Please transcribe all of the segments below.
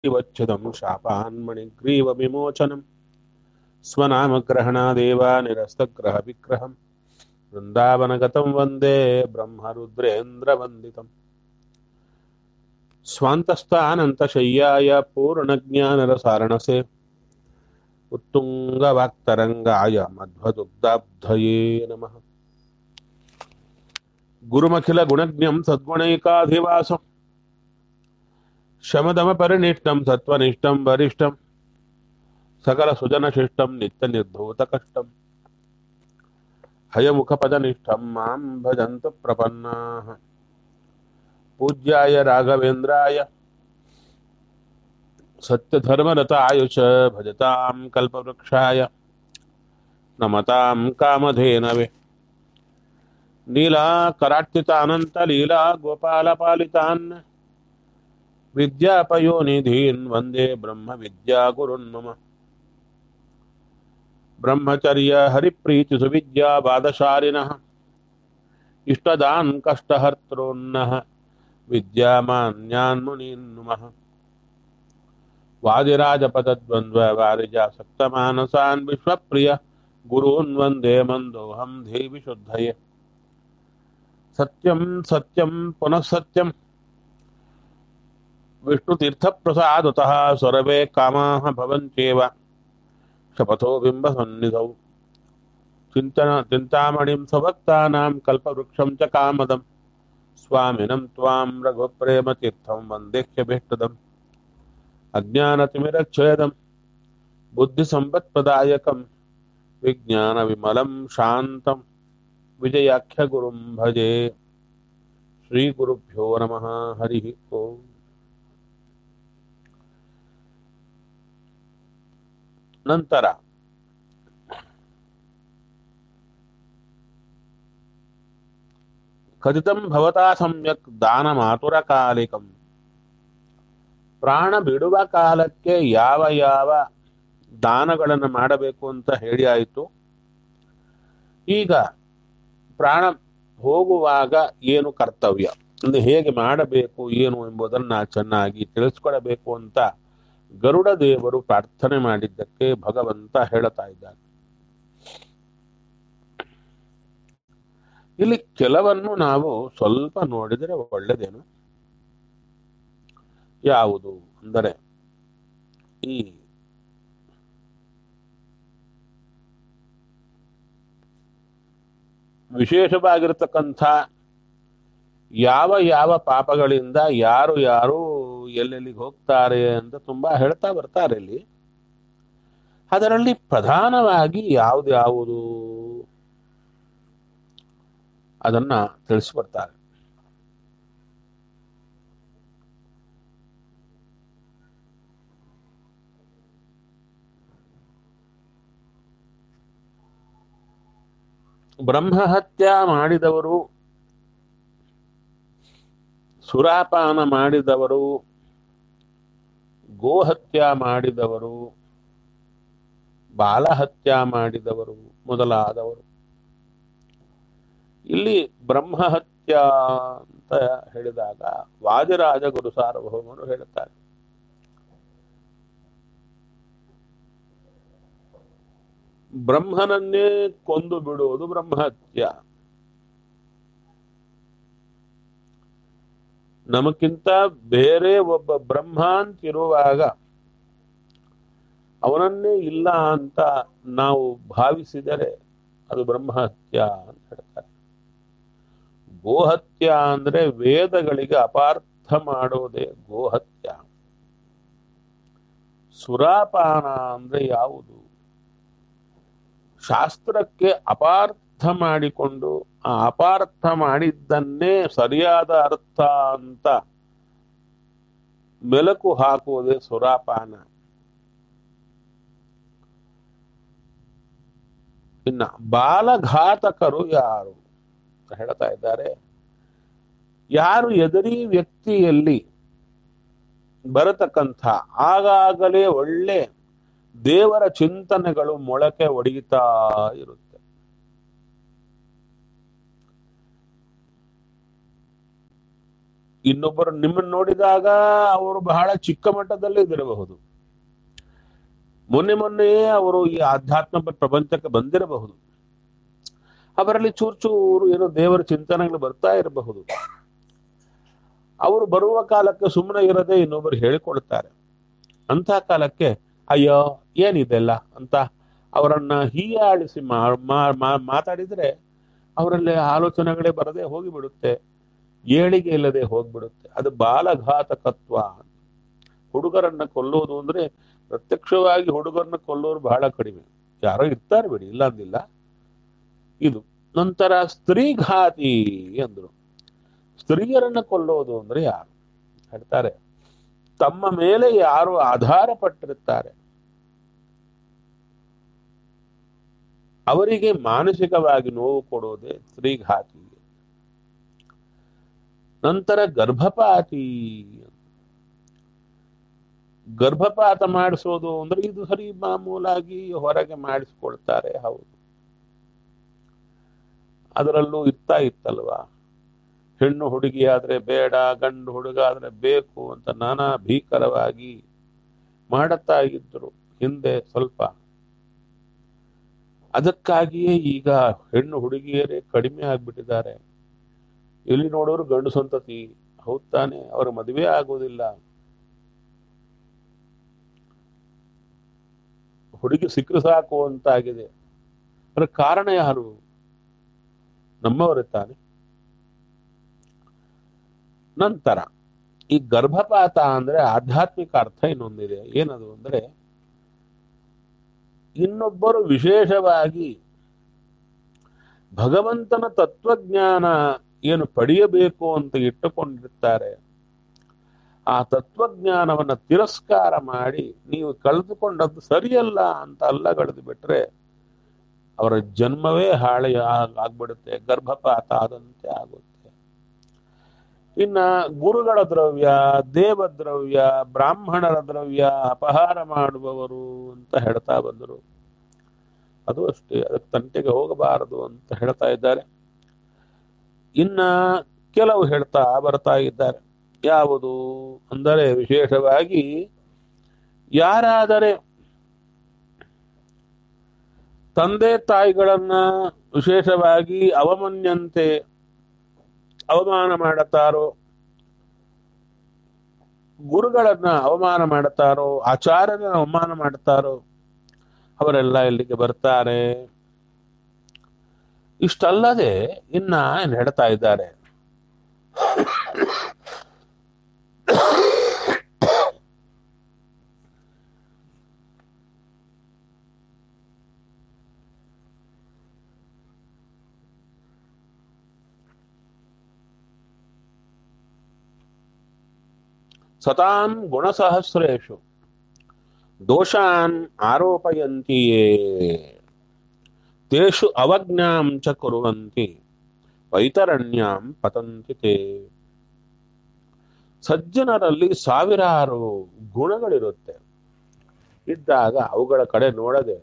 वच्छदं शापान्मणिग्रीवविमोचनं स्वनामग्रहणादेव निरस्तग्रहविग्रहं वृन्दावनगतं वन्दे ब्रह्मरुद्रेन्द्रवन्दितम् स्वान्तस्थानन्तशय्याय पूर्णज्ञानरसारणसे उत्तुङ्गवाक्तरङ्गाय मध्वदुग्धाब्धये नमः गुरुमखिलगुणज्ञं सद्गुणैकाधिवासम् शमदमपरिनिष्टं सत्त्वनिष्ठं वरिष्ठं सकलसुजनशिष्टं नित्यनिर्धूतकष्टं हयमुखपदनिष्ठं मां भजन्तु प्रपन्नाः पूज्याय राघवेन्द्राय सत्यधर्मरताय च भजतां कल्पवृक्षाय नमतां कामधेनवे नीलाकरार्चितानन्तलीला गोपालपालितान् विद्यापयोनिधीन् वन्दे ब्रह्मविद्यागुरुन् मम ब्रह्मचर्य हरिप्रीतिसुविद्याबादशालिनः इष्टदान् कष्टहर्तॄन्नः विद्यामान्यान् मुनीन् नुमः वादिराजपदद्वन्द्ववारिजासक्तमानसान् विश्वप्रिय गुरून् वन्दे मन्दोऽहं देवि शुद्धये सत्यं सत्यं पुनः सत्यम् विष्णुतीर्थप्रसादतः सर्वे कामाः भवन्त्येव शपथो बिम्बसन्निधौ चिन्तन चिन्तामणिं स्वभक्तानां कल्पवृक्षं च कामदं स्वामिनं त्वां रघुप्रेमतीर्थं वन्देह्यभीष्टदम् अज्ञानतिमिरच्छेदं बुद्धिसम्पत्प्रदायकं विज्ञानविमलं शान्तं विजयाख्यगुरुं भजे श्रीगुरुभ्यो नमः हरिः ओम् ನಂತರ ಕಥಿತಂ ಭವತಾ ಸಮ್ಯಕ್ ದಾನ ಮಾತುರ ಕಾಲಿಕಂ ಪ್ರಾಣ ಬಿಡುವ ಕಾಲಕ್ಕೆ ಯಾವ ಯಾವ ದಾನಗಳನ್ನು ಮಾಡಬೇಕು ಅಂತ ಹೇಳಿ ಆಯಿತು ಈಗ ಪ್ರಾಣ ಹೋಗುವಾಗ ಏನು ಕರ್ತವ್ಯ ಅಂದ್ರೆ ಹೇಗೆ ಮಾಡಬೇಕು ಏನು ಎಂಬುದನ್ನ ಚೆನ್ನಾಗಿ ತಿಳಿಸ್ಕೊಡಬೇಕು ಅಂತ ಗರುಡ ದೇವರು ಪ್ರಾರ್ಥನೆ ಮಾಡಿದ್ದಕ್ಕೆ ಭಗವಂತ ಹೇಳುತ್ತಾ ಇದ್ದಾನೆ ಇಲ್ಲಿ ಕೆಲವನ್ನು ನಾವು ಸ್ವಲ್ಪ ನೋಡಿದರೆ ಒಳ್ಳೆದೇನು ಯಾವುದು ಅಂದರೆ ಈ ವಿಶೇಷವಾಗಿರತಕ್ಕಂಥ ಯಾವ ಯಾವ ಪಾಪಗಳಿಂದ ಯಾರು ಯಾರು ಎಲ್ಲೆಲ್ಲಿಗೆ ಹೋಗ್ತಾರೆ ಅಂತ ತುಂಬಾ ಹೇಳ್ತಾ ಬರ್ತಾರೆ ಇಲ್ಲಿ ಅದರಲ್ಲಿ ಪ್ರಧಾನವಾಗಿ ಯಾವ್ದು ಯಾವುದು ಅದನ್ನ ತಿಳಿಸ್ಬರ್ತಾರೆ ಬ್ರಹ್ಮಹತ್ಯ ಮಾಡಿದವರು ಸುರಾಪಾನ ಮಾಡಿದವರು ಗೋಹತ್ಯ ಮಾಡಿದವರು ಬಾಲಹತ್ಯ ಮಾಡಿದವರು ಮೊದಲಾದವರು ಇಲ್ಲಿ ಬ್ರಹ್ಮಹತ್ಯ ಅಂತ ಹೇಳಿದಾಗ ವಾದಿರಾಜ ಗುರು ಸಾರ್ವಭೌಮರು ಹೇಳುತ್ತಾರೆ ಬ್ರಹ್ಮನನ್ನೇ ಕೊಂದು ಬಿಡುವುದು ಬ್ರಹ್ಮಹತ್ಯ ನಮಕ್ಕಿಂತ ಬೇರೆ ಒಬ್ಬ ಬ್ರಹ್ಮ ಅಂತಿರುವಾಗ ಅವನನ್ನೇ ಇಲ್ಲ ಅಂತ ನಾವು ಭಾವಿಸಿದರೆ ಅದು ಬ್ರಹ್ಮಹತ್ಯ ಅಂತ ಹೇಳ್ತಾರೆ ಗೋಹತ್ಯ ಅಂದ್ರೆ ವೇದಗಳಿಗೆ ಅಪಾರ್ಥ ಮಾಡೋದೇ ಗೋಹತ್ಯ ಸುರಾಪಾನ ಅಂದ್ರೆ ಯಾವುದು ಶಾಸ್ತ್ರಕ್ಕೆ ಅಪಾರ್ಥ ಮಾಡಿಕೊಂಡು ಆ ಅಪಾರ್ಥ ಮಾಡಿದ್ದನ್ನೇ ಸರಿಯಾದ ಅರ್ಥ ಅಂತ ಮೆಲುಕು ಹಾಕುವುದೇ ಸುರಾಪಾನ ಇನ್ನ ಬಾಲಘಾತಕರು ಯಾರು ಹೇಳ್ತಾ ಇದ್ದಾರೆ ಯಾರು ಎದುರಿ ವ್ಯಕ್ತಿಯಲ್ಲಿ ಬರತಕ್ಕಂಥ ಆಗಾಗಲೇ ಒಳ್ಳೆ ದೇವರ ಚಿಂತನೆಗಳು ಮೊಳಕೆ ಒಡೆಯುತ್ತಾ ಇರುತ್ತೆ ಇನ್ನೊಬ್ಬರು ನಿಮ್ಮನ್ನು ನೋಡಿದಾಗ ಅವರು ಬಹಳ ಚಿಕ್ಕ ಮಟ್ಟದಲ್ಲೇ ಇದಿರಬಹುದು ಮೊನ್ನೆ ಮೊನ್ನೆಯೇ ಅವರು ಈ ಆಧ್ಯಾತ್ಮ ಪ್ರಪಂಚಕ್ಕೆ ಬಂದಿರಬಹುದು ಅವರಲ್ಲಿ ಚೂರು ಚೂರು ಏನೋ ದೇವರ ಚಿಂತನೆಗಳು ಬರ್ತಾ ಇರಬಹುದು ಅವರು ಬರುವ ಕಾಲಕ್ಕೆ ಸುಮ್ಮನೆ ಇರದೆ ಇನ್ನೊಬ್ಬರು ಹೇಳಿಕೊಳ್ತಾರೆ ಅಂತ ಕಾಲಕ್ಕೆ ಅಯ್ಯೋ ಏನಿದೆಲ್ಲ ಅಂತ ಅವರನ್ನ ಹೀಯಾಳಿಸಿ ಮಾ- ಮಾ- ಮಾ- ಮಾತಾಡಿದ್ರೆ ಅವರಲ್ಲಿ ಆಲೋಚನೆಗಳೇ ಬರದೆ ಹೋಗಿಬಿಡುತ್ತೆ ಏಳಿಗೆ ಇಲ್ಲದೆ ಹೋಗ್ಬಿಡುತ್ತೆ ಅದು ಬಾಲಘಾತಕತ್ವ ಹುಡುಗರನ್ನ ಕೊಲ್ಲೋದು ಅಂದ್ರೆ ಪ್ರತ್ಯಕ್ಷವಾಗಿ ಹುಡುಗರನ್ನ ಕೊಲ್ಲೋರು ಬಹಳ ಕಡಿಮೆ ಯಾರೋ ಇರ್ತಾರೆ ಬಿಡಿ ಇಲ್ಲ ಅಂದಿಲ್ಲ ಇದು ನಂತರ ಸ್ತ್ರೀಘಾತಿ ಅಂದ್ರು ಸ್ತ್ರೀಯರನ್ನ ಕೊಲ್ಲೋದು ಅಂದ್ರೆ ಯಾರು ಹೇಳ್ತಾರೆ ತಮ್ಮ ಮೇಲೆ ಯಾರು ಆಧಾರ ಪಟ್ಟಿರುತ್ತಾರೆ ಅವರಿಗೆ ಮಾನಸಿಕವಾಗಿ ನೋವು ಕೊಡೋದೇ ಸ್ತ್ರೀಘಾತಿ ನಂತರ ಗರ್ಭಪಾತಿ ಗರ್ಭಪಾತ ಮಾಡಿಸೋದು ಅಂದ್ರೆ ಇದು ಸರಿ ಮಾಮೂಲಾಗಿ ಹೊರಗೆ ಮಾಡಿಸ್ಕೊಳ್ತಾರೆ ಹೌದು ಅದರಲ್ಲೂ ಇರ್ತಾ ಇತ್ತಲ್ವಾ ಹೆಣ್ಣು ಹುಡುಗಿ ಆದ್ರೆ ಬೇಡ ಗಂಡು ಹುಡುಗ ಆದ್ರೆ ಬೇಕು ಅಂತ ನಾನಾ ಭೀಕರವಾಗಿ ಮಾಡುತ್ತಾ ಇದ್ರು ಹಿಂದೆ ಸ್ವಲ್ಪ ಅದಕ್ಕಾಗಿಯೇ ಈಗ ಹೆಣ್ಣು ಹುಡುಗಿಯರೇ ಕಡಿಮೆ ಆಗ್ಬಿಟ್ಟಿದ್ದಾರೆ ಎಲ್ಲಿ ನೋಡೋರು ಗಂಡು ಸಂತತಿ ಹೌದ್ ತಾನೆ ಅವರ ಮದುವೆ ಆಗೋದಿಲ್ಲ ಹುಡುಗಿ ಸಿಕ್ಕರು ಸಾಕು ಅಂತಾಗಿದೆ ಅದರ ಕಾರಣ ಯಾರು ನಮ್ಮವರೇ ತಾನೆ ನಂತರ ಈ ಗರ್ಭಪಾತ ಅಂದ್ರೆ ಆಧ್ಯಾತ್ಮಿಕ ಅರ್ಥ ಇನ್ನೊಂದಿದೆ ಏನದು ಅಂದ್ರೆ ಇನ್ನೊಬ್ಬರು ವಿಶೇಷವಾಗಿ ಭಗವಂತನ ತತ್ವಜ್ಞಾನ ಏನು ಪಡೆಯಬೇಕು ಅಂತ ಇಟ್ಟುಕೊಂಡಿರ್ತಾರೆ ಆ ತತ್ವಜ್ಞಾನವನ್ನ ತಿರಸ್ಕಾರ ಮಾಡಿ ನೀವು ಕಳೆದುಕೊಂಡದ್ದು ಸರಿಯಲ್ಲ ಅಂತ ಅಲ್ಲಗಳೆದು ಬಿಟ್ರೆ ಅವರ ಜನ್ಮವೇ ಹಾಳೆ ಆಗ್- ಆಗ್ಬಿಡುತ್ತೆ ಗರ್ಭಪಾತ ಆದಂತೆ ಆಗುತ್ತೆ ಇನ್ನ ಗುರುಗಳ ದ್ರವ್ಯ ದೇವದ್ರವ್ಯ ಬ್ರಾಹ್ಮಣರ ದ್ರವ್ಯ ಅಪಹಾರ ಮಾಡುವವರು ಅಂತ ಹೇಳ್ತಾ ಬಂದರು ಅದು ಅಷ್ಟೇ ಅದಕ್ಕೆ ತಂಟೆಗೆ ಹೋಗಬಾರದು ಅಂತ ಹೇಳ್ತಾ ಇದ್ದಾರೆ ಇನ್ನ ಕೆಲವು ಹೇಳ್ತಾ ಬರ್ತಾ ಇದ್ದಾರೆ ಯಾವುದು ಅಂದರೆ ವಿಶೇಷವಾಗಿ ಯಾರಾದರೆ ತಂದೆ ತಾಯಿಗಳನ್ನ ವಿಶೇಷವಾಗಿ ಅವಮನ್ಯಂತೆ ಅವಮಾನ ಮಾಡುತ್ತಾರೋ ಗುರುಗಳನ್ನ ಅವಮಾನ ಮಾಡುತ್ತಾರೋ ಆಚಾರ್ಯರನ್ನ ಅವಮಾನ ಮಾಡುತ್ತಾರೋ ಅವರೆಲ್ಲ ಇಲ್ಲಿಗೆ ಬರ್ತಾರೆ ಇಷ್ಟಲ್ಲದೆ ಇನ್ನ ಏನ್ ಹೇಳ್ತಾ ಇದ್ದಾರೆ ಸತಾಂ ಗುಣಸಹಸ್ರೇಷು ದೋಷಾನ್ ಆರೋಪಯಂತಿಯೇ ತೇಷು ಅವಜ್ಞಾಂ ಚ ಕುರುವಂತಿ ವೈತರಣ್ಯಾಂ ಪತಂತಿ ತೇ ಸಜ್ಜನರಲ್ಲಿ ಸಾವಿರಾರು ಗುಣಗಳಿರುತ್ತೆ ಇದ್ದಾಗ ಅವುಗಳ ಕಡೆ ನೋಡದೆ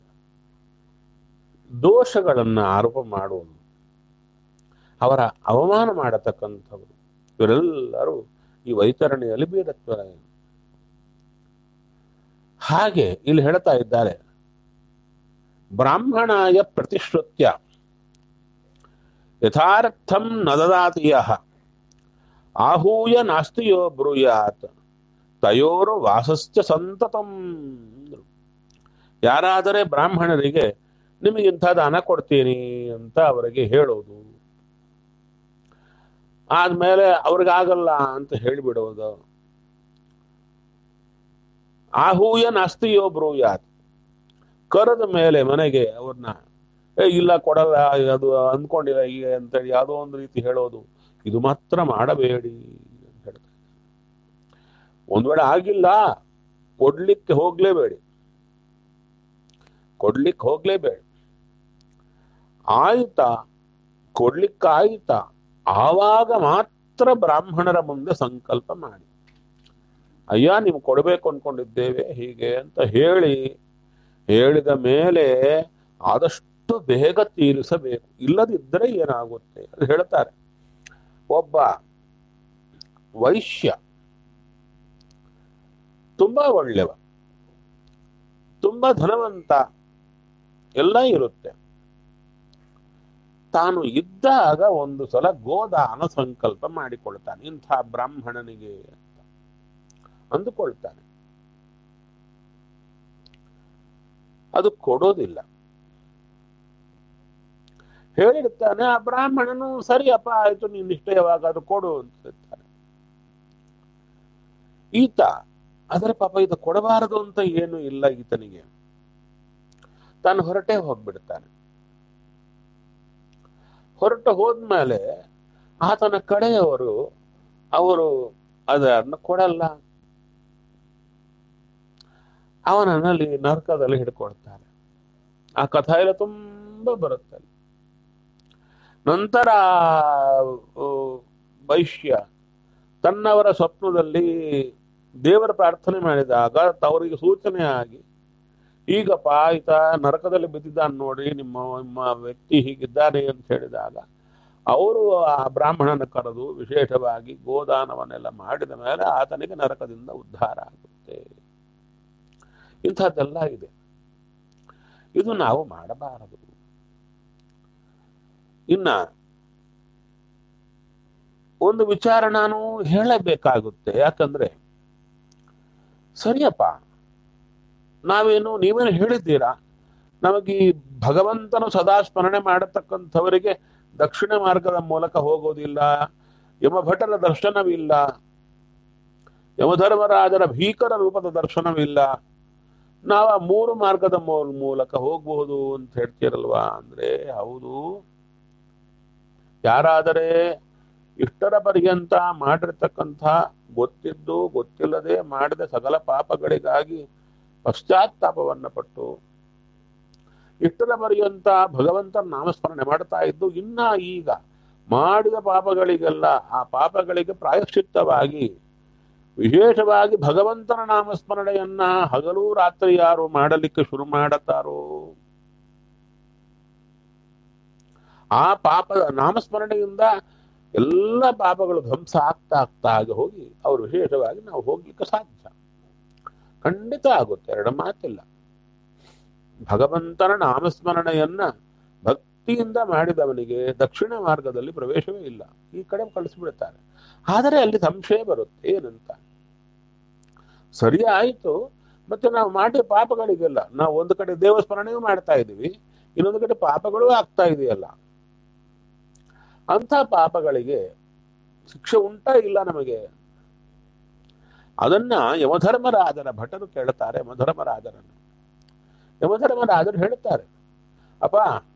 ದೋಷಗಳನ್ನ ಆರೋಪ ಮಾಡುವುದು ಅವರ ಅವಮಾನ ಮಾಡತಕ್ಕಂಥವರು ಇವರೆಲ್ಲರೂ ಈ ವೈತರಣಿಯಲ್ಲಿ ಬೀರತ್ವರ ಹಾಗೆ ಇಲ್ಲಿ ಹೇಳ್ತಾ ಇದ್ದಾರೆ ಬ್ರಾಹ್ಮಣಾಯ ಪ್ರತಿಶ್ರುತ್ಯ ಯಥಾರ್ಥಂ ನದದಾತಿಯ ಆಹೂಯ ನಾಸ್ತಿಯೋ ಬ್ರೂಯಾತ್ ತಯೋರು ವಾಸಸ್ಯ ಸಂತತಂ ಯಾರಾದರೆ ಬ್ರಾಹ್ಮಣರಿಗೆ ನಿಮಗೆ ಇಂಥ ದಾನ ಕೊಡ್ತೀನಿ ಅಂತ ಅವರಿಗೆ ಹೇಳೋದು ಆದ್ಮೇಲೆ ಅವ್ರಿಗಾಗಲ್ಲ ಅಂತ ಹೇಳಿಬಿಡೋದು ಆಹೂಯ ನಾಸ್ತಿಯೋ ಬ್ರೂಯಾತ್ ಕರೆದ ಮೇಲೆ ಮನೆಗೆ ಅವ್ರನ್ನ ಏ ಇಲ್ಲ ಕೊಡಲ್ಲ ಅದು ಅಂದ್ಕೊಂಡಿಲ್ಲ ಈಗ ಅಂತೇಳಿ ಯಾವುದೋ ಒಂದು ರೀತಿ ಹೇಳೋದು ಇದು ಮಾತ್ರ ಮಾಡಬೇಡಿ ಅಂತ ಹೇಳ್ತಾರೆ ಒಂದ್ ವೇಳೆ ಆಗಿಲ್ಲ ಕೊಡ್ಲಿಕ್ಕೆ ಹೋಗ್ಲೇಬೇಡಿ ಕೊಡ್ಲಿಕ್ಕೆ ಹೋಗ್ಲೇಬೇಡಿ ಆಯ್ತಾ ಕೊಡ್ಲಿಕ್ಕಾಯ್ತಾ ಆವಾಗ ಮಾತ್ರ ಬ್ರಾಹ್ಮಣರ ಮುಂದೆ ಸಂಕಲ್ಪ ಮಾಡಿ ಅಯ್ಯ ನೀವು ಕೊಡಬೇಕು ಅನ್ಕೊಂಡಿದ್ದೇವೆ ಹೀಗೆ ಅಂತ ಹೇಳಿ ಹೇಳಿದ ಮೇಲೆ ಆದಷ್ಟು ಬೇಗ ತೀರಿಸಬೇಕು ಇಲ್ಲದಿದ್ದರೆ ಏನಾಗುತ್ತೆ ಅದು ಹೇಳ್ತಾರೆ ಒಬ್ಬ ವೈಶ್ಯ ತುಂಬಾ ಒಳ್ಳೆವ ತುಂಬಾ ಧನವಂತ ಎಲ್ಲ ಇರುತ್ತೆ ತಾನು ಇದ್ದಾಗ ಒಂದು ಸಲ ಗೋದಾನ ಸಂಕಲ್ಪ ಮಾಡಿಕೊಳ್ತಾನೆ ಇಂಥ ಬ್ರಾಹ್ಮಣನಿಗೆ ಅಂತ ಅಂದುಕೊಳ್ತಾನೆ ಅದು ಕೊಡೋದಿಲ್ಲ ಹೇಳಿರ್ತಾನೆ ಆ ಬ್ರಾಹ್ಮಣನು ಸರಿಯಪ್ಪ ಆಯ್ತು ನೀನ್ ಇಷ್ಟ ಯಾವಾಗಾದ್ರೂ ಕೊಡು ಅಂತ ಹೇಳ್ತಾನೆ ಈತ ಆದರೆ ಪಾಪ ಇದು ಕೊಡಬಾರದು ಅಂತ ಏನು ಇಲ್ಲ ಈತನಿಗೆ ತಾನು ಹೊರಟೇ ಹೋಗ್ಬಿಡ್ತಾನೆ ಹೊರಟು ಹೋದ್ಮೇಲೆ ಆತನ ಕಡೆಯವರು ಅವರು ಅದನ್ನ ಕೊಡಲ್ಲ ಅವನನ್ನಲ್ಲಿ ನರಕದಲ್ಲಿ ಹಿಡ್ಕೊಳ್ತಾರೆ ಆ ಕಥಾ ಎಲ್ಲ ತುಂಬಾ ಬರುತ್ತೆ ಅಲ್ಲಿ. ನಂತರ ಆ, ವೈಶ್ಯ ತನ್ನವರ ಸ್ವಪ್ನದಲ್ಲಿ ದೇವರ ಪ್ರಾರ್ಥನೆ ಮಾಡಿದಾಗ ಅವರಿಗೆ ಸೂಚನೆ ಆಗಿ ಈಗಪ್ಪ ಆಯ್ತ ನರಕದಲ್ಲಿ ಬಿದ್ದಿದ್ದಾನೆ ನೋಡಿ ನಿಮ್ಮ ನಿಮ್ಮ ವ್ಯಕ್ತಿ ಹೀಗಿದ್ದಾನೆ ಅಂತ ಹೇಳಿದಾಗ ಅವರು ಆ ಬ್ರಾಹ್ಮಣನ ಕರೆದು ವಿಶೇಷವಾಗಿ ಗೋದಾನವನ್ನೆಲ್ಲ ಮಾಡಿದ ಮೇಲೆ ಆತನಿಗೆ ನರಕದಿಂದ ಉದ್ಧಾರ ಆಗುತ್ತೆ ಇಂಥದ್ದೆಲ್ಲ ಇದೆ ಇದು ನಾವು ಮಾಡಬಾರದು ಇನ್ನ ಒಂದು ವಿಚಾರ ನಾನು ಹೇಳಬೇಕಾಗುತ್ತೆ ಯಾಕಂದ್ರೆ ಸರಿಯಪ್ಪ ನಾವೇನು ನೀವೇನು ಹೇಳಿದ್ದೀರಾ ನಮಗೆ ಈ ಭಗವಂತನು ಸದಾ ಸ್ಮರಣೆ ಮಾಡತಕ್ಕಂಥವರಿಗೆ ದಕ್ಷಿಣ ಮಾರ್ಗದ ಮೂಲಕ ಹೋಗೋದಿಲ್ಲ ಯಮಭಟರ ದರ್ಶನವಿಲ್ಲ ಯಮಧರ್ಮರಾಜರ ಭೀಕರ ರೂಪದ ದರ್ಶನವಿಲ್ಲ ನಾವು ಆ ಮೂರು ಮಾರ್ಗದ ಮೂ- ಮೂಲಕ ಹೋಗಬಹುದು ಅಂತ ಹೇಳ್ತೀರಲ್ವಾ ಅಂದ್ರೆ ಹೌದು ಯಾರಾದರೆ ಇಷ್ಟರ ಪರ್ಯಂತ ಮಾಡಿರ್ತಕ್ಕಂಥ ಗೊತ್ತಿದ್ದು ಗೊತ್ತಿಲ್ಲದೆ ಮಾಡಿದ ಸಕಲ ಪಾಪಗಳಿಗಾಗಿ ಪಶ್ಚಾತ್ತಾಪವನ್ನ ಪಟ್ಟು ಇಷ್ಟರ ಪರ್ಯಂತ ಭಗವಂತನ ನಾಮಸ್ಮರಣೆ ಮಾಡ್ತಾ ಇದ್ದು ಇನ್ನ ಈಗ ಮಾಡಿದ ಪಾಪಗಳಿಗೆಲ್ಲ ಆ ಪಾಪಗಳಿಗೆ ಪ್ರಾಯಶ್ಚಿತ್ತವಾಗಿ ವಿಶೇಷವಾಗಿ ಭಗವಂತನ ನಾಮಸ್ಮರಣೆಯನ್ನ ಹಗಲು ರಾತ್ರಿ ಯಾರು ಮಾಡಲಿಕ್ಕೆ ಶುರು ಮಾಡುತ್ತಾರೋ ಆ ಪಾಪದ ನಾಮಸ್ಮರಣೆಯಿಂದ ಎಲ್ಲ ಪಾಪಗಳು ಧ್ವಂಸ ಆಗ್ತಾ ಆಗ್ತಾ ಆಗಿ ಹೋಗಿ ಅವರು ವಿಶೇಷವಾಗಿ ನಾವು ಹೋಗ್ಲಿಕ್ಕೆ ಸಾಧ್ಯ ಖಂಡಿತ ಆಗುತ್ತೆ ಎರಡು ಮಾತಿಲ್ಲ ಭಗವಂತನ ನಾಮಸ್ಮರಣೆಯನ್ನ ಭಕ್ತಿಯಿಂದ ಮಾಡಿದವನಿಗೆ ದಕ್ಷಿಣ ಮಾರ್ಗದಲ್ಲಿ ಪ್ರವೇಶವೇ ಇಲ್ಲ ಈ ಕಡೆ ಕಳಿಸ್ಬಿಡ್ತಾರೆ ಆದರೆ ಅಲ್ಲಿ ಸಂಶಯ ಬರುತ್ತೆ ಏನಂತ ಸರಿ ಆಯ್ತು ಮತ್ತೆ ನಾವು ಮಾಡಿದ ಪಾಪಗಳಿಗೆಲ್ಲ ನಾವು ಒಂದು ಕಡೆ ದೇವಸ್ಮರಣೆಯೂ ಮಾಡ್ತಾ ಇದೀವಿ ಇನ್ನೊಂದು ಕಡೆ ಪಾಪಗಳೂ ಆಗ್ತಾ ಇದೆಯಲ್ಲ ಅಂಥ ಪಾಪಗಳಿಗೆ ಶಿಕ್ಷೆ ಉಂಟಾ ಇಲ್ಲ ನಮಗೆ ಅದನ್ನ ಯಮಧರ್ಮರಾಜರ ಭಟರು ಕೇಳ್ತಾರೆ ಯಮಧರ್ಮರಾಜರನ್ನು ಯಮಧರ್ಮರಾಜರು ಹೇಳುತ್ತಾರೆ ಅಪ್ಪ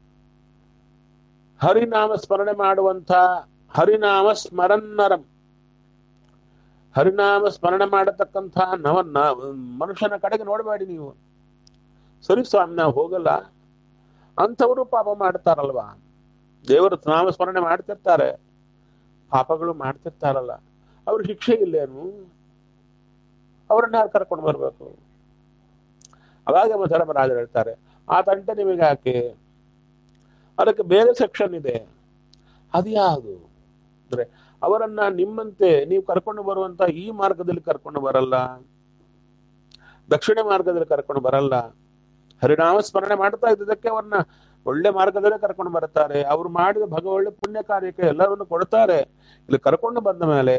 ಹರಿನಾಮ ಸ್ಮರಣೆ ಮಾಡುವಂಥ ಹರಿನಾಮ ಸ್ಮರನ್ನರಂ ಹರಿನಾಮ ಸ್ಮರಣೆ ಮಾಡತಕ್ಕಂಥ ನವ ನ- ಮನುಷ್ಯನ ಕಡೆಗೆ ನೋಡಬೇಡಿ ನೀವು ಸರಿ ಸ್ವಾಮಿ ನಾವು ಹೋಗಲ್ಲ ಅಂಥವರು ಪಾಪ ಮಾಡ್ತಾರಲ್ವಾ ದೇವರ ನಾಮ ಸ್ಮರಣೆ ಮಾಡ್ತಿರ್ತಾರೆ ಪಾಪಗಳು ಮಾಡ್ತಿರ್ತಾರಲ್ಲ ಅವ್ರ ಶಿಕ್ಷೆ ಇಲ್ಲೇನು ಅವ್ರನ್ನ ಯಾರು ಕರ್ಕೊಂಡು ಬರ್ಬೇಕು ಅವಾಗ ಧರ್ಮರಾಜರು ಹೇಳ್ತಾರೆ ಆ ತಂಟೆ ನಿಮಗೆ ಯಾಕೆ ಅದಕ್ಕೆ ಬೇರೆ ಸೆಕ್ಷನ್ ಇದೆ ಅದು ಯಾವುದು ಅಂದ್ರೆ ಅವರನ್ನ ನಿಮ್ಮಂತೆ ನೀವು ಕರ್ಕೊಂಡು ಬರುವಂತ ಈ ಮಾರ್ಗದಲ್ಲಿ ಕರ್ಕೊಂಡು ಬರಲ್ಲ ದಕ್ಷಿಣ ಮಾರ್ಗದಲ್ಲಿ ಕರ್ಕೊಂಡು ಬರಲ್ಲ ಹರಿನಾಮ ಸ್ಮರಣೆ ಮಾಡ್ತಾ ಇದ್ದದಕ್ಕೆ ಅವ್ರನ್ನ ಒಳ್ಳೆ ಮಾರ್ಗದಲ್ಲೇ ಕರ್ಕೊಂಡು ಬರ್ತಾರೆ ಅವ್ರು ಮಾಡಿದ ಭಗ ಒಳ್ಳೆ ಪುಣ್ಯ ಕಾರ್ಯಕ್ಕೆ ಎಲ್ಲರನ್ನು ಕೊಡ್ತಾರೆ ಇಲ್ಲಿ ಕರ್ಕೊಂಡು ಬಂದ ಮೇಲೆ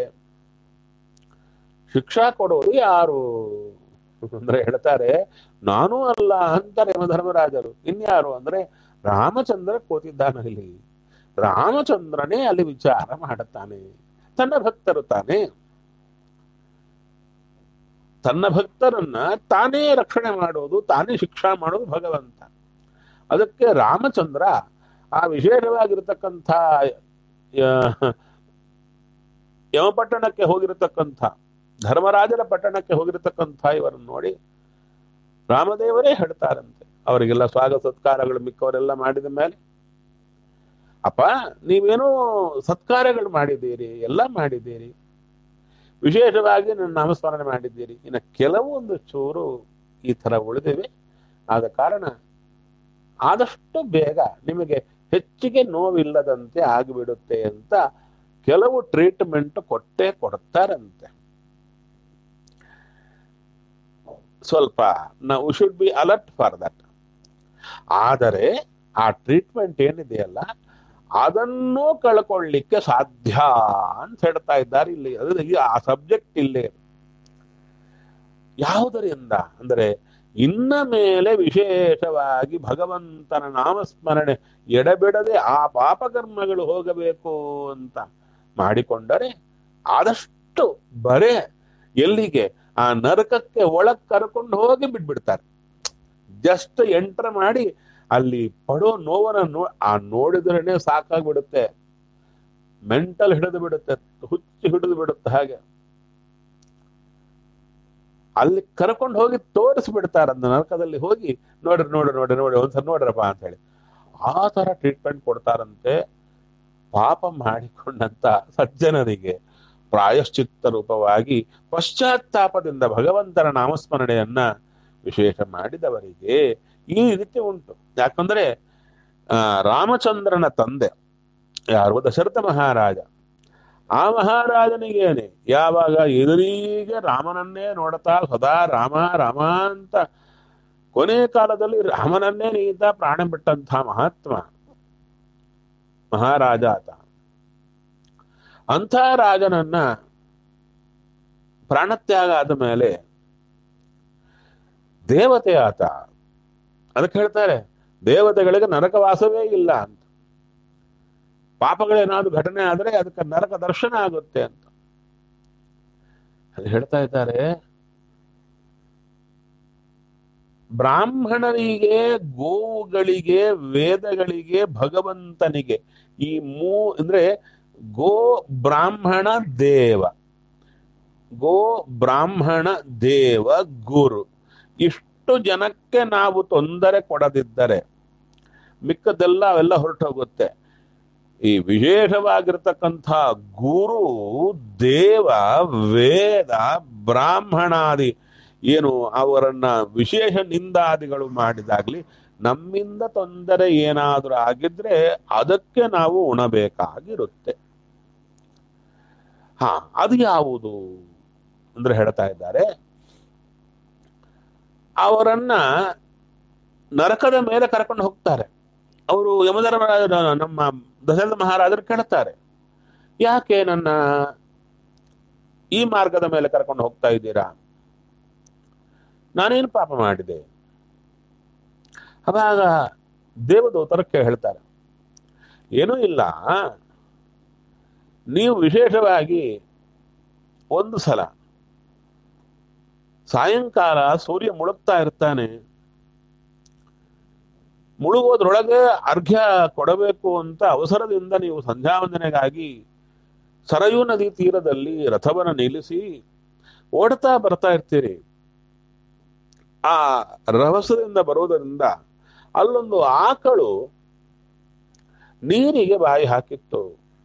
ಶಿಕ್ಷಾ ಕೊಡೋದು ಯಾರು ಅಂದ್ರೆ ಹೇಳ್ತಾರೆ ನಾನೂ ಅಲ್ಲ ಅಂತಾರೆ ಯಮಧರ್ಮರಾಜರು ಇನ್ಯಾರು ಅಂದ್ರೆ ರಾಮಚಂದ್ರ ಕೂತಿದ್ದಾನೆ ಇಲ್ಲಿ ರಾಮಚಂದ್ರನೇ ಅಲ್ಲಿ ವಿಚಾರ ಮಾಡುತ್ತಾನೆ ತನ್ನ ಭಕ್ತರು ತಾನೇ ತನ್ನ ಭಕ್ತರನ್ನ ತಾನೇ ರಕ್ಷಣೆ ಮಾಡೋದು ತಾನೇ ಶಿಕ್ಷಾ ಮಾಡೋದು ಭಗವಂತ ಅದಕ್ಕೆ ರಾಮಚಂದ್ರ ಆ ವಿಶೇಷವಾಗಿರತಕ್ಕಂಥ ಯ- ಯಮಪಟ್ಟಣಕ್ಕೆ ಹೋಗಿರತಕ್ಕಂಥ ಧರ್ಮರಾಜರ ಪಟ್ಟಣಕ್ಕೆ ಹೋಗಿರತಕ್ಕಂಥ ಇವರನ್ನು ನೋಡಿ ರಾಮದೇವರೇ ಹೇಳ್ತಾರಂತೆ ಅವರಿಗೆಲ್ಲ ಸ್ವಾಗತ ಸತ್ಕಾರಗಳು ಮಿಕ್ಕವರೆಲ್ಲ ಮಾಡಿದ ಮೇಲೆ ಅಪ್ಪ ನೀವೇನೋ ಸತ್ಕಾರಗಳು ಮಾಡಿದ್ದೀರಿ ಎಲ್ಲ ಮಾಡಿದ್ದೀರಿ ವಿಶೇಷವಾಗಿ ನನ್ನ ನಾಮಸ್ಮರಣೆ ಮಾಡಿದ್ದೀರಿ ಇನ್ನು ಕೆಲವೊಂದು ಚೂರು ಈ ತರ ಉಳಿದಿವೆ ಆದ ಕಾರಣ ಆದಷ್ಟು ಬೇಗ ನಿಮಗೆ ಹೆಚ್ಚಿಗೆ ನೋವಿಲ್ಲದಂತೆ ಆಗಿಬಿಡುತ್ತೆ ಅಂತ ಕೆಲವು ಟ್ರೀಟ್ಮೆಂಟ್ ಕೊಟ್ಟೇ ಕೊಡ್ತಾರಂತೆ ಸ್ವಲ್ಪ ನಾವು should be alert for that ಆದರೆ ಆ ಟ್ರೀಟ್ಮೆಂಟ್ ಏನಿದೆಯಲ್ಲ ಅದನ್ನೂ ಕಳ್ಕೊಳ್ಳಿಕ್ಕೆ ಸಾಧ್ಯ ಅಂತ ಹೇಳ್ತಾ ಇದ್ದಾರೆ ಇಲ್ಲಿ ಅದು ಈ- ಆ ಸಬ್ಜೆಕ್ಟ್ ಇಲ್ಲೇ ಯಾವುದರಿಂದ ಅಂದರೆ ಇನ್ನ ಮೇಲೆ ವಿಶೇಷವಾಗಿ ಭಗವಂತನ ನಾಮಸ್ಮರಣೆ ಎಡಬಿಡದೆ ಆ ಪಾಪಕರ್ಮಗಳು ಹೋಗಬೇಕು ಅಂತ ಮಾಡಿಕೊಂಡರೆ ಆದಷ್ಟು ಬರೇ ಎಲ್ಲಿಗೆ ಆ ನರಕಕ್ಕೆ ಒಳಗ್ ಕರ್ಕೊಂಡು ಹೋಗಿ ಬಿಟ್ಬಿಡ್ತಾರೆ ಜಸ್ಟ್ ಎಂಟರ್ ಮಾಡಿ ಅಲ್ಲಿ ಪಡೋ ನೋವನ್ನ ನೋ ಆ ನೋಡಿದ್ರೇನೆ ಸಾಕಾಗ್ಬಿಡುತ್ತೆ ಮೆಂಟಲ್ ಹಿಡಿದು ಬಿಡುತ್ತೆ ಹುಚ್ಚಿ ಹಿಡಿದು ಬಿಡುತ್ತೆ ಹಾಗೆ ಅಲ್ಲಿ ಕರ್ಕೊಂಡು ಹೋಗಿ ತೋರಿಸ್ಬಿಡ್ತಾರೆ ಅದನ್ನ ನರಕದಲ್ಲಿ ಹೋಗಿ ನೋಡ್ರಿ ನೋಡ್ರಿ ನೋಡ್ರಿ ನೋಡಿ ಒಂದ್ಸಲ ನೋಡ್ರಪ್ಪ ಅಂತ ಹೇಳಿ ಆ ತರ ಟ್ರೀಟ್ಮೆಂಟ್ ಕೊಡ್ತಾರಂತೆ ಪಾಪ ಮಾಡಿಕೊಂಡಂತ ಸಜ್ಜನರಿಗೆ ಪ್ರಾಯಶ್ಚಿತ್ತ ರೂಪವಾಗಿ ಪಶ್ಚಾತ್ತಾಪದಿಂದ ಭಗವಂತನ ನಾಮಸ್ಮರಣೆಯನ್ನ ವಿಶೇಷ ಮಾಡಿದವರಿಗೆ ಈ ರೀತಿ ಉಂಟು ಯಾಕಂದ್ರೆ ಆ, ರಾಮಚಂದ್ರನ ತಂದೆ ಯಾರು ದಶರಥ ಮಹಾರಾಜ ಆ ಮಹಾರಾಜನಿಗೇನೆ ಯಾವಾಗ ಎದುರಿಗೆ ರಾಮನನ್ನೇ ನೋಡ್ತಾ ಸದಾ ರಾಮ ರಾಮ ಅಂತ ಕೊನೆ ಕಾಲದಲ್ಲಿ ರಾಮನನ್ನೇ ನೀತ ಪ್ರಾಣ ಬಿಟ್ಟಂಥ ಮಹಾತ್ಮ ಮಹಾರಾಜ ಆತ ಅಂಥ ರಾಜನನ್ನ ಪ್ರಾಣತ್ಯಾಗ ಆದ ಮೇಲೆ ದೇವತೆ ಆತ ಅದಕ್ಕೆ ಹೇಳ್ತಾರೆ ದೇವತೆಗಳಿಗೆ ನರಕವಾಸವೇ ಇಲ್ಲ ಅಂತ ಪಾಪಗಳೇನಾದ್ರು ಘಟನೆ ಆದ್ರೆ ಅದಕ್ಕೆ ನರಕ ದರ್ಶನ ಆಗುತ್ತೆ ಅಂತ ಅದು ಹೇಳ್ತಾ ಇದ್ದಾರೆ ಬ್ರಾಹ್ಮಣರಿಗೆ ಗೋವುಗಳಿಗೆ ವೇದಗಳಿಗೆ ಭಗವಂತನಿಗೆ ಈ ಮೂ ಅಂದ್ರೆ ಗೋ ಬ್ರಾಹ್ಮಣ ದೇವ ಗೋ ಬ್ರಾಹ್ಮಣ ದೇವ ಗುರು ಇಷ್ಟು ಜನಕ್ಕೆ ನಾವು ತೊಂದರೆ ಕೊಡದಿದ್ದರೆ ಮಿಕ್ಕದೆಲ್ಲ ಅವೆಲ್ಲ ಹೊರಟೋಗುತ್ತೆ ಈ ವಿಶೇಷವಾಗಿರ್ತಕ್ಕಂಥ ಗುರು ದೇವ ವೇದ ಬ್ರಾಹ್ಮಣಾದಿ ಏನು ಅವರನ್ನ ವಿಶೇಷ ನಿಂದಾದಿಗಳು ಮಾಡಿದಾಗ್ಲಿ ನಮ್ಮಿಂದ ತೊಂದರೆ ಏನಾದರೂ ಆಗಿದ್ರೆ ಅದಕ್ಕೆ ನಾವು ಉಣಬೇಕಾಗಿರುತ್ತೆ ಹಾ ಅದು ಯಾವುದು ಅಂದ್ರೆ ಹೇಳ್ತಾ ಇದ್ದಾರೆ ಅವರನ್ನ ನರಕದ ಮೇಲೆ ಕರ್ಕೊಂಡು ಹೋಗ್ತಾರೆ ಅವರು ಯಮಧರ್ಮರಾಜ ನಮ್ಮ ದಶರಥ ಮಹಾರಾಜರು ಕೇಳ್ತಾರೆ ಯಾಕೆ ನನ್ನ ಈ ಮಾರ್ಗದ ಮೇಲೆ ಕರ್ಕೊಂಡು ಹೋಗ್ತಾ ಇದ್ದೀರಾ ನಾನೇನು ಪಾಪ ಮಾಡಿದೆ ಅವಾಗ ದೇವದೂತರಕ್ಕೆ ಹೇಳ್ತಾರೆ ಏನೂ ಇಲ್ಲ ನೀವು ವಿಶೇಷವಾಗಿ ಒಂದು ಸಲ ಸಾಯಂಕಾಲ ಸೂರ್ಯ ಮುಳುಗ್ತಾ ಇರ್ತಾನೆ ಮುಳುಗೋದ್ರೊಳಗೆ ಅರ್ಘ್ಯ ಕೊಡಬೇಕು ಅಂತ ಅವಸರದಿಂದ ನೀವು ಸಂಧ್ಯಾವಂದನೆಗಾಗಿ ಸರಯೂ ನದಿ ತೀರದಲ್ಲಿ ರಥವನ್ನು ನಿಲ್ಲಿಸಿ ಓಡ್ತಾ ಬರ್ತಾ ಇರ್ತೀರಿ ಆ ರಭಸದಿಂದ ಬರೋದರಿಂದ ಅಲ್ಲೊಂದು ಆಕಳು ನೀರಿಗೆ ಬಾಯಿ ಹಾಕಿತ್ತು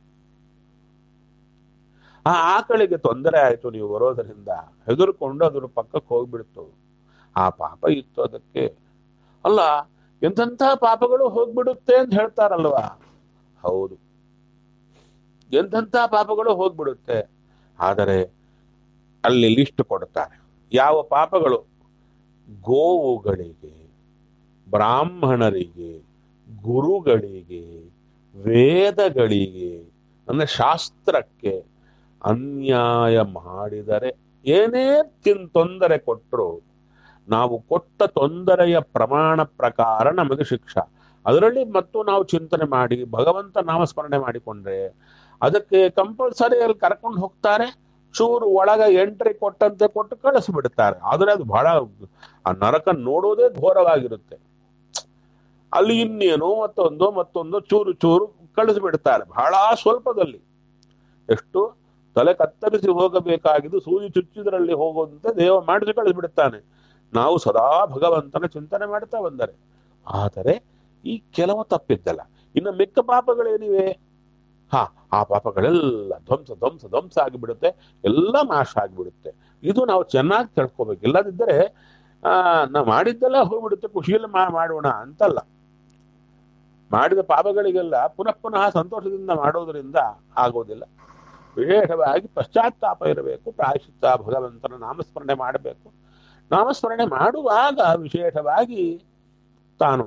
ಆ ಆಕಳಿಗೆ ತೊಂದರೆ ಆಯ್ತು ನೀವು ಬರೋದರಿಂದ ಹೆದರ್ಕೊಂಡು ಅದ್ರ ಪಕ್ಕಕ್ಕೆ ಹೋಗ್ಬಿಡ್ತು ಆ ಪಾಪ ಇತ್ತು ಅದಕ್ಕೆ ಅಲ್ಲ ಎಂತೆಂಥ ಪಾಪಗಳು ಹೋಗ್ಬಿಡುತ್ತೆ ಅಂತ ಹೇಳ್ತಾರಲ್ವಾ ಹೌದು ಎಂತೆಂಥ ಪಾಪಗಳು ಹೋಗ್ಬಿಡುತ್ತೆ ಆದರೆ ಅಲ್ಲಿ ಲಿಸ್ಟ್ ಕೊಡ್ತಾರೆ ಯಾವ ಪಾಪಗಳು ಗೋವುಗಳಿಗೆ ಬ್ರಾಹ್ಮಣರಿಗೆ ಗುರುಗಳಿಗೆ ವೇದಗಳಿಗೆ ಅಂದ್ರೆ ಶಾಸ್ತ್ರಕ್ಕೆ ಅನ್ಯಾಯ ಮಾಡಿದರೆ ಏನೇ ತಿನ್ ತೊಂದರೆ ಕೊಟ್ಟರು ನಾವು ಕೊಟ್ಟ ತೊಂದರೆಯ ಪ್ರಮಾಣ ಪ್ರಕಾರ ನಮಗೆ ಶಿಕ್ಷಾ ಅದರಲ್ಲಿ ಮತ್ತು ನಾವು ಚಿಂತನೆ ಮಾಡಿ ಭಗವಂತ ನಾಮಸ್ಮರಣೆ ಮಾಡಿಕೊಂಡ್ರೆ ಅದಕ್ಕೆ ಕಂಪಲ್ಸರಿ ಅಲ್ಲಿ ಕರ್ಕೊಂಡು ಹೋಗ್ತಾರೆ ಚೂರು ಒಳಗ ಎಂಟ್ರಿ ಕೊಟ್ಟಂತೆ ಕೊಟ್ಟು ಕಳಿಸ್ಬಿಡ್ತಾರೆ ಆದ್ರೆ ಅದು ಬಹಳ ಆ ನರಕ ನೋಡೋದೇ ಘೋರವಾಗಿರುತ್ತೆ ಅಲ್ಲಿ ಇನ್ನೇನು ಮತ್ತೊಂದು ಮತ್ತೊಂದು ಚೂರು ಚೂರು ಕಳಿಸ್ಬಿಡ್ತಾರೆ ಬಹಳ ಸ್ವಲ್ಪದಲ್ಲಿ ಎಷ್ಟು ತಲೆ ಕತ್ತರಿಸಿ ಹೋಗಬೇಕಾಗಿದ್ದು ಸೂಜಿ ಚುಚ್ಚಿದ್ರಲ್ಲಿ ಹೋಗುವಂತೆ ದೇವ ಮಾಡಿಸಿ ಕಳಿಸ್ಬಿಡ್ತಾನೆ ನಾವು ಸದಾ ಭಗವಂತನ ಚಿಂತನೆ ಮಾಡ್ತಾ ಬಂದರೆ ಆದರೆ ಈ ಕೆಲವು ತಪ್ಪಿದ್ದಲ್ಲ ಇನ್ನು ಮಿಕ್ಕ ಪಾಪಗಳೇನಿವೆ ಹಾ ಆ ಪಾಪಗಳೆಲ್ಲ ಧ್ವಂಸ ಧ್ವಂಸ ಧ್ವಂಸ ಆಗಿಬಿಡುತ್ತೆ ಎಲ್ಲ ನಾಶ ಆಗಿಬಿಡುತ್ತೆ ಇದು ನಾವು ಚೆನ್ನಾಗಿ ತಿಳ್ಕೊಬೇಕು ಇಲ್ಲದಿದ್ದರೆ ಆ ನಾವು ಮಾಡಿದ್ದೆಲ್ಲ ಹೋಗ್ಬಿಡುತ್ತೆ ಖುಷಿಯಲ್ಲಿ ಮಾ ಮಾಡೋಣ ಅಂತಲ್ಲ ಮಾಡಿದ ಪಾಪಗಳಿಗೆಲ್ಲ ಪುನಃ ಪುನಃ ಸಂತೋಷದಿಂದ ಮಾಡೋದರಿಂದ ಆಗೋದಿಲ್ಲ ವಿಶೇಷವಾಗಿ ಪಶ್ಚಾತ್ತಾಪ ಇರಬೇಕು ಪ್ರಾಯಶ್ಚಿತ್ತ ಭಗವಂತನ ನಾಮಸ್ಮರಣೆ ಮಾಡಬೇಕು ನಾಮಸ್ಮರಣೆ ಮಾಡುವಾಗ ವಿಶೇಷವಾಗಿ ತಾನು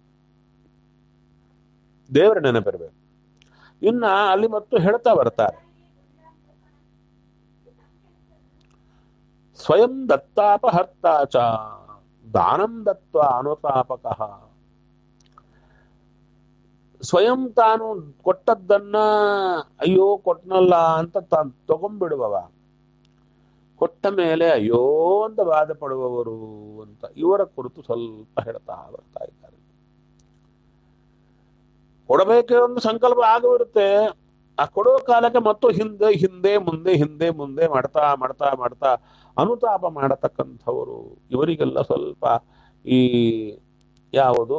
ದೇವರ ನೆನಪಿರಬೇಕು ಇನ್ನ ಅಲ್ಲಿ ಮತ್ತು ಹೇಳ್ತಾ ಬರ್ತಾರೆ ಸ್ವಯಂ ದತ್ತಾಪಹರ್ತ ಚ ದಾನಂ ದತ್ವ ಅನುತಾಪಕ ಸ್ವಯಂ ತಾನು ಕೊಟ್ಟದ್ದನ್ನ ಅಯ್ಯೋ ಕೊಟ್ನಲ್ಲ ಅಂತ ತಾನು ತಗೊಂಡ್ಬಿಡುವವ ಕೊಟ್ಟ ಮೇಲೆ ಅಯ್ಯೋ ಅಂತ ಬಾಧೆ ಪಡುವವರು ಅಂತ ಇವರ ಕುರಿತು ಸ್ವಲ್ಪ ಹೇಳ್ತಾ ಬರ್ತಾ ಇದ್ದಾರೆ ಕೊಡಬೇಕೆ ಒಂದು ಸಂಕಲ್ಪ ಆಗಿರುತ್ತೆ ಆ ಕೊಡೋ ಕಾಲಕ್ಕೆ ಮತ್ತು ಹಿಂದೆ ಹಿಂದೆ ಮುಂದೆ ಹಿಂದೆ ಮುಂದೆ ಮಾಡ್ತಾ ಮಾಡ್ತಾ ಮಾಡ್ತಾ ಅನುತಾಪ ಮಾಡತಕ್ಕಂಥವರು ಇವರಿಗೆಲ್ಲ ಸ್ವಲ್ಪ ಈ ಯಾವುದು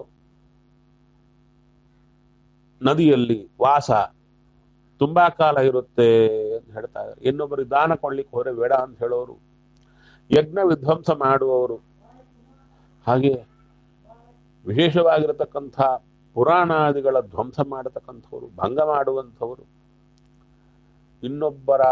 ನದಿಯಲ್ಲಿ ವಾಸ ತುಂಬಾ ಕಾಲ ಇರುತ್ತೆ ಅಂತ ಹೇಳ್ತಾರೆ ಇನ್ನೊಬ್ಬರಿಗೆ ದಾನ ಕೊಡ್ಲಿಕ್ಕೆ ಹೋದ್ರೆ ಬೇಡ ಅಂತ ಹೇಳೋರು ಯಜ್ಞ ವಿಧ್ವಂಸ ಮಾಡುವವರು ಹಾಗೆ ವಿಶೇಷವಾಗಿರತಕ್ಕಂಥ ಪುರಾಣಾದಿಗಳ ಧ್ವಂಸ ಮಾಡತಕ್ಕಂಥವ್ರು ಭಂಗ ಮಾಡುವಂಥವರು ಇನ್ನೊಬ್ಬರ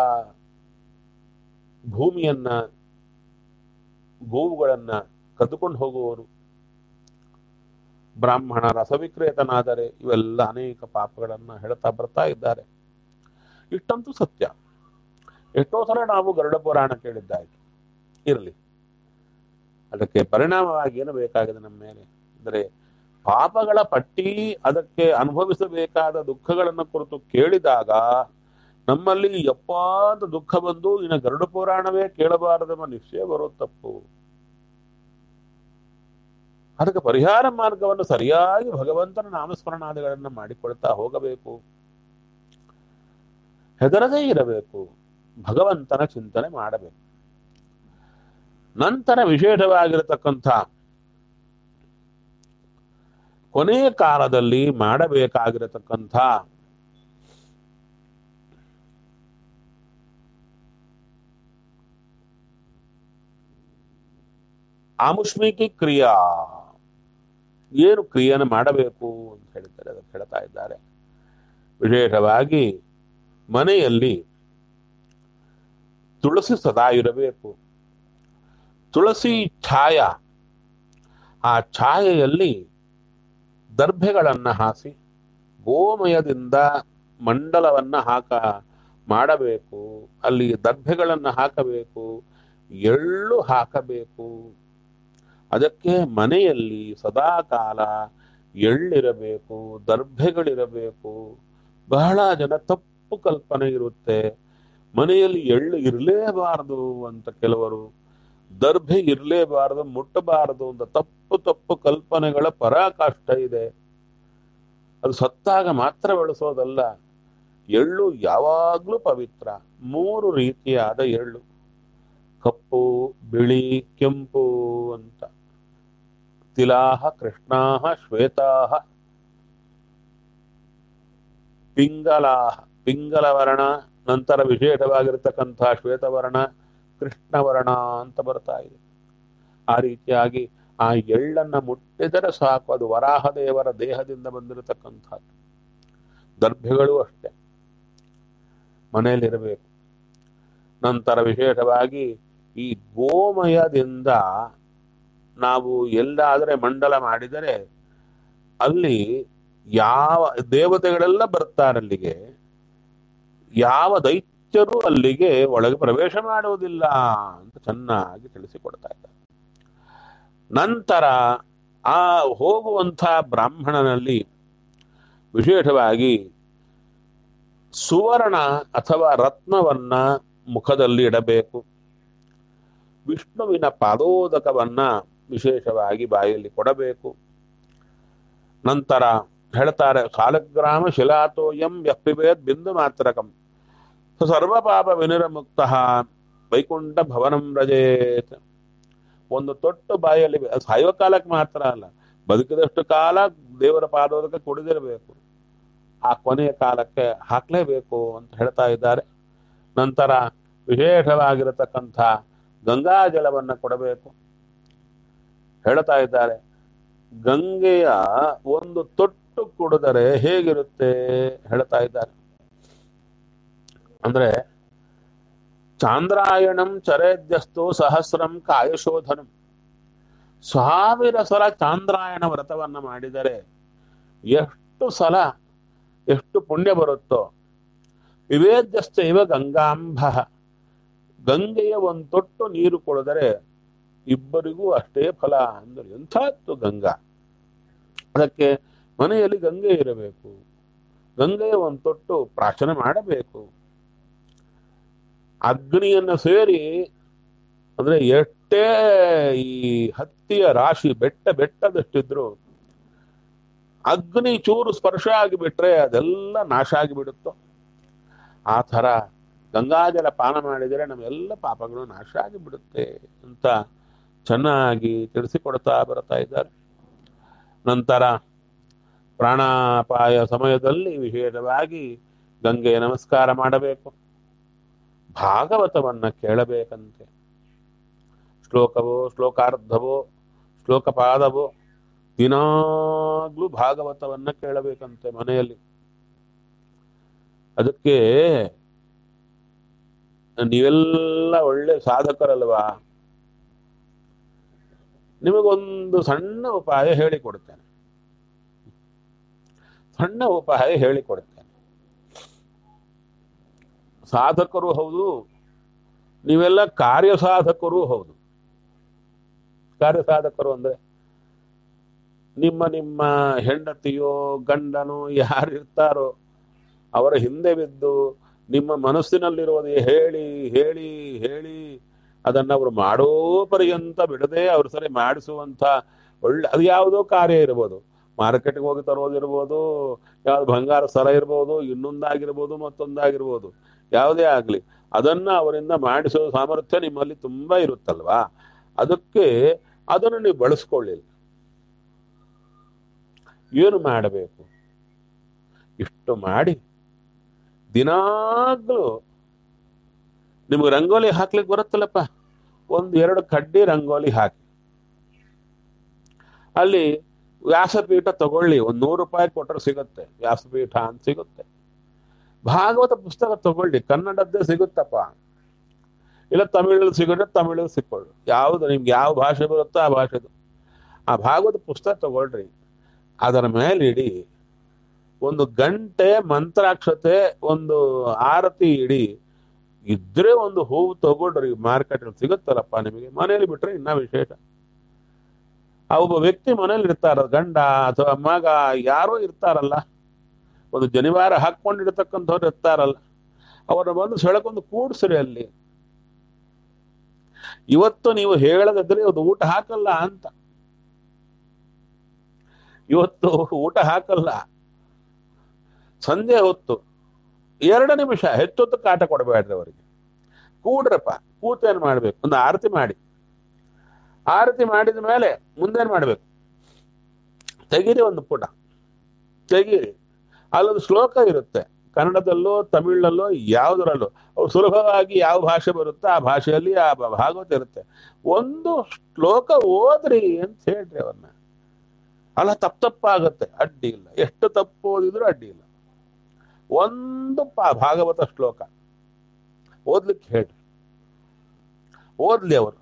ಭೂಮಿಯನ್ನ ಗೋವುಗಳನ್ನ ಕದ್ದುಕೊಂಡು ಹೋಗುವವರು ಬ್ರಾಹ್ಮಣ ರಸವಿಕ್ರೇತನಾದರೆ ಇವೆಲ್ಲ ಅನೇಕ ಪಾಪಗಳನ್ನ ಹೇಳ್ತಾ ಬರ್ತಾ ಇದ್ದಾರೆ ಇಷ್ಟಂತೂ ಸತ್ಯ ಎಷ್ಟೋ ಸಲ ನಾವು ಗರುಡ ಪುರಾಣ ಕೇಳಿದ್ದಾಯ್ತು ಇರಲಿ ಅದಕ್ಕೆ ಪರಿಣಾಮವಾಗಿ ಏನು ಬೇಕಾಗಿದೆ ನಮ್ಮ ಮೇಲೆ ಅಂದರೆ ಪಾಪಗಳ ಪಟ್ಟಿ ಅದಕ್ಕೆ ಅನುಭವಿಸಬೇಕಾದ ದುಃಖಗಳನ್ನು ಕುರಿತು ಕೇಳಿದಾಗ ನಮ್ಮಲ್ಲಿ ಯಪ್ಪಾದ ದುಃಖ ಬಂದು ಇನ್ನು ಗರುಡ ಪುರಾಣವೇ ಕೇಳಬಾರದೆಂಬ ನಿಶ್ಚಯ ಬರೋ ತಪ್ಪು ಅದಕ್ಕೆ ಪರಿಹಾರ ಮಾರ್ಗವನ್ನು ಸರಿಯಾಗಿ ಭಗವಂತನ ನಾಮಸ್ಮರಣಾದಿಗಳನ್ನು ಮಾಡಿಕೊಳ್ತಾ ಹೋಗಬೇಕು ಹೆದರದೇ ಇರಬೇಕು ಭಗವಂತನ ಚಿಂತನೆ ಮಾಡಬೇಕು ನಂತರ ವಿಶೇಷವಾಗಿರತಕ್ಕಂಥ ಕೊನೆಯ ಕಾಲದಲ್ಲಿ ಮಾಡಬೇಕಾಗಿರತಕ್ಕಂಥ ಆಮುಷ್ಮಿಕಿ ಕ್ರಿಯಾ ಏನು ಕ್ರಿಯೆಯನ್ನು ಮಾಡಬೇಕು ಅಂತ ಹೇಳ್ತಾರೆ ಅದಕ್ಕೆ ಹೇಳ್ತಾ ಇದ್ದಾರೆ ವಿಶೇಷವಾಗಿ ಮನೆಯಲ್ಲಿ ತುಳಸಿ ಸದಾ ಇರಬೇಕು ತುಳಸಿ ಛಾಯ ಆ ಛಾಯೆಯಲ್ಲಿ ದರ್ಭೆಗಳನ್ನ ಹಾಸಿ ಗೋಮಯದಿಂದ ಮಂಡಲವನ್ನ ಹಾಕ ಮಾಡಬೇಕು ಅಲ್ಲಿ ದರ್ಭೆಗಳನ್ನ ಹಾಕಬೇಕು ಎಳ್ಳು ಹಾಕಬೇಕು ಅದಕ್ಕೆ ಮನೆಯಲ್ಲಿ ಸದಾ ಕಾಲ ಎಳ್ಳಿರಬೇಕು ದರ್ಭೆಗಳಿರಬೇಕು ಬಹಳ ಜನ ತಪ್ಪು ಕಲ್ಪನೆ ಇರುತ್ತೆ ಮನೆಯಲ್ಲಿ ಎಳ್ಳು ಇರಲೇಬಾರದು ಅಂತ ಕೆಲವರು ದರ್ಭೆ ಇರಲೇಬಾರದು ಮುಟ್ಟಬಾರದು ಅಂತ ತಪ್ಪು ತಪ್ಪು ಕಲ್ಪನೆಗಳ ಪರಾಕಾಷ್ಠ ಇದೆ ಅದು ಸತ್ತಾಗ ಮಾತ್ರ ಬೆಳೆಸೋದಲ್ಲ ಎಳ್ಳು ಯಾವಾಗ್ಲೂ ಪವಿತ್ರ ಮೂರು ರೀತಿಯಾದ ಎಳ್ಳು ಕಪ್ಪು ಬಿಳಿ ಕೆಂಪು ಅಂತ ತಿಲಾಹ ಕೃಷ್ಣಾಹ ಶ್ವೇತಾಹ ಪಿಂಗಲಾಹ ಪಿಂಗಲವರ್ಣ ನಂತರ ವಿಶೇಷವಾಗಿರ್ತಕ್ಕಂಥ ಶ್ವೇತವರ್ಣ ಕೃಷ್ಣವರ್ಣ ಅಂತ ಬರ್ತಾ ಇದೆ ಆ ರೀತಿಯಾಗಿ ಆ ಎಳ್ಳನ್ನ ಮುಟ್ಟಿದರೆ ಸಾಕು ಅದು ವರಾಹದೇವರ ದೇಹದಿಂದ ಬಂದಿರತಕ್ಕಂಥದ್ದು ದರ್ಭೆಗಳು ಅಷ್ಟೆ ಮನೆಯಲ್ಲಿರಬೇಕು ನಂತರ ವಿಶೇಷವಾಗಿ ಈ ಗೋಮಯದಿಂದ ನಾವು ಎಲ್ಲಾದರೆ ಮಂಡಲ ಮಾಡಿದರೆ ಅಲ್ಲಿ ಯಾವ ದೇವತೆಗಳೆಲ್ಲ ಬರ್ತಾರೆ ಅಲ್ಲಿಗೆ ಯಾವ ದೈತ್ಯರು ಅಲ್ಲಿಗೆ ಒಳಗೆ ಪ್ರವೇಶ ಮಾಡುವುದಿಲ್ಲ ಅಂತ ಚೆನ್ನಾಗಿ ತಿಳಿಸಿಕೊಡ್ತಾ ಇದ್ದಾರೆ ನಂತರ ಆ ಹೋಗುವಂಥ ಬ್ರಾಹ್ಮಣನಲ್ಲಿ ವಿಶೇಷವಾಗಿ ಸುವರ್ಣ ಅಥವಾ ರತ್ನವನ್ನ ಮುಖದಲ್ಲಿ ಇಡಬೇಕು ವಿಷ್ಣುವಿನ ಪಾದೋದಕವನ್ನ ವಿಶೇಷವಾಗಿ ಬಾಯಲ್ಲಿ ಕೊಡಬೇಕು ನಂತರ ಹೇಳ್ತಾರೆ ಸಾಲಗ್ರಾಮ ಶಿಲಾತೋಯಂ ಯಪ್ಪಿಬೇದ್ ಬಿಂದು ಮಾತ್ರಕಂ ಸರ್ವ ಪಾಪ ವಿನಿರಮುಕ್ತ ವೈಕುಂಠ ಭವನಂ ರಜೇತ್ ಒಂದು ತೊಟ್ಟು ಬಾಯಲ್ಲಿ ಸಾಯುವ ಕಾಲಕ್ಕೆ ಮಾತ್ರ ಅಲ್ಲ ಬದುಕಿದಷ್ಟು ಕಾಲ ದೇವರ ಪಾದೋದಕ ಕುಡಿದಿರಬೇಕು ಆ ಕೊನೆಯ ಕಾಲಕ್ಕೆ ಹಾಕ್ಲೇಬೇಕು ಅಂತ ಹೇಳ್ತಾ ಇದ್ದಾರೆ ನಂತರ ವಿಶೇಷವಾಗಿರತಕ್ಕಂಥ ಗಂಗಾ ಜಲವನ್ನ ಕೊಡಬೇಕು ಹೇಳ್ತಾ ಇದ್ದಾರೆ ಗಂಗೆಯ ಒಂದು ತೊಟ್ಟು ಎಷ್ಟು ಕುಡಿದರೆ ಹೇಗಿರುತ್ತೆ ಹೇಳ್ತಾ ಇದ್ದಾರೆ ಅಂದ್ರೆ ಚಾಂದ್ರಾಯಣಂ ಚರೇದ್ಯಸ್ತು ಸಹಸ್ರಂ ಕಾಯಶೋಧನಂ ಸಾವಿರ ಸಲ ಚಾಂದ್ರಾಯಣ ವ್ರತವನ್ನ ಮಾಡಿದರೆ ಎಷ್ಟು ಸಲ ಎಷ್ಟು ಪುಣ್ಯ ಬರುತ್ತೋ ವಿವೇದ್ಯಶ್ಚೈವ ಗಂಗಾಂಬ ಗಂಗೆಯ ಒಂದು ತೊಟ್ಟು ನೀರು ಕುಡಿದರೆ ಇಬ್ಬರಿಗೂ ಅಷ್ಟೇ ಫಲ ಅಂದ್ರೆ ಎಂಥದ್ದು ಗಂಗಾ ಅದಕ್ಕೆ ಮನೆಯಲ್ಲಿ ಗಂಗೆ ಇರಬೇಕು ಗಂಗೆಯ ಒಂದು ತೊಟ್ಟು ಪ್ರಾಶನ ಮಾಡಬೇಕು ಅಗ್ನಿಯನ್ನು ಸೇರಿ ಅಂದ್ರೆ ಎಷ್ಟೇ ಈ ಹತ್ತಿಯ ರಾಶಿ ಬೆಟ್ಟ ಬೆಟ್ಟದಷ್ಟಿದ್ರು ಅಗ್ನಿ ಚೂರು ಸ್ಪರ್ಶ ಆಗಿಬಿಟ್ರೆ ಅದೆಲ್ಲ ನಾಶ ಆಗಿಬಿಡುತ್ತೋ ಆ ಥರ ಗಂಗಾಜಲ ಪಾನ ಮಾಡಿದರೆ ನಮ್ಮೆಲ್ಲ ಪಾಪಗಳು ನಾಶ ಆಗಿಬಿಡುತ್ತೆ ಅಂತ ಚೆನ್ನಾಗಿ ತಿಳಿಸಿಕೊಡ್ತಾ ಬರ್ತಾ ಇದ್ದಾರೆ ನಂತರ ಪ್ರಾಣಾಪಾಯ ಸಮಯದಲ್ಲಿ ವಿಶೇಷವಾಗಿ ಗಂಗೆ ನಮಸ್ಕಾರ ಮಾಡಬೇಕು ಭಾಗವತವನ್ನ ಕೇಳಬೇಕಂತೆ ಶ್ಲೋಕವೋ ಶ್ಲೋಕಾರ್ಧವೋ ಶ್ಲೋಕಪಾದವೋ ದಿನಾಗ್ಲೂ ಭಾಗವತವನ್ನ ಕೇಳಬೇಕಂತೆ ಮನೆಯಲ್ಲಿ ಅದಕ್ಕೆ ನೀವೆಲ್ಲ ಒಳ್ಳೆ ಸಾಧಕರಲ್ವಾ ನಿಮಗೊಂದು ಸಣ್ಣ ಉಪಾಯ ಹೇಳಿಕೊಡ್ತೇನೆ ಸಣ್ಣ ಉಪಾಯ ಹೇಳಿಕೊಡ್ತೇನೆ ಸಾಧಕರು ಹೌದು ನೀವೆಲ್ಲ ಕಾರ್ಯ ಸಾಧಕರು ಹೌದು ಕಾರ್ಯ ಸಾಧಕರು ಅಂದ್ರೆ ನಿಮ್ಮ ನಿಮ್ಮ ಹೆಂಡತಿಯೋ ಗಂಡನೋ ಯಾರು ಇರ್ತಾರೋ ಅವರ ಹಿಂದೆ ಬಿದ್ದು ನಿಮ್ಮ ಮನಸ್ಸಿನಲ್ಲಿರುವುದು ಹೇಳಿ ಹೇಳಿ ಹೇಳಿ ಅದನ್ನ ಅವರು ಮಾಡೋ ಪರ್ಯಂತ ಬಿಡದೆ ಅವ್ರ ಸರಿ ಮಾಡಿಸುವಂತ ಒಳ್ಳೆ ಅದು ಯಾವುದೋ ಕಾರ್ಯ ಇರ್ಬೋದು ಮಾರ್ಕೆಟ್ಗೆ ಹೋಗಿ ತರೋದಿರ್ಬೋದು ಯಾವ್ದು ಬಂಗಾರ ಸರ ಇರ್ಬೋದು ಇನ್ನೊಂದಾಗಿರ್ಬೋದು ಮತ್ತೊಂದಾಗಿರ್ಬೋದು ಯಾವುದೇ ಆಗ್ಲಿ ಅದನ್ನ ಅವರಿಂದ ಮಾಡಿಸೋ ಸಾಮರ್ಥ್ಯ ನಿಮ್ಮಲ್ಲಿ ತುಂಬಾ ಇರುತ್ತಲ್ವಾ ಅದಕ್ಕೆ ಅದನ್ನು ನೀವು ಬಳಸ್ಕೊಳ್ಳಿಲ್ಲ ಏನು ಮಾಡಬೇಕು ಇಷ್ಟು ಮಾಡಿ ದಿನಾಗ್ಲೂ ನಿಮ್ಗೆ ರಂಗೋಲಿ ಹಾಕ್ಲಿಕ್ಕೆ ಬರುತ್ತಲ್ಲಪ್ಪ ಒಂದು ಎರಡು ಕಡ್ಡಿ ರಂಗೋಲಿ ಹಾಕಿ ಅಲ್ಲಿ ವ್ಯಾಸಪೀಠ ತಗೊಳ್ಳಿ ಒಂದು ನೂರು ರೂಪಾಯಿ ಕೊಟ್ಟರೆ ಸಿಗುತ್ತೆ ವ್ಯಾಸಪೀಠ ಅಂತ ಸಿಗುತ್ತೆ ಭಾಗವತ ಪುಸ್ತಕ ತಗೊಳ್ಳಿ ಕನ್ನಡದ್ದೇ ಸಿಗುತ್ತಪ್ಪ ಇಲ್ಲ ತಮಿಳಲ್ಲಿ ಸಿಗುತ್ತೆ ತಮಿಳಲ್ಲಿ ಸಿಕ್ಕೊಳ್ಳಿ ಯಾವುದು ನಿಮ್ಗೆ ಯಾವ ಭಾಷೆ ಬರುತ್ತೋ ಆ ಭಾಷೆದು ಆ ಭಾಗವತ ಪುಸ್ತಕ ತಗೊಳ್ರಿ ಅದರ ಮೇಲೆ ಇಡಿ ಒಂದು ಗಂಟೆ ಮಂತ್ರಾಕ್ಷತೆ ಒಂದು ಆರತಿ ಇಡಿ ಇದ್ರೆ ಒಂದು ಹೂವು ತಗೊಳ್ರಿ ಮಾರ್ಕೆಟ್ ಸಿಗುತ್ತಲ್ಲಪ್ಪ ನಿಮಗೆ ಮನೇಲಿ ಬಿಟ್ರೆ ಇನ್ನ ವಿಶೇಷ ಆ ಒಬ್ಬ ವ್ಯಕ್ತಿ ಮನೇಲಿ ಇರ್ತಾರ ಗಂಡ ಅಥವಾ ಮಗ ಯಾರೋ ಇರ್ತಾರಲ್ಲ ಒಂದು ಜನಿವಾರ ಹಾಕೊಂಡಿರ್ತಕ್ಕಂಥವ್ರು ಇರ್ತಾರಲ್ಲ ಅವರನ್ನ ಬಂದು ಸೆಳಕೊಂದು ಕೂಡ್ಸ್ರಿ ಅಲ್ಲಿ ಇವತ್ತು ನೀವು ಹೇಳದಿದ್ರೆ ಒಂದು ಊಟ ಹಾಕಲ್ಲ ಅಂತ ಇವತ್ತು ಊಟ ಹಾಕಲ್ಲ ಸಂಜೆ ಹೊತ್ತು ಎರಡು ನಿಮಿಷ ಹೆಚ್ಚೊತ್ತು ಕಾಟ ಕೊಡಬೇಡ್ರಿ ಅವರಿಗೆ ಕೂಡ್ರಪ್ಪ ಕೂತೇನ್ ಮಾಡ್ಬೇಕು ಒಂದು ಆರತಿ ಮಾಡಿ ಆರತಿ ಮಾಡಿದ ಮೇಲೆ ಮುಂದೇನ್ ಮಾಡ್ಬೇಕು ತೆಗೀರಿ ಒಂದು ಪುಟ ತೆಗೀರಿ ಅಲ್ಲೊಂದು ಶ್ಲೋಕ ಇರುತ್ತೆ ಕನ್ನಡದಲ್ಲೋ ತಮಿಳಲ್ಲೋ ಯಾವುದರಲ್ಲೋ ಅವ್ರು ಸುಲಭವಾಗಿ ಯಾವ ಭಾಷೆ ಬರುತ್ತೋ ಆ ಭಾಷೆಯಲ್ಲಿ ಆ ಭಾಗವತ ಇರುತ್ತೆ ಒಂದು ಶ್ಲೋಕ ಓದ್ರಿ ಅಂತ ಹೇಳ್ರಿ ಅವನ್ನ ಅಲ್ಲ ತಪ್ಪು ತಪ್ಪಾಗುತ್ತೆ ಅಡ್ಡಿ ಇಲ್ಲ ಎಷ್ಟು ತಪ್ಪು ಓದಿದ್ರು ಅಡ್ಡಿ ಇಲ್ಲ ಒಂದು ಪಾ ಭಾಗವತ ಶ್ಲೋಕ ಓದ್ಲಿಕ್ಕೆ ಹೇಳ್ರಿ ಓದ್ಲಿ ಅವರು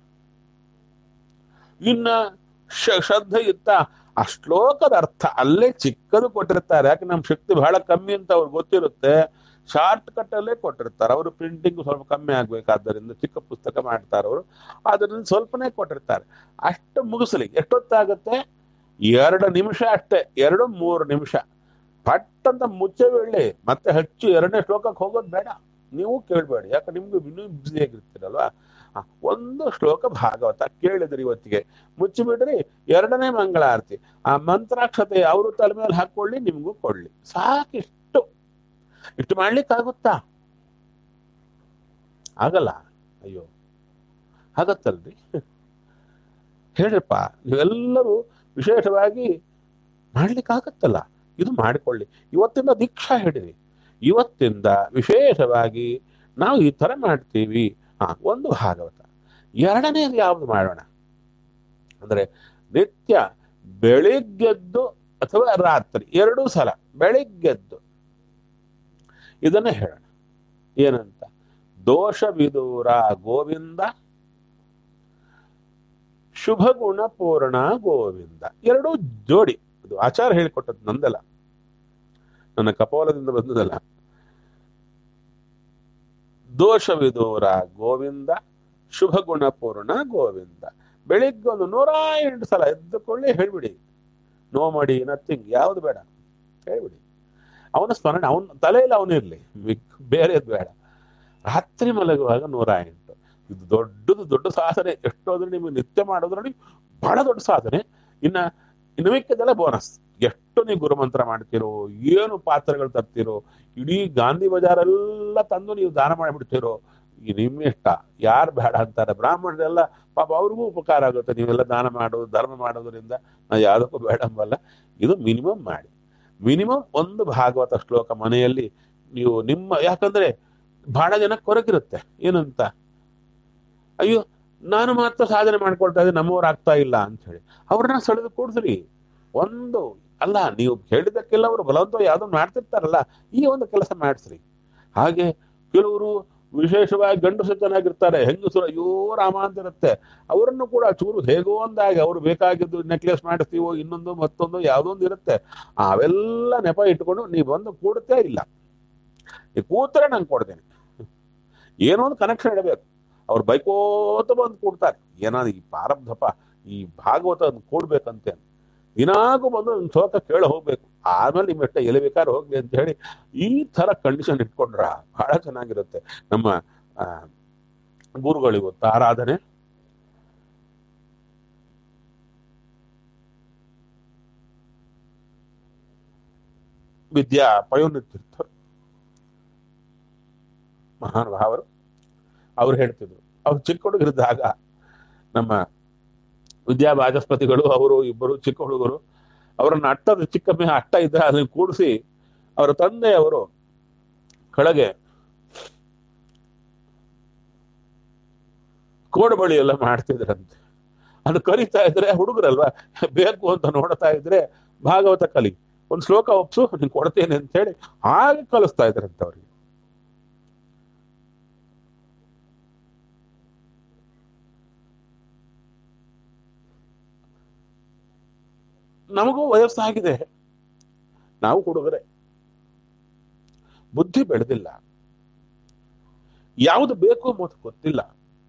ಇನ್ನ ಶ- ಶ್ರದ್ಧೆ ಇತ್ತ ಆ ಶ್ಲೋಕದ ಅರ್ಥ ಅಲ್ಲೇ ಚಿಕ್ಕದು ಕೊಟ್ಟಿರ್ತಾರೆ ಯಾಕೆ ನಮ್ಮ ಶಕ್ತಿ ಬಹಳ ಕಮ್ಮಿ ಅಂತ ಅವ್ರಿಗೆ ಗೊತ್ತಿರುತ್ತೆ ಶಾರ್ಟ್ ಕಟ್ ಅಲ್ಲೇ ಕೊಟ್ಟಿರ್ತಾರೆ ಅವರು ಪ್ರಿಂಟಿಂಗ್ ಸ್ವಲ್ಪ ಕಮ್ಮಿ ಆಗ್ಬೇಕಾದ್ದರಿಂದ ಚಿಕ್ಕ ಪುಸ್ತಕ ಮಾಡ್ತಾರೆ ಅವರು ಅದರಿಂದ ಸ್ವಲ್ಪನೇ ಕೊಟ್ಟಿರ್ತಾರೆ ಅಷ್ಟು ಮುಗಿಸ್ಲಿ ಎಷ್ಟೊತ್ತಾಗುತ್ತೆ ಎರಡು ನಿಮಿಷ ಅಷ್ಟೇ ಎರಡು ಮೂರು ನಿಮಿಷ ಪಟ್ ಅಂತ ಮುಚ್ಚೆ ಬೀಳಿ ಮತ್ತೆ ಹೆಚ್ಚು ಎರಡನೇ ಶ್ಲೋಕಕ್ಕೆ ಹೋಗೋದು ಬೇಡ ನೀವು ಕೇಳಬೇಡಿ ಯಾಕೆ ನಿಮ್ಗೆ ಇನ್ನೂ ಬ್ಯುಸಿ ಆಗಿರ್ತೀರಲ್ವಾ ಆ, ಒಂದು ಶ್ಲೋಕ ಭಾಗವತ ಕೇಳಿದ್ರಿ ಇವತ್ತಿಗೆ ಮುಚ್ಚಿಬಿಡ್ರಿ ಎರಡನೇ ಮಂಗಳಾರತಿ ಆ ಮಂತ್ರಾಕ್ಷತೆ ಅವರು ತಲೆ ಮೇಲೆ ಹಾಕೊಳ್ಳಿ ನಿಮ್ಗೂ ಕೊಡ್ಲಿ ಸಾಕಿಷ್ಟು ಇಷ್ಟು ಮಾಡ್ಲಿಕ್ಕಾಗುತ್ತಾ ಆಗಲ್ಲ ಅಯ್ಯೋ ಆಗತ್ತಲ್ರಿ ಹೇಳ್ರಪ್ಪ ನೀವೆಲ್ಲರೂ ವಿಶೇಷವಾಗಿ ಮಾಡ್ಲಿಕ್ಕಾಗತ್ತಲ್ಲ ಇದು ಮಾಡಿಕೊಳ್ಳಿ ಇವತ್ತಿಂದ ದೀಕ್ಷಾ ಹಿಡಿರಿ ಇವತ್ತಿಂದ ವಿಶೇಷವಾಗಿ ನಾವು ಈ ತರ ಮಾಡ್ತೀವಿ ಹಾ ಒಂದು ಭಾಗವತ ಎರಡನೇದು ಯಾವ್ದು ಮಾಡೋಣ ಅಂದ್ರೆ ನಿತ್ಯ ಬೆಳಿಗ್ಗೆದ್ದು ಅಥವಾ ರಾತ್ರಿ ಎರಡೂ ಸಲ ಬೆಳಿಗ್ಗೆದ್ದು ಇದನ್ನ ಹೇಳೋಣ ಏನಂತ ದೋಷ ವಿದೂರ ಗೋವಿಂದ ಶುಭ ಗುಣ ಪೂರ್ಣ ಗೋವಿಂದ ಎರಡೂ ಜೋಡಿ ಇದು ಆಚಾರ ಹೇಳಿಕೊಟ್ಟದ್ದು ನಂದಲ್ಲ ನನ್ನ ಕಪೋಲದಿಂದ ಬಂದದಲ್ಲ ದೋಷ ವಿದೂರ ಗೋವಿಂದ ಶುಭ ಗುಣ ಪೂರ್ಣ ಗೋವಿಂದ ಬೆಳಿಗ್ಗೆ ಒಂದು ನೂರ ಎಂಟು ಸಲ ಎದ್ದುಕೊಳ್ಳಿ ಹೇಳ್ಬಿಡಿ ನೋ ಮಾಡಿ ನಥಿಂಗ್ ಯಾವುದು ಬೇಡ ಹೇಳ್ಬಿಡಿ ಅವನ ಸ್ಮರಣೆ ಅವನ ತಲೆಯಲ್ಲಿ ಅವನಿರ್ಲಿ ಬೇರೆದು ಬೇಡ ರಾತ್ರಿ ಮಲಗುವಾಗ ನೂರ ಎಂಟು ಇದು ದೊಡ್ಡದು ದೊಡ್ಡ ಸಾಧನೆ ಎಷ್ಟೋದ್ರೆ ನಿಮಗೆ ನಿತ್ಯ ಮಾಡೋದ್ರಲ್ಲಿ ಬಹಳ ದೊಡ್ಡ ಸಾಧನೆ ಇನ್ನ ಇನ್ನು ಮಿಕ್ಕದೆಲ್ಲ ಬೋನಸ್ ಎಷ್ಟು ನೀವು ಗುರುಮಂತ್ರ ಮಾಡ್ತೀರೋ ಏನು ಪಾತ್ರೆಗಳು ತರ್ತೀರೋ ಇಡೀ ಗಾಂಧಿ ಬಜಾರೆಲ್ಲ ತಂದು ನೀವು ದಾನ ಮಾಡಿಬಿಡ್ತೀರೋ ಈ ನಿಮ್ಮ ಇಷ್ಟ ಯಾರು ಬೇಡ ಅಂತಾರೆ ಬ್ರಾಹ್ಮಣರೆಲ್ಲ ಪಾಪ ಅವ್ರಿಗೂ ಉಪಕಾರ ಆಗುತ್ತೆ ನೀವೆಲ್ಲ ದಾನ ಮಾಡೋದು ಧರ್ಮ ಮಾಡೋದ್ರಿಂದ ನಾ ಯಾವುದಕ್ಕೂ ಬೇಡ ಅಂಬಲ್ಲ ಇದು ಮಿನಿಮಮ್ ಮಾಡಿ ಮಿನಿಮಮ್ ಒಂದು ಭಾಗವತ ಶ್ಲೋಕ ಮನೆಯಲ್ಲಿ ನೀವು ನಿಮ್ಮ ಯಾಕಂದ್ರೆ ಬಹಳ ಜನ ಕೊರಗಿರುತ್ತೆ ಏನಂತ ಅಯ್ಯೋ ನಾನು ಮಾತ್ರ ಸಾಧನೆ ಮಾಡ್ಕೊಳ್ತಾ ಇದ್ದೆ ನಮ್ಮವ್ರು ಆಗ್ತಾ ಇಲ್ಲ ಅಂತ ಹೇಳಿ ಅವ್ರನ್ನ ಸೆಳೆದು ಕೂಡಿಸ್ರಿ ಒಂದು ಅಲ್ಲ ನೀವು ಹೇಳಿದಕ್ಕೆಲ್ಲ ಅವರು ಬಲವಂತ ಯಾವ್ದೋ ಮಾಡ್ತಿರ್ತಾರಲ್ಲ ಈ ಒಂದು ಕೆಲಸ ಮಾಡಿಸ್ರಿ ಹಾಗೆ ಕೆಲವರು ವಿಶೇಷವಾಗಿ ಗಂಡಸು ಚೆನ್ನಾಗಿರ್ತಾರೆ ಹೆಂಗಸರು ಅಯ್ಯೋ ರಾಮ ಅಂತ ಇರುತ್ತೆ ಅವರನ್ನು ಕೂಡ ಚೂರು ಹೇಗೋ ಒಂದಾಗಿ ಅವ್ರು ಬೇಕಾಗಿದ್ದು ನೆಕ್ಲೆಸ್ ಮಾಡಿಸ್ತೀವೋ ಇನ್ನೊಂದು ಮತ್ತೊಂದು ಯಾವುದೊಂದು ಇರುತ್ತೆ ಅವೆಲ್ಲ ನೆಪ ಇಟ್ಕೊಂಡು ನೀವು ಬಂದು ಕೂಡುತ್ತೇ ಇಲ್ಲ ಈ ಕೂತ್ರೆ ನಂಗೆ ಕೊಡ್ತೇನೆ ಏನೋ ಒಂದು ಕನೆಕ್ಷನ್ ಇಡಬೇಕು ಅವ್ರು ಬೈಕೋತ ಬಂದು ಕೂಡ್ತಾರೆ ಏನಾದ್ರು ಈ ಪ್ರಾರಬ್ಧಪ ಈ ಭಾಗವತ ಕೂಡ್ಬೇಕಂತೆ ದಿನಾಗೂ ಬಂದು ಒಂದು ಶ್ಲೋಕ ಕೇಳ ಹೋಗ್ಬೇಕು ಆಮೇಲೆ ನಿಮ್ಮ ಎಷ್ಟ ಎಲ್ಲಿ ಬೇಕಾದ್ರೆ ಹೋಗ್ಲಿ ಅಂತ ಹೇಳಿ ಈ ತರ ಕಂಡೀಷನ್ ಇಟ್ಕೊಂಡ್ರ ಬಹಳ ಚೆನ್ನಾಗಿರುತ್ತೆ ನಮ್ಮ ಆ, ಗುರುಗಳು ಇವತ್ತು ಆರಾಧನೆ ವಿದ್ಯಾ ಪಯೋನಿರ್ತಿರ್ತಾರೆ ಮಹಾನುಭಾವರು ಅವ್ರು ಹೇಳ್ತಿದ್ರು ಅವ್ರು ಚಿಕ್ಕ ಹುಡುಗರಿದ್ದಾಗ ನಮ್ಮ ವಿದ್ಯಾ ವಾಚಸ್ಪತಿಗಳು ಅವರು ಇಬ್ಬರು ಚಿಕ್ಕ ಹುಡುಗರು ಅವರನ್ನ ಅಟ್ಟದ ಚಿಕ್ಕಮ್ಮೆ ಅಟ್ಟ ಇದ್ದ ಅದನ್ನ ಕೂಡಿಸಿ ಅವರ ತಂದೆಯವರು ಕೆಳಗೆ ಕೋಡಬಳಿ ಎಲ್ಲ ಮಾಡ್ತಿದ್ರಂತೆ ಅದು ಕಲಿತಾ ಇದ್ರೆ ಹುಡುಗರಲ್ವಾ ಬೇಕು ಅಂತ ನೋಡ್ತಾ ಇದ್ರೆ ಭಾಗವತ ಕಲಿ ಒಂದು ಶ್ಲೋಕ ಒಪ್ಸು ನೀನ್ ಕೊಡ್ತೇನೆ ಅಂತ ಹೇಳಿ ಹಾಗೆ ಕಲಿಸ್ತಾ ಇದ್ರಂತೆ ಅವ್ರಿಗೆ ನಮಗೂ ವಯಸ್ಸಾಗಿದೆ ನಾವು ಹುಡುಗರೆ ಬುದ್ಧಿ ಬೆಳೆದಿಲ್ಲ ಯಾವುದು ಬೇಕು ಮತ್ತು ಗೊತ್ತಿಲ್ಲ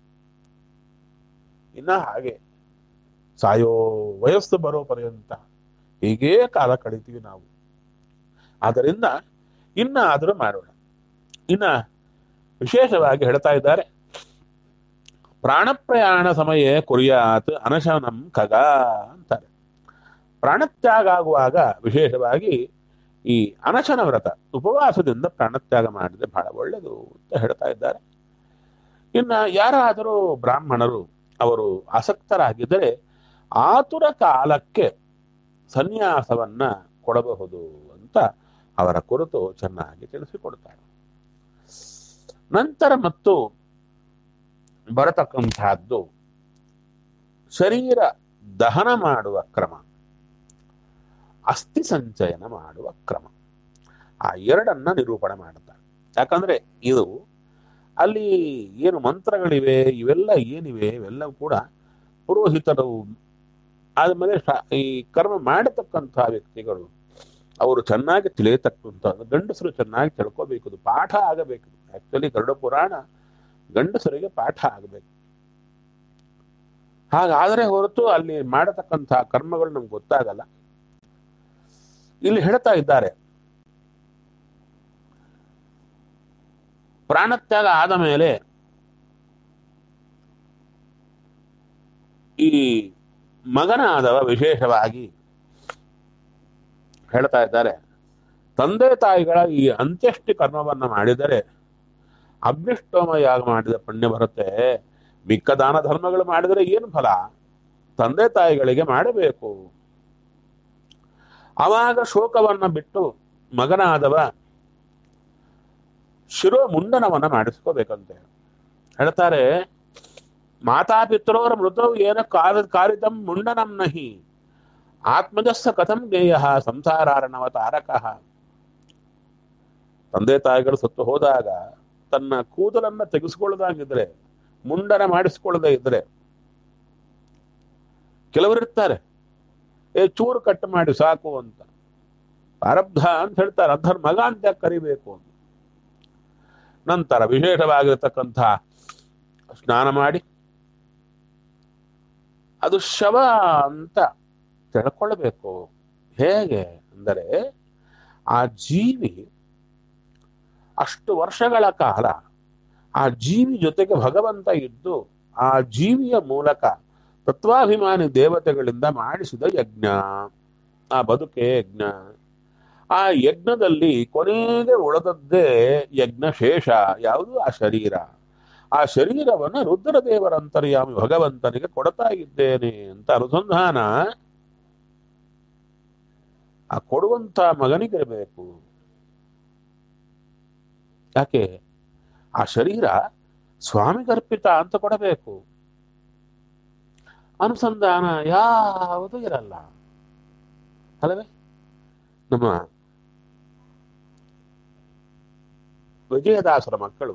ಇನ್ನ ಹಾಗೆ ಸಾಯೋ ವಯಸ್ಸು ಬರೋ ಪರ್ಯಂತ ಹೀಗೇ ಕಾಲ ಕಳಿತೀವಿ ನಾವು ಆದ್ದರಿಂದ ಇನ್ನ ಆದರೂ ಮಾಡೋಣ ಇನ್ನ ವಿಶೇಷವಾಗಿ ಹೇಳ್ತಾ ಇದ್ದಾರೆ ಪ್ರಾಣಪ್ರಯಾಣ ಸಮಯ ಕುರಿಯಾತ್ ಅನಶನಂ ಖಗ ಅಂತಾರೆ ಪ್ರಾಣತ್ಯಾಗ ಆಗುವಾಗ ವಿಶೇಷವಾಗಿ ಈ ಅನಶನ ವ್ರತ ಉಪವಾಸದಿಂದ ಪ್ರಾಣತ್ಯಾಗ ಮಾಡಿದ್ರೆ ಬಹಳ ಒಳ್ಳೆಯದು ಅಂತ ಹೇಳ್ತಾ ಇದ್ದಾರೆ ಇನ್ನ ಯಾರಾದರೂ ಬ್ರಾಹ್ಮಣರು ಅವರು ಆಸಕ್ತರಾಗಿದ್ದರೆ ಆತುರ ಕಾಲಕ್ಕೆ ಸನ್ಯಾಸವನ್ನ ಕೊಡಬಹುದು ಅಂತ ಅವರ ಕುರಿತು ಚೆನ್ನಾಗಿ ತಿಳಿಸಿಕೊಡ್ತಾರೆ ನಂತರ ಮತ್ತು ಬರತಕ್ಕಂತಹದ್ದು ಶರೀರ ದಹನ ಮಾಡುವ ಕ್ರಮ ಅಸ್ಥಿ ಸಂಚಯನ ಮಾಡುವ ಕ್ರಮ ಆ ಎರಡನ್ನ ನಿರೂಪಣೆ ಮಾಡ್ತಾರೆ ಯಾಕಂದ್ರೆ ಇದು ಅಲ್ಲಿ ಏನು ಮಂತ್ರಗಳಿವೆ ಇವೆಲ್ಲ ಏನಿವೆ ಇವೆಲ್ಲವೂ ಕೂಡ ಪುರೋಹಿತರು ಆದ್ಮೇಲೆ ಶ- ಈ ಕರ್ಮ ಮಾಡತಕ್ಕಂತಹ ವ್ಯಕ್ತಿಗಳು ಅವರು ಚೆನ್ನಾಗಿ ತಿಳಿಯತಕ್ಕಂಥ ಗಂಡಸರು ಚೆನ್ನಾಗಿ ತಿಳ್ಕೋಬೇಕು ಇದು ಪಾಠ ಆಗಬೇಕು ಆಕ್ಚುಲಿ ಗರುಡ ಪುರಾಣ ಗಂಡಸರಿಗೆ ಪಾಠ ಆಗಬೇಕು ಹಾಗಾದರೆ ಹೊರತು ಅಲ್ಲಿ ಮಾಡತಕ್ಕಂತಹ ಕರ್ಮಗಳು ನಮ್ಗೆ ಗೊತ್ತಾಗಲ್ಲ ಇಲ್ಲಿ ಹೇಳ್ತಾ ಇದ್ದಾರೆ ಪ್ರಾಣತ್ಯಾಗ ಆದ ಮೇಲೆ ಈ ಮಗನಾದವ ವಿಶೇಷವಾಗಿ ಹೇಳ್ತಾ ಇದ್ದಾರೆ ತಂದೆ ತಾಯಿಗಳ ಈ ಅಂತ್ಯಷ್ಟಿ ಕರ್ಮವನ್ನ ಮಾಡಿದರೆ ಅಗ್ನಿಷ್ಟೋಮ ಯಾಗ ಮಾಡಿದ ಪುಣ್ಯ ಬರುತ್ತೆ ಮಿಕ್ಕ ದಾನ ಧರ್ಮಗಳು ಮಾಡಿದರೆ ಏನು ಫಲ ತಂದೆ ತಾಯಿಗಳಿಗೆ ಮಾಡಬೇಕು ಆವಾಗ ಶೋಕವನ್ನ ಬಿಟ್ಟು ಮಗನಾದವ ಶಿರೋ ಮುಂಡನವನ್ನ ಮಾಡಿಸ್ಕೋಬೇಕಂತೆ ಹೇಳ್ತಾರೆ ಮಾತಾಪಿತ್ರೋರ ಮೃತವು ಏನ ಕಾಲ ಕಾರಿತಂ ಮುಂಡನಂ ನಹಿ ಆತ್ಮಜಸ್ಸ ಕಥಂ ಜ್ಞೇಯ ಸಂಸಾರಾರಣವ ತಾರಕ ತಂದೆ ತಾಯಿಗಳು ಸತ್ತು ಹೋದಾಗ ತನ್ನ ಕೂದಲನ್ನ ತೆಗೆಸ್ಕೊಳ್ಳದಾಗಿದ್ರೆ ಮುಂಡನ ಮಾಡಿಸ್ಕೊಳ್ಳದೆ ಇದ್ರೆ ಕೆಲವರಿರ್ತಾರೆ ಏ ಚೂರು ಕಟ್ ಮಾಡಿ ಸಾಕು ಅಂತ ಪ್ರಾರಬ್ಧ ಅಂತ ಹೇಳ್ತಾರೆ ಅಂಥವ್ರ ಮಗ ಅಂತ ಯಾಕೆ ಕರಿಬೇಕು ಅಂತ ನಂತರ ವಿಶೇಷವಾಗಿರತಕ್ಕಂಥ ಸ್ನಾನ ಮಾಡಿ ಅದು ಶವ ಅಂತ ತಿಳ್ಕೊಳ್ಬೇಕು ಹೇಗೆ ಅಂದರೆ ಆ ಜೀವಿ ಅಷ್ಟು ವರ್ಷಗಳ ಕಾಲ ಆ ಜೀವಿ ಜೊತೆಗೆ ಭಗವಂತ ಇದ್ದು ಆ ಜೀವಿಯ ಮೂಲಕ ತತ್ವಾಭಿಮಾನಿ ದೇವತೆಗಳಿಂದ ಮಾಡಿಸಿದ ಯಜ್ಞ ಆ ಬದುಕೆ ಯಜ್ಞ ಆ ಯಜ್ಞದಲ್ಲಿ ಕೊನೆಗೆ ಉಳಿದದ್ದೇ ಯಜ್ಞ ಶೇಷ ಯಾವುದು ಆ ಶರೀರ ಆ ಶರೀರವನ್ನು ರುದ್ರದೇವರ ಅಂತರ್ಯಾಮಿ ಭಗವಂತನಿಗೆ ಕೊಡ್ತಾ ಇದ್ದೇನೆ ಅಂತ ಅನುಸಂಧಾನ ಆ ಕೊಡುವಂತ ಮಗನಿಗಿರಬೇಕು ಯಾಕೆ ಆ ಶರೀರ ಸ್ವಾಮಿಗರ್ಪಿತ ಅಂತ ಕೊಡಬೇಕು ಅನುಸಂಧಾನ ಯಾವುದು ಇರಲ್ಲ ಅಲ್ಲವೇ ನಮ್ಮ ವಿಜಯದಾಸರ ಮಕ್ಕಳು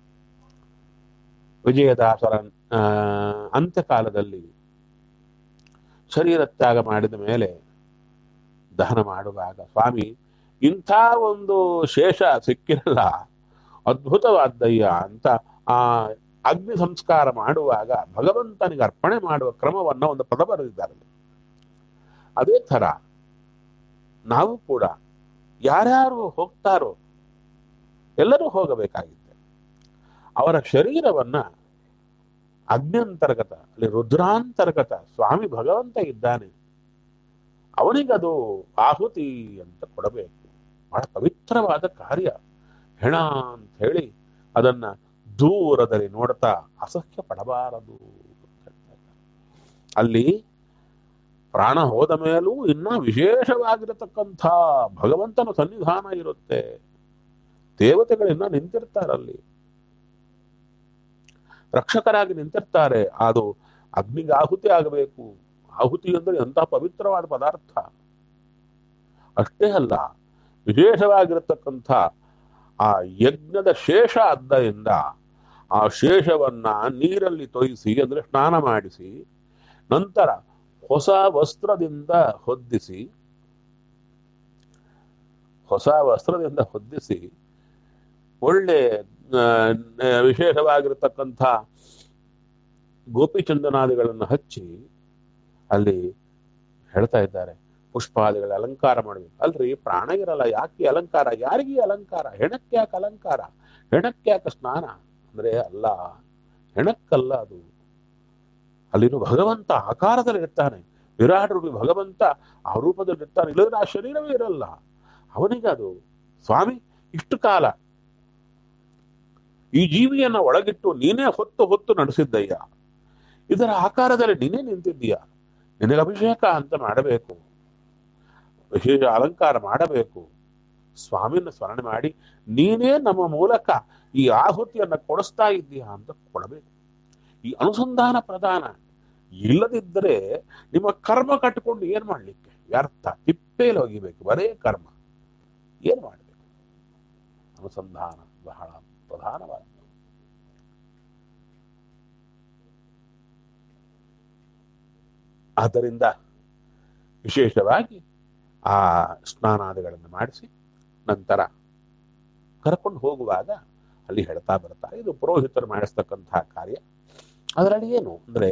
ವಿಜಯದಾಸರ ಆ, ಅಂತ್ಯಕಾಲದಲ್ಲಿ ಶರೀರ ತ್ಯಾಗ ಮಾಡಿದ ಮೇಲೆ ದಹನ ಮಾಡುವಾಗ ಸ್ವಾಮಿ ಇಂಥ ಒಂದು ಶೇಷ ಸಿಕ್ಕಿರಲ್ಲ ಅದ್ಭುತವಾದ್ದಯ್ಯ ಅಂತ ಆ ಅಗ್ನಿ ಸಂಸ್ಕಾರ ಮಾಡುವಾಗ ಭಗವಂತನಿಗೆ ಅರ್ಪಣೆ ಮಾಡುವ ಕ್ರಮವನ್ನ ಒಂದು ಪದ ಬರೆದಿದ್ದಾರೆ ಅದೇ ಥರ ನಾವು ಕೂಡ ಯಾರ್ಯಾರು ಹೋಗ್ತಾರೋ ಎಲ್ಲರೂ ಹೋಗಬೇಕಾಗಿದೆ ಅವರ ಶರೀರವನ್ನ ಅಗ್ನ್ಯಂತರ್ಗತ ಅಲ್ಲಿ ರುದ್ರಾಂತರ್ಗತ ಸ್ವಾಮಿ ಭಗವಂತ ಇದ್ದಾನೆ ಅವನಿಗದು ಆಹುತಿ ಅಂತ ಕೊಡಬೇಕು ಬಹಳ ಪವಿತ್ರವಾದ ಕಾರ್ಯ ಹೆಣ ಅಂತ ಹೇಳಿ ಅದನ್ನ ದೂರದಲ್ಲಿ ನೋಡ್ತಾ ಅಸಹ್ಯ ಪಡಬಾರದು ಅಂತ ಹೇಳ್ತಾ ಇದ್ದಾರೆ. ಅಲ್ಲಿ ಪ್ರಾಣ ಹೋದ ಮೇಲೂ ಇನ್ನ ವಿಶೇಷವಾಗಿರತಕ್ಕಂಥ ಭಗವಂತನ ಸನ್ನಿಧಾನ ಇರುತ್ತೆ ದೇವತೆಗಳಿನ್ನ ನಿಂತಿರ್ತಾರಲ್ಲಿ ರಕ್ಷಕರಾಗಿ ನಿಂತಿರ್ತಾರೆ ಅದು ಅಗ್ನಿಗೆ ಆಹುತಿ ಆಗಬೇಕು ಆಹುತಿ ಅಂದ್ರೆ ಎಂಥ ಪವಿತ್ರವಾದ ಪದಾರ್ಥ ಅಷ್ಟೇ ಅಲ್ಲ ವಿಶೇಷವಾಗಿರತಕ್ಕಂಥ ಆ ಯಜ್ಞದ ಶೇಷ ಆದ್ದರಿಂದ ಆ ಶೇಷವನ್ನ ನೀರಲ್ಲಿ ತೊಯಿಸಿ ಅಂದ್ರೆ ಸ್ನಾನ ಮಾಡಿಸಿ ನಂತರ ಹೊಸ ವಸ್ತ್ರದಿಂದ ಹೊದ್ದಿಸಿ ಹೊಸ ವಸ್ತ್ರದಿಂದ ಹೊದ್ದಿಸಿ ಒಳ್ಳೆ ಆ, ನ- ವಿಶೇಷವಾಗಿರತಕ್ಕಂಥ ಗೋಪಿಚಂದನಾದಿಗಳನ್ನು ಹಚ್ಚಿ ಅಲ್ಲಿ ಹೇಳ್ತಾ ಇದ್ದಾರೆ ಪುಷ್ಪಾದಿಗಳ ಅಲಂಕಾರ ಮಾಡಬೇಕು ಅಲ್ರಿ ಪ್ರಾಣ ಇರಲ್ಲ ಯಾಕೆ ಈ ಅಲಂಕಾರ ಯಾರಿಗೆ ಈ ಅಲಂಕಾರ ಹೆಣಕ್ಕೆ ಯಾಕೆ ಅಲಂಕಾರ ಹೆಣಕ್ಕೆ ಯಾಕೆ ಸ್ನಾನ ಅಂದ್ರೆ ಅಲ್ಲ ಹೆಣಕ್ಕಲ್ಲ ಅದು ಅಲ್ಲಿನ ಭಗವಂತ ಆಕಾರದಲ್ಲಿ ಇರ್ತಾನೆ ವಿರಾಟ್ ರೂಪಿ ಭಗವಂತ ಆ ರೂಪದಲ್ಲಿ ಇರ್ತಾನೆ ಇಲ್ಲದ್ರೆ ಆ ಶರೀರವೇ ಇರಲ್ಲ ಅವನಿಗೆ ಅದು ಸ್ವಾಮಿ ಇಷ್ಟು ಕಾಲ ಈ ಜೀವಿಯನ್ನ ಒಳಗಿಟ್ಟು ನೀನೇ ಹೊತ್ತು ಹೊತ್ತು ನಡೆಸಿದ್ದಯ್ಯ ಇದರ ಆಕಾರದಲ್ಲಿ ನೀನೇ ನಿಂತಿದ್ದೀಯ ನಿನಗೆ ಅಭಿಷೇಕ ಅಂತ ಮಾಡಬೇಕು ವಿಶೇಷ ಅಲಂಕಾರ ಮಾಡಬೇಕು ಸ್ವಾಮಿನ ಸ್ಮರಣೆ ಮಾಡಿ ನೀನೇ ನಮ್ಮ ಮೂಲಕ ಈ ಆಹುತಿಯನ್ನ ಕೊಡಿಸ್ತಾ ಇದ್ದೀಯ ಅಂತ ಕೊಡಬೇಕು ಈ ಅನುಸಂಧಾನ ಪ್ರಧಾನ ಇಲ್ಲದಿದ್ದರೆ ನಿಮ್ಮ ಕರ್ಮ ಕಟ್ಟಿಕೊಂಡು ಏನ್ ಮಾಡ್ಲಿಕ್ಕೆ ವ್ಯರ್ಥ ತಿಪ್ಪೇಲಿ ಹೋಗಿಬೇಕು ಬರೇ ಕರ್ಮ ಏನ್ ಮಾಡಬೇಕು ಅನುಸಂಧಾನ ಬಹಳ ಪ್ರಧಾನವಾದ ಆದ್ದರಿಂದ ವಿಶೇಷವಾಗಿ ಆ ಸ್ನಾನಾದಿಗಳನ್ನು ಮಾಡಿಸಿ ನಂತರ ಕರ್ಕೊಂಡು ಹೋಗುವಾಗ ಅಲ್ಲಿ ಹೇಳ್ತಾ ಬರ್ತಾರೆ ಇದು ಪುರೋಹಿತರು ಮಾಡಿಸ್ತಕ್ಕಂತಹ ಕಾರ್ಯ ಅದರಲ್ಲಿ ಏನು ಅಂದ್ರೆ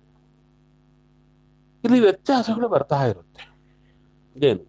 ಇಲ್ಲಿ ವ್ಯತ್ಯಾಸಗಳು ಬರ್ತಾ ಇರುತ್ತೆ ಏನು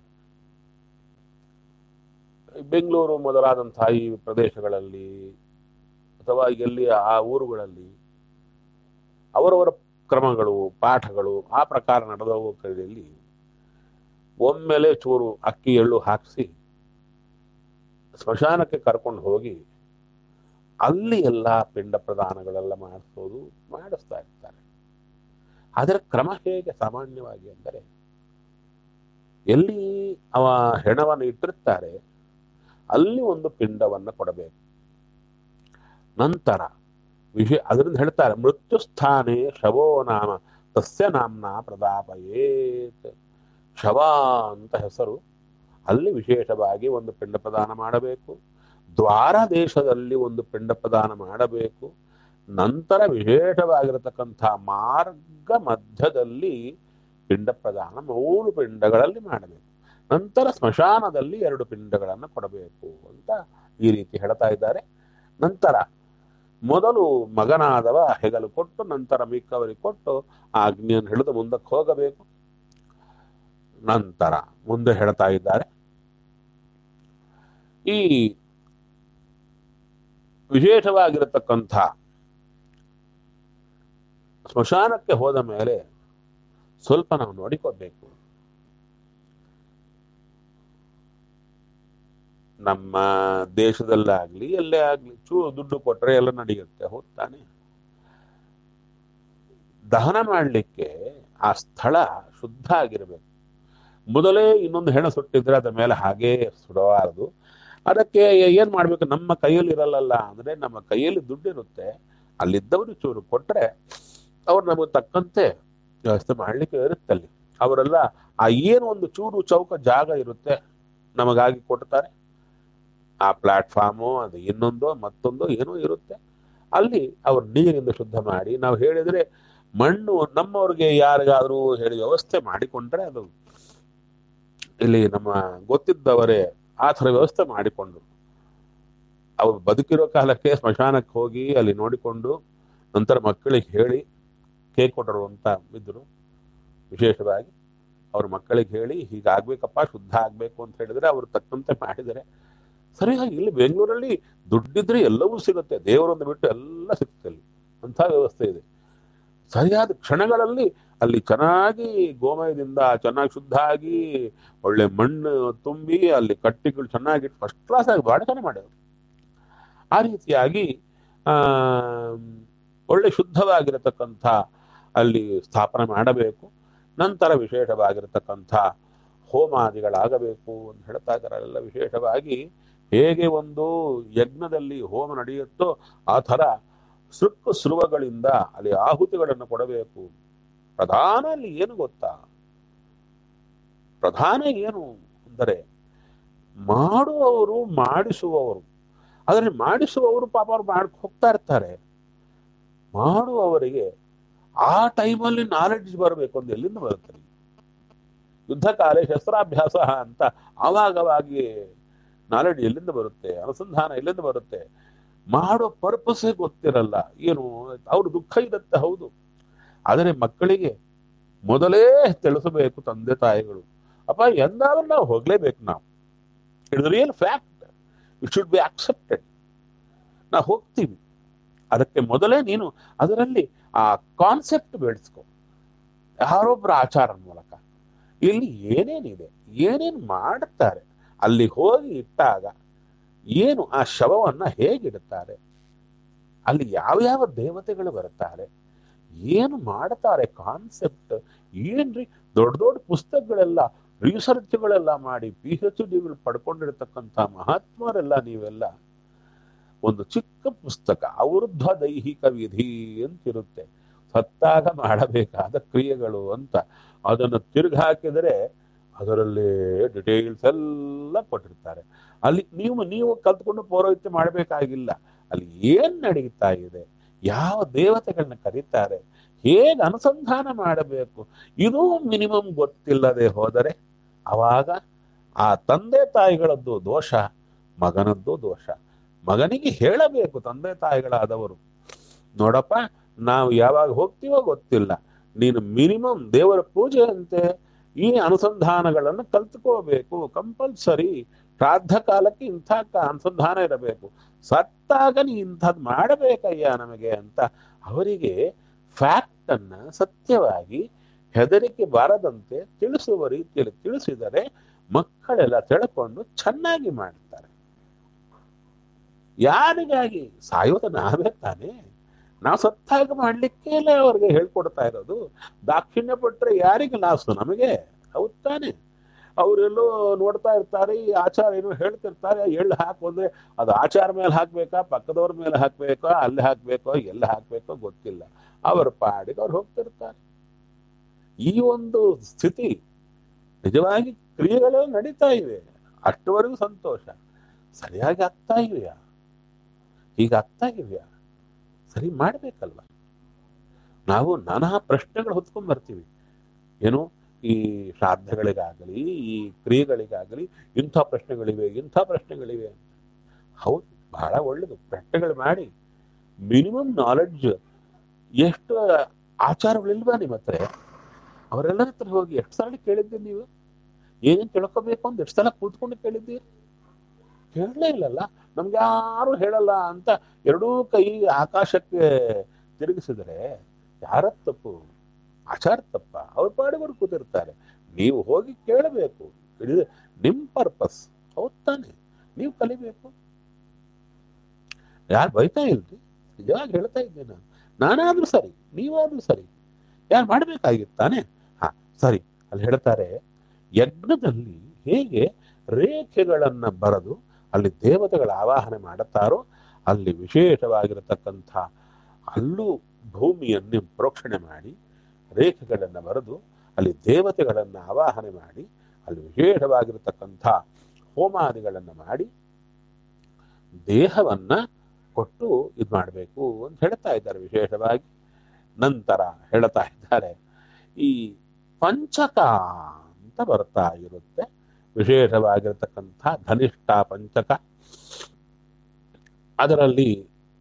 ಬೆಂಗಳೂರು ಮೊದಲಾದಂತಹ ಈ ಪ್ರದೇಶಗಳಲ್ಲಿ ಅಥವಾ ಎಲ್ಲಿ ಆ ಊರುಗಳಲ್ಲಿ ಅವರವರ ಕ್ರಮಗಳು ಪಾಠಗಳು ಆ ಪ್ರಕಾರ ನಡೆದ ಕಡೆಯಲ್ಲಿ ಒಮ್ಮೆಲೆ ಚೂರು ಅಕ್ಕಿ ಎಳ್ಳು ಹಾಕಿಸಿ ಸ್ಮಶಾನಕ್ಕೆ ಕರ್ಕೊಂಡು ಹೋಗಿ ಅಲ್ಲಿ ಎಲ್ಲ ಪಿಂಡ ಪ್ರದಾನಗಳೆಲ್ಲ ಮಾಡಿಸೋದು ಮಾಡಿಸ್ತಾ ಇರ್ತಾರೆ ಅದರ ಕ್ರಮ ಹೇಗೆ ಸಾಮಾನ್ಯವಾಗಿ ಅಂದರೆ ಎಲ್ಲಿ ಅವ ಹೆಣವನ್ನು ಇಟ್ಟಿರ್ತಾರೆ ಅಲ್ಲಿ ಒಂದು ಪಿಂಡವನ್ನು ಕೊಡಬೇಕು ನಂತರ ವಿಷಯ ಅದರಿಂದ ಹೇಳ್ತಾರೆ ಮೃತ್ಯು ಸ್ಥಾನೇ ಶವೋ ನಾಮ ತಸ್ಯ ನಾಮ್ನ ಪ್ರದಾಪಯೇತ್ ಶವ ಅಂತ ಹೆಸರು ಅಲ್ಲಿ ವಿಶೇಷವಾಗಿ ಒಂದು ಪಿಂಡ ಪ್ರದಾನ ಮಾಡಬೇಕು ದ್ವಾರ ದೇಶದಲ್ಲಿ ಒಂದು ಪಿಂಡ ಪ್ರದಾನ ಮಾಡಬೇಕು ನಂತರ ವಿಶೇಷವಾಗಿರತಕ್ಕಂಥ ಮಾರ್ಗ ಮಧ್ಯದಲ್ಲಿ ಪಿಂಡ ಪ್ರದಾನ ಮೂರು ಪಿಂಡಗಳಲ್ಲಿ ಮಾಡಬೇಕು ನಂತರ ಸ್ಮಶಾನದಲ್ಲಿ ಎರಡು ಪಿಂಡಗಳನ್ನು ಕೊಡಬೇಕು ಅಂತ ಈ ರೀತಿ ಹೇಳ್ತಾ ಇದ್ದಾರೆ ನಂತರ ಮೊದಲು ಮಗನಾದವ ಹೆಗಲು ಕೊಟ್ಟು ನಂತರ ಮಿಕ್ಕವರಿಗೆ ಕೊಟ್ಟು ಆ ಅಗ್ನಿಯನ್ನು ಹಿಡಿದು ಮುಂದಕ್ಕೆ ಹೋಗಬೇಕು ನಂತರ ಮುಂದೆ ಹೇಳ್ತಾ ಇದ್ದಾರೆ ಈ ವಿಶೇಷವಾಗಿರತಕ್ಕಂಥ ಸ್ಮಶಾನಕ್ಕೆ ಹೋದ ಮೇಲೆ ಸ್ವಲ್ಪ ನಾವು ನೋಡಿಕೊಳ್ಬೇಕು ನಮ್ಮ ದೇಶದಲ್ಲಾಗ್ಲಿ ಎಲ್ಲೇ ಆಗ್ಲಿ ಚೂರು ದುಡ್ಡು ಕೊಟ್ರೆ ಎಲ್ಲ ನಡೆಯುತ್ತೆ ಹೌದ್ ತಾನೆ ದಹನ ಮಾಡಲಿಕ್ಕೆ ಆ ಸ್ಥಳ ಶುದ್ಧ ಆಗಿರಬೇಕು ಮೊದಲೇ ಇನ್ನೊಂದು ಹೆಣ ಸುಟ್ಟಿದ್ರೆ ಅದ್ರ ಮೇಲೆ ಹಾಗೇ ಸುಡಬಾರದು ಅದಕ್ಕೆ ಏನ್ ಮಾಡ್ಬೇಕು ನಮ್ಮ ಕೈಯಲ್ಲಿ ಇರಲ್ಲಲ್ಲ ಅಂದ್ರೆ ನಮ್ಮ ಕೈಯಲ್ಲಿ ದುಡ್ಡಿರುತ್ತೆ ಅಲ್ಲಿದ್ದವರು ಚೂರು ಕೊಟ್ರೆ ಅವ್ರು ನಮಗೆ ತಕ್ಕಂತೆ ವ್ಯವಸ್ಥೆ ಮಾಡ್ಲಿಕ್ಕೆ ಇರುತ್ತೆ ಅಲ್ಲಿ ಅವರೆಲ್ಲ ಆ ಏನು ಒಂದು ಚೂರು ಚೌಕ ಜಾಗ ಇರುತ್ತೆ ನಮಗಾಗಿ ಕೊಡ್ತಾರೆ ಆ ಪ್ಲಾಟ್ಫಾರ್ಮು ಅದು ಇನ್ನೊಂದು ಮತ್ತೊಂದು ಏನೋ ಇರುತ್ತೆ ಅಲ್ಲಿ ಅವ್ರು ನೀರಿಂದ ಶುದ್ಧ ಮಾಡಿ ನಾವು ಹೇಳಿದ್ರೆ ಮಣ್ಣು ನಮ್ಮವ್ರಿಗೆ ಯಾರಿಗಾದ್ರೂ ಹೇಳಿ ವ್ಯವಸ್ಥೆ ಮಾಡಿಕೊಂಡ್ರೆ ಅದು ಇಲ್ಲಿ ನಮ್ಮ ಗೊತ್ತಿದ್ದವರೇ ಆ ಥರ ವ್ಯವಸ್ಥೆ ಮಾಡಿಕೊಂಡ್ರು ಅವ್ರು ಬದುಕಿರೋ ಕಾಲಕ್ಕೆ ಸ್ಮಶಾನಕ್ಕೆ ಹೋಗಿ ಅಲ್ಲಿ ನೋಡಿಕೊಂಡು ನಂತರ ಮಕ್ಕಳಿಗೆ ಹೇಳಿ ಕೇಕ್ ಕೊಟ್ಟರು ಅಂತ ಇದ್ರು ವಿಶೇಷವಾಗಿ ಅವ್ರ ಮಕ್ಕಳಿಗೆ ಹೇಳಿ ಹೀಗಾಗ್ಬೇಕಪ್ಪ ಶುದ್ಧ ಆಗ್ಬೇಕು ಅಂತ ಹೇಳಿದ್ರೆ ಅವ್ರು ತಕ್ಕಂತೆ ಮಾಡಿದರೆ ಸರಿಯಾಗಿ ಇಲ್ಲಿ ಬೆಂಗಳೂರಲ್ಲಿ ದುಡ್ಡಿದ್ರೆ ಎಲ್ಲವೂ ಸಿಗುತ್ತೆ ದೇವರೊಂದು ಬಿಟ್ಟು ಎಲ್ಲ ಸಿಗುತ್ತೆ ಅಲ್ಲಿ ಅಂಥ ವ್ಯವಸ್ಥೆ ಇದೆ ಸರಿಯಾದ ಕ್ಷಣಗಳಲ್ಲಿ ಅಲ್ಲಿ ಚೆನ್ನಾಗಿ ಗೋಮಯದಿಂದ ಚೆನ್ನಾಗಿ ಶುದ್ಧ ಆಗಿ ಒಳ್ಳೆ ಮಣ್ಣು ತುಂಬಿ ಅಲ್ಲಿ ಕಟ್ಟಿಗಳು ಚೆನ್ನಾಗಿ ಫಸ್ಟ್ ಕ್ಲಾಸ್ ಆಗಿ ಬಹಳ ಚೆನ್ನಾಗಿ ಮಾಡ್ಯಾರ ಆ ರೀತಿಯಾಗಿ ಆ ಒಳ್ಳೆ ಶುದ್ಧವಾಗಿರತಕ್ಕಂಥ ಅಲ್ಲಿ ಸ್ಥಾಪನೆ ಮಾಡಬೇಕು ನಂತರ ವಿಶೇಷವಾಗಿರತಕ್ಕಂಥ ಹೋಮಾದಿಗಳಾಗಬೇಕು ಅಂತ ಹೇಳ್ತಾ ಇದ್ದಾರೆ ಎಲ್ಲ ವಿಶೇಷವಾಗಿ ಹೇಗೆ ಒಂದು ಯಜ್ಞದಲ್ಲಿ ಹೋಮ ನಡೆಯುತ್ತೋ ಆ ಥರ ಸೃಕ್ಕು ಸೃವಗಳಿಂದ ಅಲ್ಲಿ ಆಹುತಿಗಳನ್ನು ಕೊಡಬೇಕು ಪ್ರಧಾನ ಅಲ್ಲಿ ಏನು ಗೊತ್ತಾ ಪ್ರಧಾನ ಏನು ಅಂದರೆ ಮಾಡುವವರು ಮಾಡಿಸುವವರು ಆದರೆ ಮಾಡಿಸುವವರು ಪಾಪ ಅವ್ರು ಮಾಡ್ ಹೋಗ್ತಾ ಇರ್ತಾರೆ ಮಾಡುವವರಿಗೆ ಆ ಟೈಮಲ್ಲಿ ನಾಲೆಡ್ಜ್ ಬರಬೇಕು ಅಂತ ಎಲ್ಲಿಂದ ಬರುತ್ತೆ ಯುದ್ಧ ಕಾಲೇ ಶಸ್ತ್ರಾಭ್ಯಾಸ ಅಂತ ಆವಾಗವಾಗಿ ನಾಲೆಡ್ಜ್ ಎಲ್ಲಿಂದ ಬರುತ್ತೆ ಅನುಸಂಧಾನ ಎಲ್ಲಿಂದ ಬರುತ್ತೆ ಮಾಡೋ ಪರ್ಪಸ್ಸೇ ಗೊತ್ತಿರಲ್ಲ ಏನು ಅವ್ರ ದುಃಖ ಇರುತ್ತೆ ಹೌದು ಆದರೆ ಮಕ್ಕಳಿಗೆ ಮೊದಲೇ ತಿಳಿಸಬೇಕು ತಂದೆ ತಾಯಿಗಳು ಅಪ್ಪ ಎಂದಾದ್ರೂ ನಾವು ಹೋಗ್ಲೇಬೇಕು ನಾವು it's real fact it should be accepted ನಾವು ಹೋಗ್ತೀವಿ ಅದಕ್ಕೆ ಮೊದಲೇ ನೀನು ಅದರಲ್ಲಿ ಆ ಕಾನ್ಸೆಪ್ಟ್ ಬೆಳೆಸ್ಕೊ ಯಾರೊಬ್ಬರ ಆಚಾರ ಮೂಲಕ ಇಲ್ಲಿ ಏನೇನಿದೆ ಏನೇನು ಮಾಡುತ್ತಾರೆ ಅಲ್ಲಿ ಹೋಗಿ ಇಟ್ಟಾಗ ಏನು ಆ ಶವವನ್ನ ಹೇಗಿಡುತ್ತಾರೆ ಅಲ್ಲಿ ಯಾವ್ಯಾವ ದೇವತೆಗಳು ಬರುತ್ತಾರೆ ಏನು ಮಾಡುತ್ತಾರೆ ಕಾನ್ಸೆಪ್ಟ್ ಏನ್ರಿ ದೊಡ್ಡ ದೊಡ್ಡ ಪುಸ್ತಕಗಳೆಲ್ಲ ರಿಸರ್ಚ್ಗಳೆಲ್ಲ ಮಾಡಿ ಪಿ ಎಚ್ ಡಿಗಳು ಪಡ್ಕೊಂಡಿರ್ತಕ್ಕಂಥ ಮಹಾತ್ಮರೆಲ್ಲ ನೀವೆಲ್ಲ ಒಂದು ಚಿಕ್ಕ ಪುಸ್ತಕ ಅವೃದ್ಧ ದೈಹಿಕ ವಿಧಿ ಅಂತಿರುತ್ತೆ ಸತ್ತಾಗ ಮಾಡಬೇಕಾದ ಕ್ರಿಯೆಗಳು ಅಂತ ಅದನ್ನು ತಿರುಗಿ ಹಾಕಿದರೆ ಅದರಲ್ಲಿ ಡಿಟೇಲ್ಸ್ ಎಲ್ಲ ಕೊಟ್ಟಿರ್ತಾರೆ ಅಲ್ಲಿ ನೀವು ನೀವು ಕಲ್ತ್ಕೊಂಡು ಪೌರೋಹಿತ್ಯ ಮಾಡಬೇಕಾಗಿಲ್ಲ ಅಲ್ಲಿ ಏನ್ ನಡೀತಾ ಇದೆ ಯಾವ ದೇವತೆಗಳನ್ನ ಕರೀತಾರೆ ಹೇಗೆ ಅನುಸಂಧಾನ ಮಾಡಬೇಕು ಇದು ಮಿನಿಮಮ್ ಗೊತ್ತಿಲ್ಲದೆ ಹೋದರೆ ಅವಾಗ ಆ ತಂದೆ ತಾಯಿಗಳದ್ದು ದೋಷ ಮಗನದ್ದು ದೋಷ ಮಗನಿಗೆ ಹೇಳಬೇಕು ತಂದೆ ತಾಯಿಗಳಾದವರು ನೋಡಪ್ಪ ನಾವು ಯಾವಾಗ ಹೋಗ್ತೀವೋ ಗೊತ್ತಿಲ್ಲ ನೀನು ಮಿನಿಮಮ್ ದೇವರ ಪೂಜೆ ಅಂತೆ ಈ ಅನುಸಂಧಾನಗಳನ್ನು ಕಲ್ತ್ಕೋಬೇಕು ಕಂಪಲ್ಸರಿ ಶ್ರಾದ್ದ ಕಾಲಕ್ಕೆ ಇಂಥ ಕ- ಅನುಸಂಧಾನ ಇರಬೇಕು ಸತ್ತಾಗ ನೀ ಇಂಥದ್ದು ಮಾಡಬೇಕಯ್ಯ ನಮಗೆ ಅಂತ ಅವರಿಗೆ ಫ್ಯಾಕ್ಟ್ ಅನ್ನ ಸತ್ಯವಾಗಿ ಹೆದರಿಕೆ ಬಾರದಂತೆ ತಿಳಿಸುವ ರೀತಿಯಲ್ಲಿ ತಿಳಿಸಿದರೆ ಮಕ್ಕಳೆಲ್ಲ ತಿಳ್ಕೊಂಡು ಚೆನ್ನಾಗಿ ಮಾಡ್ತಾರೆ ಯಾರಿಗಾಗಿ ಸಾಯೋದು ನಾವೇ ತಾನೇ ನಾವು ಸತ್ತಾಗ ಮಾಡ್ಲಿಕ್ಕೆ ಎಲ್ಲ ಅವ್ರಿಗೆ ಹೇಳ್ಕೊಡ್ತಾ ಇರೋದು ದಾಕ್ಷಿಣ್ಯ ಪಟ್ರೆ ಯಾರಿಗೆ ಲಾಸು ನಮಗೆ ಹೌದ್ ತಾನೆ ಅವರೆಲ್ಲೋ ನೋಡ್ತಾ ಇರ್ತಾರೆ ಈ ಆಚಾರ ಏನೋ ಹೇಳ್ತಿರ್ತಾರೆ ಎಳ್ಳು ಹಾಕು ಅಂದ್ರೆ ಅದು ಆಚಾರ ಮೇಲೆ ಹಾಕ್ಬೇಕಾ ಪಕ್ಕದವ್ರ ಮೇಲೆ ಹಾಕ್ಬೇಕಾ ಅಲ್ಲಿ ಹಾಕ್ಬೇಕೋ ಎಲ್ಲಿ ಹಾಕ್ಬೇಕೋ ಗೊತ್ತಿಲ್ಲ ಅವರ ಪಾಡಿಗೆ ಅವ್ರು ಹೋಗ್ತಿರ್ತಾರೆ ಈ ಒಂದು ಸ್ಥಿತಿ ನಿಜವಾಗಿ ಕ್ರಿಯೆಗಳು ನಡೀತಾ ಇವೆ ಅಷ್ಟುವರೆಗೂ ಸಂತೋಷ ಸರಿಯಾಗಿ ಆಗ್ತಾ ಇವೆಯಾ ಈಗ ಆಗ್ತಾ ಇವೆಯಾ ಸರಿ ಮಾಡ್ಬೇಕಲ್ವ ನಾವು ನಾನಾ ಪ್ರಶ್ನೆಗಳು ಹೊತ್ಕೊಂಡ್ ಬರ್ತೀವಿ ಏನು ಈ ಶ್ರಾದ್ದಗಳಿಗಾಗಲಿ ಈ ಕ್ರಿಯೆಗಳಿಗಾಗಲಿ ಇಂಥ ಪ್ರಶ್ನೆಗಳಿವೆ ಇಂಥ ಪ್ರಶ್ನೆಗಳಿವೆ ಹೌದು ಬಹಳ ಒಳ್ಳೇದು ಪ್ರಶ್ನೆಗಳು ಮಾಡಿ ಮಿನಿಮಮ್ ನಾಲೆಡ್ಜ್ ಎಷ್ಟು ಆಚಾರಗಳಿಲ್ವಾ ನಿಮ್ಮ ಹತ್ರ ಅವರೆಲ್ಲರ ಹತ್ರ ಹೋಗಿ ಎಷ್ಟು ಸಲ ಕೇಳಿದ್ದೀರಿ ನೀವು ಏನೇನು ತಿಳ್ಕೊಬೇಕು ಅಂತ ಎಷ್ಟು ಸಲ ಕೂತ್ಕೊಂಡು ಕೇಳಿದ್ದೀರಿ ಕೇಳಲೇ ಇಲ್ಲಲ್ಲ ನಮ್ಗೆ ಯಾರು ಹೇಳಲ್ಲ ಅಂತ ಎರಡೂ ಕೈ ಆಕಾಶಕ್ಕೆ ತಿರುಗಿಸಿದರೆ ಯಾರ ತಪ್ಪು ಆಚಾರ ತಪ್ಪ ಅವ್ರ ಪಾಡಿವರು ಕೂತಿರ್ತಾರೆ ನೀವು ಹೋಗಿ ಕೇಳಬೇಕು ಇದು ನಿಮ್ ಪರ್ಪಸ್ ಹೌದ್ ತಾನೆ ನೀವು ಕಲಿಬೇಕು ಯಾರು ಬೈತಾ ಇಲ್ರಿ ನಿಜವಾಗಿ ಹೇಳ್ತಾ ಇದ್ದೆ ನಾನು ನಾನಾದ್ರೂ ಸರಿ ನೀವಾದ್ರೂ ಸರಿ ಯಾರು ಮಾಡ್ಬೇಕಾಗಿತ್ತಾನೆ ಹಾ ಸರಿ ಅಲ್ಲಿ ಹೇಳ್ತಾರೆ ಯಜ್ಞದಲ್ಲಿ ಹೇಗೆ ರೇಖೆಗಳನ್ನ ಬರೆದು ಅಲ್ಲಿ ದೇವತೆಗಳ ಆವಾಹನೆ ಮಾಡುತ್ತಾರೋ ಅಲ್ಲಿ ವಿಶೇಷವಾಗಿರತಕ್ಕಂಥ ಅಲ್ಲೂ ಭೂಮಿಯನ್ನು ಪ್ರೋಕ್ಷಣೆ ಮಾಡಿ ರೇಖೆಗಳನ್ನು ಬರೆದು ಅಲ್ಲಿ ದೇವತೆಗಳನ್ನು ಆವಾಹನೆ ಮಾಡಿ ಅಲ್ಲಿ ವಿಶೇಷವಾಗಿರತಕ್ಕಂಥ ಹೋಮಾದಿಗಳನ್ನು ಮಾಡಿ ದೇಹವನ್ನ ಕೊಟ್ಟು ಇದು ಮಾಡಬೇಕು ಅಂತ ಹೇಳ್ತಾ ಇದ್ದಾರೆ ವಿಶೇಷವಾಗಿ ನಂತರ ಹೇಳ್ತಾ ಇದ್ದಾರೆ ಈ ಪಂಚಕ ಅಂತ ಬರ್ತಾ ಇರುತ್ತೆ ವಿಶೇಷವಾಗಿರತಕ್ಕಂಥ ಧನಿಷ್ಠ ಪಂಚಕ ಅದರಲ್ಲಿ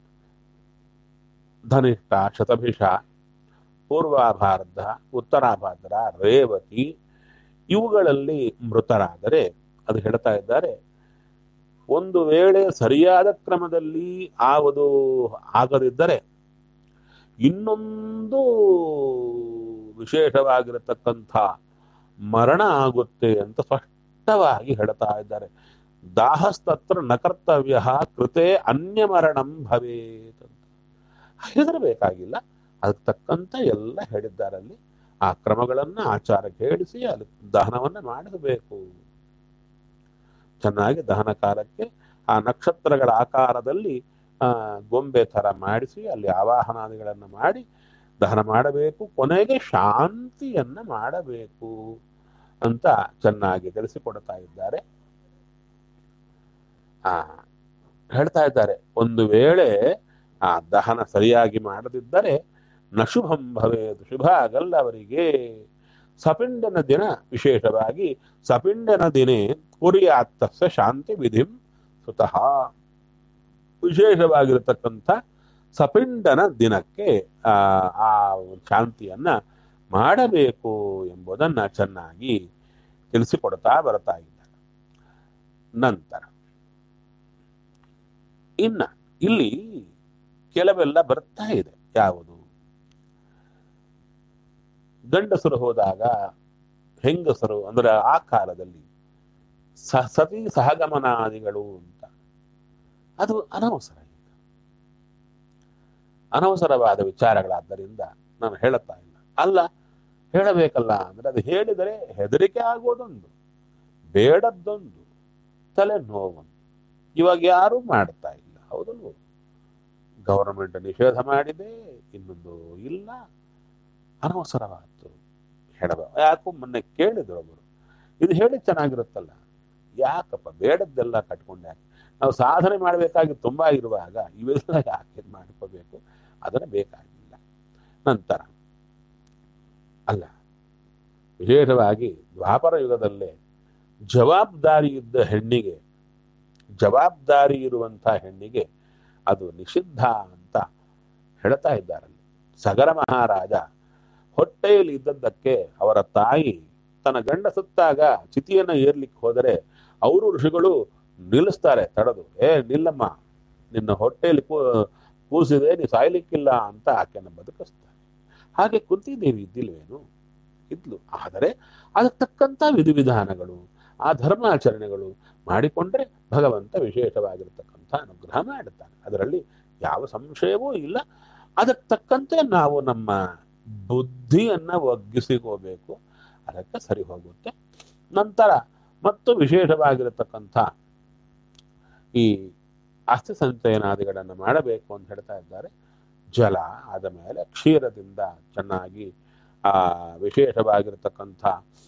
ಧನಿಷ್ಠ ಶತಭಿಷ ಪೂರ್ವಾಭಾರ್ಧ ಉತ್ತರಾಭಾದ್ರ ರೇವತಿ ಇವುಗಳಲ್ಲಿ ಮೃತರಾದರೆ ಅದು ಹೇಳ್ತಾ ಇದ್ದಾರೆ ಒಂದು ವೇಳೆ ಸರಿಯಾದ ಕ್ರಮದಲ್ಲಿ ಆವುದು ಆಗದಿದ್ದರೆ ಇನ್ನೊಂದು ವಿಶೇಷವಾಗಿರತಕ್ಕಂಥ ಮರಣ ಆಗುತ್ತೆ ಅಂತ ಸ್ಪಷ್ಟವಾಗಿ ಹೇಳ್ತಾ ಇದ್ದಾರೆ ದಾಹಸ್ತತ್ರ ನ ಕರ್ತವ್ಯ ಕೃತೆ ಅನ್ಯ ಮರಣಂ ಭವೇತ್ ಅಂತ ಹೆದರಬೇಕಾಗಿಲ್ಲ ಅದಕ್ಕೆ ತಕ್ಕಂತ ಎಲ್ಲ ಹೇಳಿದ್ದಾರೆ ಅಲ್ಲಿ ಆ ಕ್ರಮಗಳನ್ನ ಆಚಾರಕ್ಕೆ ಹೇಳಿಸಿ ಅಲ್ಲಿ ದಹನವನ್ನ ಮಾಡಿಸಬೇಕು ಚೆನ್ನಾಗಿ ದಹನ ಕಾಲಕ್ಕೆ ಆ ನಕ್ಷತ್ರಗಳ ಆಕಾರದಲ್ಲಿ ಆ ಗೊಂಬೆ ತರ ಮಾಡಿಸಿ ಅಲ್ಲಿ ಆವಾಹನಾದಿಗಳನ್ನ ಮಾಡಿ ದಹನ ಮಾಡಬೇಕು ಕೊನೆಗೆ ಶಾಂತಿಯನ್ನ ಮಾಡಬೇಕು ಅಂತ ಚೆನ್ನಾಗಿ ತಿಳಿಸಿಕೊಡ್ತಾ ಇದ್ದಾರೆ ಆ ಹೇಳ್ತಾ ಇದ್ದಾರೆ ಒಂದು ವೇಳೆ ಆ ದಹನ ಸರಿಯಾಗಿ ಮಾಡದಿದ್ದರೆ ನಶುಭಂ ಭವೇದು ಶುಭ ಆಗಲ್ಲ ಅವರಿಗೆ ಸಪಿಂಡನ ದಿನ ವಿಶೇಷವಾಗಿ ಸಪಿಂಡನ ದಿನೇ ಕುರಿಯಾತ್ತಸ್ಯ ಶಾಂತಿ ವಿಧಿಂ ಸುತಃ ವಿಶೇಷವಾಗಿರತಕ್ಕಂಥ ಸಪಿಂಡನ ದಿನಕ್ಕೆ ಆ ಆ ಶಾಂತಿಯನ್ನ ಮಾಡಬೇಕು ಎಂಬುದನ್ನ ಚೆನ್ನಾಗಿ ತಿಳಿಸಿಕೊಡ್ತಾ ಬರ್ತಾ ಇದ್ದಾರೆ ನಂತರ ಇನ್ನ ಇಲ್ಲಿ ಕೆಲವೆಲ್ಲ ಬರ್ತಾ ಇದೆ ಯಾವುದು ಗಂಡಸರು ಹೋದಾಗ ಹೆಂಗಸರು ಅಂದ್ರೆ ಆ ಕಾಲದಲ್ಲಿ ಸ ಸತಿ ಸಹಗಮನಾದಿಗಳು ಅಂತ ಅದು ಅನವಸರ ಈಗ ಅನವಸರವಾದ ವಿಚಾರಗಳಾದ್ದರಿಂದ ನಾನು ಹೇಳುತ್ತಾ ಇಲ್ಲ ಅಲ್ಲ ಹೇಳಬೇಕಲ್ಲ ಅಂದ್ರೆ ಅದು ಹೇಳಿದರೆ ಹೆದರಿಕೆ ಆಗೋದೊಂದು ಬೇಡದ್ದೊಂದು ತಲೆ ನೋವೊಂದು ಇವಾಗ ಯಾರು ಮಾಡ್ತಾ ಇಲ್ಲ ಹೌದಲ್ವ ಗವರ್ಮೆಂಟ್ ನಿಷೇಧ ಮಾಡಿದೆ ಇನ್ನೊಂದು ಇಲ್ಲ ಅನವಸರವಾಯ್ತು ಹೇಳಬ ಯಾಕೋ ಮೊನ್ನೆ ಕೇಳಿದ್ರು ಒಬ್ಬರು ಇದು ಹೇಳಿ ಚೆನ್ನಾಗಿರುತ್ತಲ್ಲ ಯಾಕಪ್ಪ ಬೇಡದ್ದೆಲ್ಲ ಕಟ್ಕೊಂಡು ಯಾಕೆ ನಾವು ಸಾಧನೆ ಮಾಡಬೇಕಾಗಿ ತುಂಬಾ ಇರುವಾಗ ಇವೆಲ್ಲ ಯಾಕೆ ಮಾಡ್ಕೋಬೇಕು ಅದನ್ನ ಬೇಕಾಗಿಲ್ಲ ನಂತರ ಅಲ್ಲ ವಿಶೇಷವಾಗಿ ದ್ವಾಪರ ಯುಗದಲ್ಲೇ ಜವಾಬ್ದಾರಿ ಇದ್ದ ಹೆಣ್ಣಿಗೆ ಜವಾಬ್ದಾರಿ ಇರುವಂತಹ ಹೆಣ್ಣಿಗೆ ಅದು ನಿಷಿದ್ಧ ಅಂತ ಹೇಳ್ತಾ ಇದ್ದಾರಲ್ಲಿ ಸಗರ ಮಹಾರಾಜ ಹೊಟ್ಟೆಯಲ್ಲಿ ಇದ್ದದ್ದಕ್ಕೆ ಅವರ ತಾಯಿ ತನ್ನ ಗಂಡ ಸುತ್ತಾಗ ಚಿತಿಯನ್ನ ಏರ್ಲಿಕ್ಕೆ ಹೋದರೆ ಅವರು ಋಷಿಗಳು ನಿಲ್ಲಿಸ್ತಾರೆ ತಡೆದು ಏ ನಿಲ್ಲಮ್ಮ ನಿನ್ನ ಹೊಟ್ಟೆಯಲ್ಲಿ ಕೂ ಕೂಸಿದೆ ನೀ ಸಾಯ್ಲಿಕ್ಕಿಲ್ಲ ಅಂತ ಆಕೆಯನ್ನು ಬದುಕಿಸ್ತಾರೆ ಹಾಗೆ ಕುಂತಿದೇವಿ ಇದ್ದಿಲ್ವೇನು ಇದ್ಲು ಆದರೆ ಅದಕ್ಕೆ ತಕ್ಕಂತ ವಿಧಿವಿಧಾನಗಳು ಆ ಧರ್ಮಾಚರಣೆಗಳು ಮಾಡಿಕೊಂಡ್ರೆ ಭಗವಂತ ವಿಶೇಷವಾಗಿರ್ತಕ್ಕಂಥ ಅನುಗ್ರಹ ಮಾಡುತ್ತಾನೆ ಅದರಲ್ಲಿ ಯಾವ ಸಂಶಯವೂ ಇಲ್ಲ ಅದಕ್ಕೆ ತಕ್ಕಂತೆ ನಾವು ನಮ್ಮ ಬುದ್ಧಿಯನ್ನ ಒಗ್ಗಿಸಿಕೋಬೇಕು ಅದಕ್ಕೆ ಸರಿ ಹೋಗುತ್ತೆ ನಂತರ ಮತ್ತು ವಿಶೇಷವಾಗಿರತಕ್ಕಂಥ ಈ ಅಸ್ಥಿ ಸಂಚಯನಾದಿಗಳನ್ನು ಮಾಡಬೇಕು ಅಂತ ಹೇಳ್ತಾ ಇದ್ದಾರೆ ಜಲ ಆದ ಮೇಲೆ ಕ್ಷೀರದಿಂದ ಚೆನ್ನಾಗಿ ಆ ವಿಶೇಷವಾಗಿರತಕ್ಕಂಥ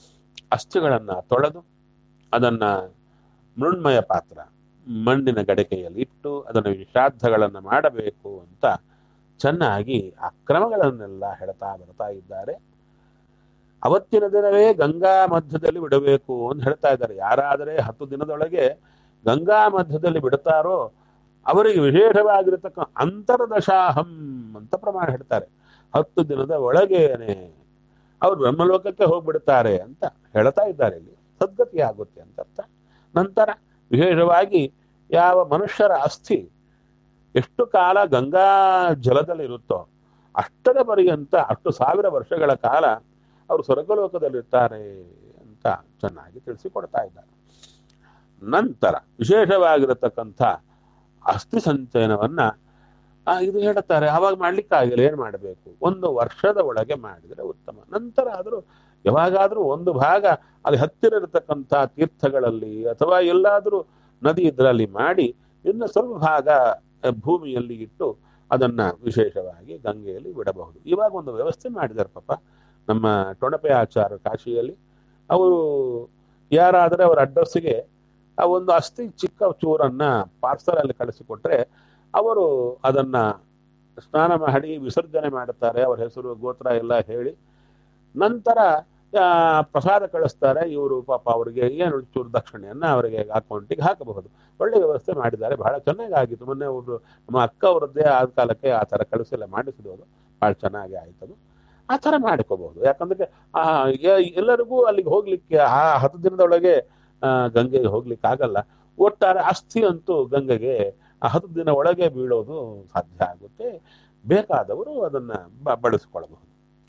ಅಸ್ಥಿಗಳನ್ನ ತೊಳೆದು ಅದನ್ನ ಮೃಣ್ಮಯ ಪಾತ್ರ ಮಣ್ಣಿನ ಗಡಿಕೆಯಲ್ಲಿ ಇಟ್ಟು ಅದನ್ನು ಶ್ರಾದ್ದಗಳನ್ನು ಮಾಡಬೇಕು ಅಂತ ಚೆನ್ನಾಗಿ ಆ ಕ್ರಮಗಳನ್ನೆಲ್ಲ ಹೇಳ್ತಾ ಬರ್ತಾ ಇದ್ದಾರೆ ಅವತ್ತಿನ ದಿನವೇ ಗಂಗಾ ಮಧ್ಯದಲ್ಲಿ ಬಿಡಬೇಕು ಅಂತ ಹೇಳ್ತಾ ಇದ್ದಾರೆ ಯಾರಾದರೆ ಹತ್ತು ದಿನದೊಳಗೆ ಗಂಗಾ ಮಧ್ಯದಲ್ಲಿ ಬಿಡ್ತಾರೋ ಅವರಿಗೆ ವಿಶೇಷವಾಗಿರತಕ್ಕ ಅಂತರ್ದಶಾಹಂ ಅಂತ ಪ್ರಮಾಣ ಹೇಳ್ತಾರೆ ಹತ್ತು ದಿನದ ಒಳಗೇನೆ ಅವ್ರು ಬ್ರಹ್ಮಲೋಕಕ್ಕೆ ಹೋಗ್ಬಿಡ್ತಾರೆ ಅಂತ ಹೇಳ್ತಾ ಇದ್ದಾರೆ ಇಲ್ಲಿ ಸದ್ಗತಿ ಆಗುತ್ತೆ ಅಂತ ಅರ್ಥ ನಂತರ ವಿಶೇಷವಾಗಿ ಯಾವ ಮನುಷ್ಯರ ಅಸ್ಥಿ ಎಷ್ಟು ಕಾಲ ಗಂಗಾ ಜಲದಲ್ಲಿರುತ್ತೋ ಅಷ್ಟರ ಪರ್ಯಂತ ಅಷ್ಟು ಸಾವಿರ ವರ್ಷಗಳ ಕಾಲ ಅವರು ಸ್ವರ್ಗಲೋಕದಲ್ಲಿರ್ತಾರೆ ಅಂತ ಚೆನ್ನಾಗಿ ತಿಳಿಸಿಕೊಡ್ತಾ ಇದ್ದಾರೆ ನಂತರ ವಿಶೇಷವಾಗಿರತಕ್ಕಂಥ ಅಸ್ಥಿ ಸಂಚಯನವನ್ನ ಆ, ಇದು ಹೇಳ್ತಾರೆ ಅವಾಗ ಮಾಡ್ಲಿಕ್ಕಾಗಿಲ್ಲ ಏನ್ ಮಾಡಬೇಕು ಒಂದು ವರ್ಷದ ಒಳಗೆ ಮಾಡಿದ್ರೆ ಉತ್ತಮ ನಂತರ ಆದರೂ ಯಾವಾಗಾದ್ರೂ ಒಂದು ಭಾಗ ಅಲ್ಲಿ ಹತ್ತಿರ ಇರತಕ್ಕಂಥ ತೀರ್ಥಗಳಲ್ಲಿ ಅಥವಾ ಎಲ್ಲಾದ್ರೂ ನದಿ ಇದರಲ್ಲಿ ಮಾಡಿ ಇನ್ನು ಸ್ವಲ್ಪ ಭಾಗ ಆ, ಭೂಮಿಯಲ್ಲಿ ಇಟ್ಟು ಅದನ್ನ ವಿಶೇಷವಾಗಿ ಗಂಗೆಯಲ್ಲಿ ಬಿಡಬಹುದು ಇವಾಗ ಒಂದು ವ್ಯವಸ್ಥೆ ಮಾಡಿದ್ದಾರೆ ಪಾಪ ನಮ್ಮ ಟೊಣಪೆ ಆಚಾರ ಕಾಶಿಯಲ್ಲಿ ಅವರು ಯಾರಾದರೆ ಅವರ ಅಡ್ರೆಸ್ಸಿಗೆ ಆ ಒಂದು ಅಸ್ಥಿ ಚಿಕ್ಕ ಚೂರನ್ನ ಪಾರ್ಸಲ್ ಅಲ್ಲಿ ಕಳಿಸಿಕೊಟ್ರೆ ಅವರು ಅದನ್ನ ಸ್ನಾನ ಮಾಡಿ ವಿಸರ್ಜನೆ ಮಾಡುತ್ತಾರೆ ಅವರ ಹೆಸರು ಗೋತ್ರ ಎಲ್ಲ ಹೇಳಿ ನಂತರ ಆ, ಪ್ರಸಾದ ಕಳಿಸ್ತಾರೆ ಇವರು ಪಾಪ ಅವರಿಗೆ ಏನು ಚೂರು ದಕ್ಷಿಣೆಯನ್ನ ಅವರಿಗೆ ಅಕೌಂಟಿಗೆ ಹಾಕಬಹುದು ಒಳ್ಳೆ ವ್ಯವಸ್ಥೆ ಮಾಡಿದ್ದಾರೆ ಬಹಳ ಚೆನ್ನಾಗಿ ಆಗಿತ್ತು ಮೊನ್ನೆ ಅವರು ನಮ್ಮ ಅಕ್ಕ ಅವರದ್ದೇ ಆದ ಕಾಲಕ್ಕೆ ಆ ಥರ ಕಳಿಸೆಲ್ಲ ಮಾಡಿಸಿದವರು ಬಹಳ ಚೆನ್ನಾಗಿ ಆಯ್ತದು ಆ ಥರ ಮಾಡ್ಕೋಬಹುದು ಯಾಕಂದ್ರೆ ಆ ಯ- ಎಲ್ಲರಿಗೂ ಅಲ್ಲಿಗೆ ಹೋಗ್ಲಿಕ್ಕೆ ಆ ಹತ್ತು ದಿನದೊಳಗೆ ಆ, ಗಂಗೆಗೆ ಹೋಗ್ಲಿಕ್ಕೆ ಆಗಲ್ಲ ಒಟ್ಟಾರೆ ಅಸ್ಥಿ ಅಂತೂ ಗಂಗೆಗೆ ಆ ಹತ್ತು ದಿನ ಒಳಗೆ ಬೀಳೋದು ಸಾಧ್ಯ ಆಗುತ್ತೆ ಬೇಕಾದವರು ಅದನ್ನ ಬ- ಬಳಸಿಕೊಳ್ಳಬಹುದು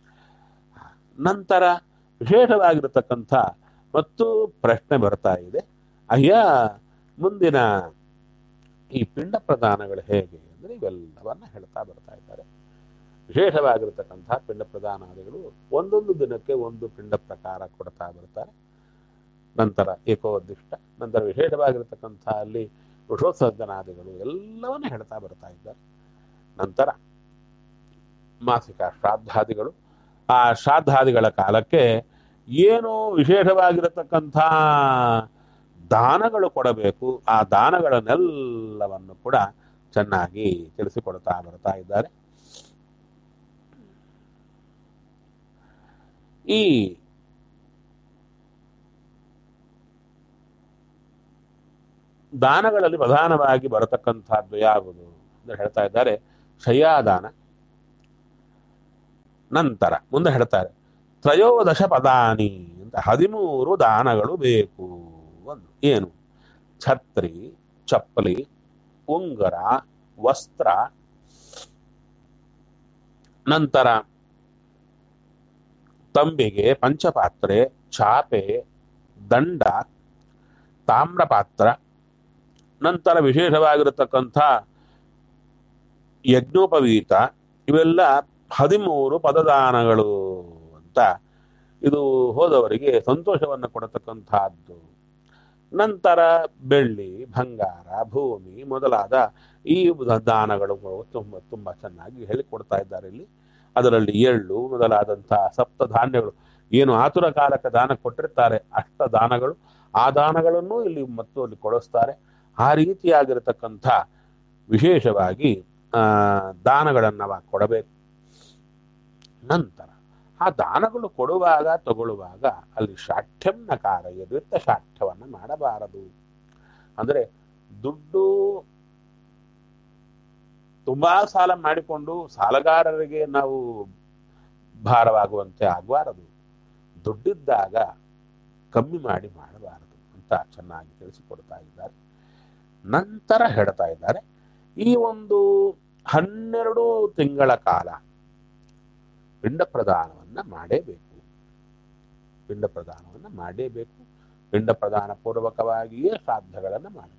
ನಂತರ ವಿಶೇಷವಾಗಿರತಕ್ಕಂಥ ಮತ್ತು ಪ್ರಶ್ನೆ ಬರ್ತಾ ಇದೆ ಅಯ್ಯ ಮುಂದಿನ ಈ ಪಿಂಡ ಪ್ರದಾನಗಳು ಹೇಗೆ ಅಂದ್ರೆ ಇವೆಲ್ಲವನ್ನ ಹೇಳ್ತಾ ಬರ್ತಾ ಇದ್ದಾರೆ ವಿಶೇಷವಾಗಿರತಕ್ಕಂಥ ಪಿಂಡ ಪ್ರದಾನಾದಿಗಳು ಒಂದೊಂದು ದಿನಕ್ಕೆ ಒಂದು ಪಿಂಡ ಪ್ರಕಾರ ಕೊಡ್ತಾ ಬರ್ತಾರೆ ನಂತರ ಏಕೋದಿಷ್ಟ ನಂತರ ವಿಶೇಷವಾಗಿರತಕ್ಕಂಥ ಅಲ್ಲಿ ವೃಷೋತ್ಸರ್ಜನಾದಿಗಳು ಎಲ್ಲವನ್ನ ಹೇಳ್ತಾ ಬರ್ತಾ ಇದ್ದಾರೆ ನಂತರ ಮಾಸಿಕ ಶ್ರಾದ್ದಾದಿಗಳು ಆ ಶ್ರಾದ್ದಾದಿಗಳ ಕಾಲಕ್ಕೆ ಏನು ವಿಶೇಷವಾಗಿರತಕ್ಕಂಥ ದಾನಗಳು ಕೊಡಬೇಕು ಆ ದಾನಗಳನ್ನೆಲ್ಲವನ್ನು ಕೂಡ ಚೆನ್ನಾಗಿ ತಿಳಿಸಿಕೊಡ್ತಾ ಬರ್ತಾ ಇದ್ದಾರೆ ಈ ದಾನಗಳಲ್ಲಿ ಪ್ರಧಾನವಾಗಿ ಬರತಕ್ಕಂಥದ್ದು ಯಾವುದು ಅಂತ ಹೇಳ್ತಾ ಇದ್ದಾರೆ ಶಯ್ಯಾದಾನ ನಂತರ ಮುಂದೆ ಹೇಳ್ತಾರೆ ತ್ರಯೋದಶ ಪದಾನಿ ಅಂತ ಹದಿಮೂರು ದಾನಗಳು ಬೇಕು ಒಂದು ಏನು ಛತ್ರಿ ಚಪ್ಪಲಿ ಉಂಗರ ವಸ್ತ್ರ ನಂತರ ತಂಬಿಗೆ ಪಂಚಪಾತ್ರೆ ಚಾಪೆ ದಂಡ ತಾಮ್ರಪಾತ್ರ ನಂತರ ವಿಶೇಷವಾಗಿರತಕ್ಕಂಥ ಯಜ್ಞೋಪವೀತ ಇವೆಲ್ಲ ಹದಿಮೂರು ಪದದಾನಗಳು ಅಂತ ಇದು ಹೋದವರಿಗೆ ಸಂತೋಷವನ್ನು ಕೊಡತಕ್ಕಂತಹದ್ದು ನಂತರ ಬೆಳ್ಳಿ ಬಂಗಾರ ಭೂಮಿ ಮೊದಲಾದ ಈ ದಾನಗಳು ತುಂಬ ತುಂಬ ಚೆನ್ನಾಗಿ ಹೇಳಿಕೊಡ್ತಾ ಇದ್ದಾರೆ ಇಲ್ಲಿ ಅದರಲ್ಲಿ ಎಳ್ಳು ಮೊದಲಾದಂತಹ ಸಪ್ತ ಧಾನ್ಯಗಳು ಏನು ಆತುರ ಕಾಲಕ್ಕೆ ದಾನ ಕೊಟ್ಟಿರ್ತಾರೆ ಅಷ್ಟ ದಾನಗಳು ಆ ದಾನಗಳನ್ನು ಇಲ್ಲಿ ಮತ್ತು ಅಲ್ಲಿ ಕೊಡಿಸ್ತಾರೆ ಆ ರೀತಿಯಾಗಿರತಕ್ಕಂಥ ವಿಶೇಷವಾಗಿ ಆ ದಾನಗಳನ್ನು ಅವ ಕೊಡಬೇಕು ನಂತರ ಆ ದಾನಗಳು ಕೊಡುವಾಗ ತಗೊಳ್ಳುವಾಗ ಅಲ್ಲಿ ಶಾಠ್ಯಂನ ಕಾರ್ಯ ವಿತ್ತ ಶಾಠ್ಯವನ್ನು ಮಾಡಬಾರದು ಅಂದ್ರೆ ದುಡ್ಡು ತುಂಬಾ ಸಾಲ ಮಾಡಿಕೊಂಡು ಸಾಲಗಾರರಿಗೆ ನಾವು ಭಾರವಾಗುವಂತೆ ಆಗಬಾರದು ದುಡ್ಡಿದ್ದಾಗ ಕಮ್ಮಿ ಮಾಡಿ ಮಾಡಬಾರದು ಅಂತ ಚೆನ್ನಾಗಿ ತಿಳಿಸಿಕೊಡ್ತಾ ಇದ್ದಾರೆ ನಂತರ ಹೇಳ್ತಾ ಇದ್ದಾರೆ ಈ ಒಂದು ಹನ್ನೆರಡು ತಿಂಗಳ ಕಾಲ ಪಿಂಡ ಪ್ರದಾನವನ್ನ ಮಾಡೇಬೇಕು ಪಿಂಡ ಪ್ರದಾನವನ್ನ ಮಾಡೇಬೇಕು ಪಿಂಡ ಪ್ರದಾನ ಪೂರ್ವಕವಾಗಿಯೇ ಶ್ರಾದ್ದಗಳನ್ನು ಮಾಡಬೇಕು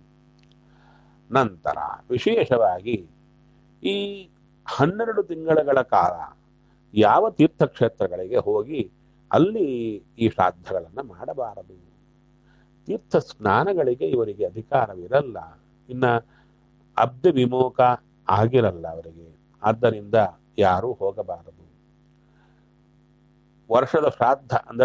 ನಂತರ ವಿಶೇಷವಾಗಿ ಈ ಹನ್ನೆರಡು ತಿಂಗಳ ಕಾಲ ಯಾವ ತೀರ್ಥಕ್ಷೇತ್ರಗಳಿಗೆ ಹೋಗಿ ಅಲ್ಲಿ ಈ ಶ್ರಾದ್ದಗಳನ್ನು ಮಾಡಬಾರದು ತೀರ್ಥ ಸ್ನಾನಗಳಿಗೆ ಇವರಿಗೆ ಅಧಿಕಾರವಿರಲ್ಲ ಇನ್ನ ಅಬ್ಧ ವಿಮೋಕ ಆಗಿರಲ್ಲ ಅವರಿಗೆ ಆದ್ದರಿಂದ ಯಾರೂ ಹೋಗಬಾರದು ವರ್ಷದ ಶ್ರಾದ್ದ ಅಂದರೆ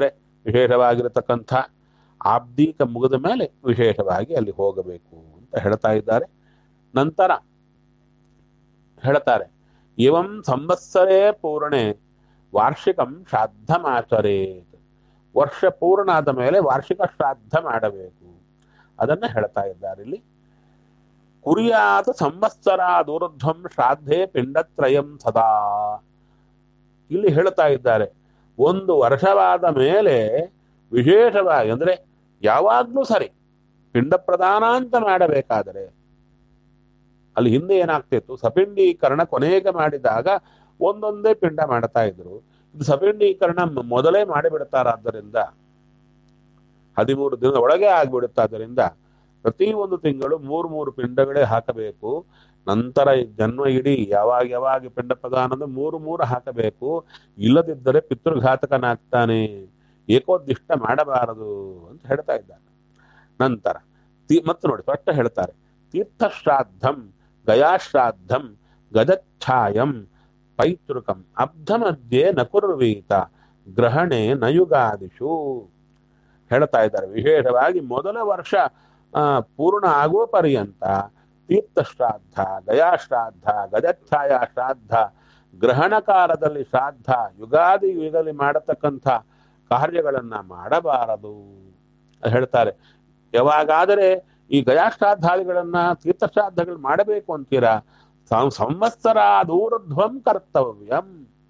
ವಿಶೇಷವಾಗಿರತಕ್ಕಂಥ ಆಬ್ದೀಕ ಮುಗಿದ ಮೇಲೆ ವಿಶೇಷವಾಗಿ ಅಲ್ಲಿ ಹೋಗಬೇಕು ಅಂತ ಹೇಳ್ತಾ ಇದ್ದಾರೆ ನಂತರ ಹೇಳ್ತಾರೆ ಇವಂ ಸಂವತ್ಸರೇ ಪೂರ್ಣೆ ವಾರ್ಷಿಕಂ ಶ್ರಾದ್ದಮಾಚರೇತ್ ವರ್ಷ ಪೂರ್ಣ ಆದ ಮೇಲೆ ವಾರ್ಷಿಕ ಶ್ರಾದ್ದ ಮಾಡಬೇಕು ಅದನ್ನ ಹೇಳ್ತಾ ಇದ್ದಾರೆ ಇಲ್ಲಿ ಕುರಿಯಾತ ಸಂವತ್ಸರ ದೂರಧ್ವಂ ಶ್ರಾದ್ಧೆ ಪಿಂಡತ್ರಯಂ ಸದಾ ಇಲ್ಲಿ ಹೇಳ್ತಾ ಇದ್ದಾರೆ ಒಂದು ವರ್ಷವಾದ ಮೇಲೆ ವಿಶೇಷವಾಗಿ ಅಂದ್ರೆ ಯಾವಾಗ್ಲೂ ಸರಿ ಪಿಂಡ ಪ್ರದಾನ ಅಂತ ಮಾಡಬೇಕಾದರೆ ಅಲ್ಲಿ ಹಿಂದೆ ಏನಾಗ್ತಿತ್ತು ಸಪಿಂಡೀಕರಣ ಕೊನೆಗೆ ಮಾಡಿದಾಗ ಒಂದೊಂದೇ ಪಿಂಡ ಮಾಡ್ತಾ ಇದ್ರು ಇದು ಸಪಿಂಡೀಕರಣ ಮ- ಮೊದಲೇ ಮಾಡಿಬಿಡ್ತಾರಾದ್ದರಿಂದ ಹದಿಮೂರು ದಿನದ ಒಳಗೆ ಆಗ್ಬಿಡುತ್ತಾದ್ದರಿಂದ ಪ್ರತಿ ಒಂದು ತಿಂಗಳು ಮೂರು ಮೂರು ಪಿಂಡಗಳೇ ಹಾಕಬೇಕು ನಂತರ ಈ ಜನ್ಮ ಇಡೀ ಯಾವಾಗ ಯಾವಾಗ ಪಿಂಡ ಪ್ರದಾನ ಅಂದ್ರೆ ಮೂರು ಮೂರು ಹಾಕಬೇಕು ಇಲ್ಲದಿದ್ದರೆ ಪಿತೃಘಾತಕನಾಗ್ತಾನೆ ಏಕೋದ್ದಿಷ್ಟ ಮಾಡಬಾರದು ಅಂತ ಹೇಳ್ತಾ ಇದ್ದಾರೆ ನಂತರ ತಿ- ಮತ್ತು ನೋಡಿ ಸ್ಪಷ್ಟ ಹೇಳ್ತಾರೆ ತೀರ್ಥಶ್ರಾದ್ದಂ ಗಯಾಶ್ರಾದ್ದಂ ಗಜಚ್ಛಾಯಂ ಪೈತೃಕಂ ಅಬ್ಧ ಮಧ್ಯೆ ನ ಕುರ್ವೀತ ಗ್ರಹಣೆ ನಯುಗಾದಿಷು ಹೇಳ್ತಾ ಇದ್ದಾರೆ ವಿಶೇಷವಾಗಿ ಮೊದಲ ವರ್ಷ ಆ, ಪೂರ್ಣ ಆಗುವ ಪರ್ಯಂತ ತೀರ್ಥಶ್ರಾದ್ದ ಗಯಾಶ್ರಾದ್ದ ಗಜಚ್ಛಾಯ ಶ್ರಾದ್ದ ಗ್ರಹಣ ಕಾಲದಲ್ಲಿ ಶ್ರಾದ್ದ ಯುಗಾದಿ ಯುಗದಲ್ಲಿ ಮಾಡತಕ್ಕಂಥ ಕಾರ್ಯಗಳನ್ನ ಮಾಡಬಾರದು ಅದು ಹೇಳ್ತಾರೆ ಯಾವಾಗಾದರೆ ಈ ಗಯಾಶ್ರಾದ್ದಾದಿಗಳನ್ನ ತೀರ್ಥಶ್ರಾದ್ದಗಳು ಮಾಡಬೇಕು ಅಂತೀರಾ ಸಂ- ಸಂವತ್ಸರ ದೂರಧ್ವಂ ಕರ್ತವ್ಯಂ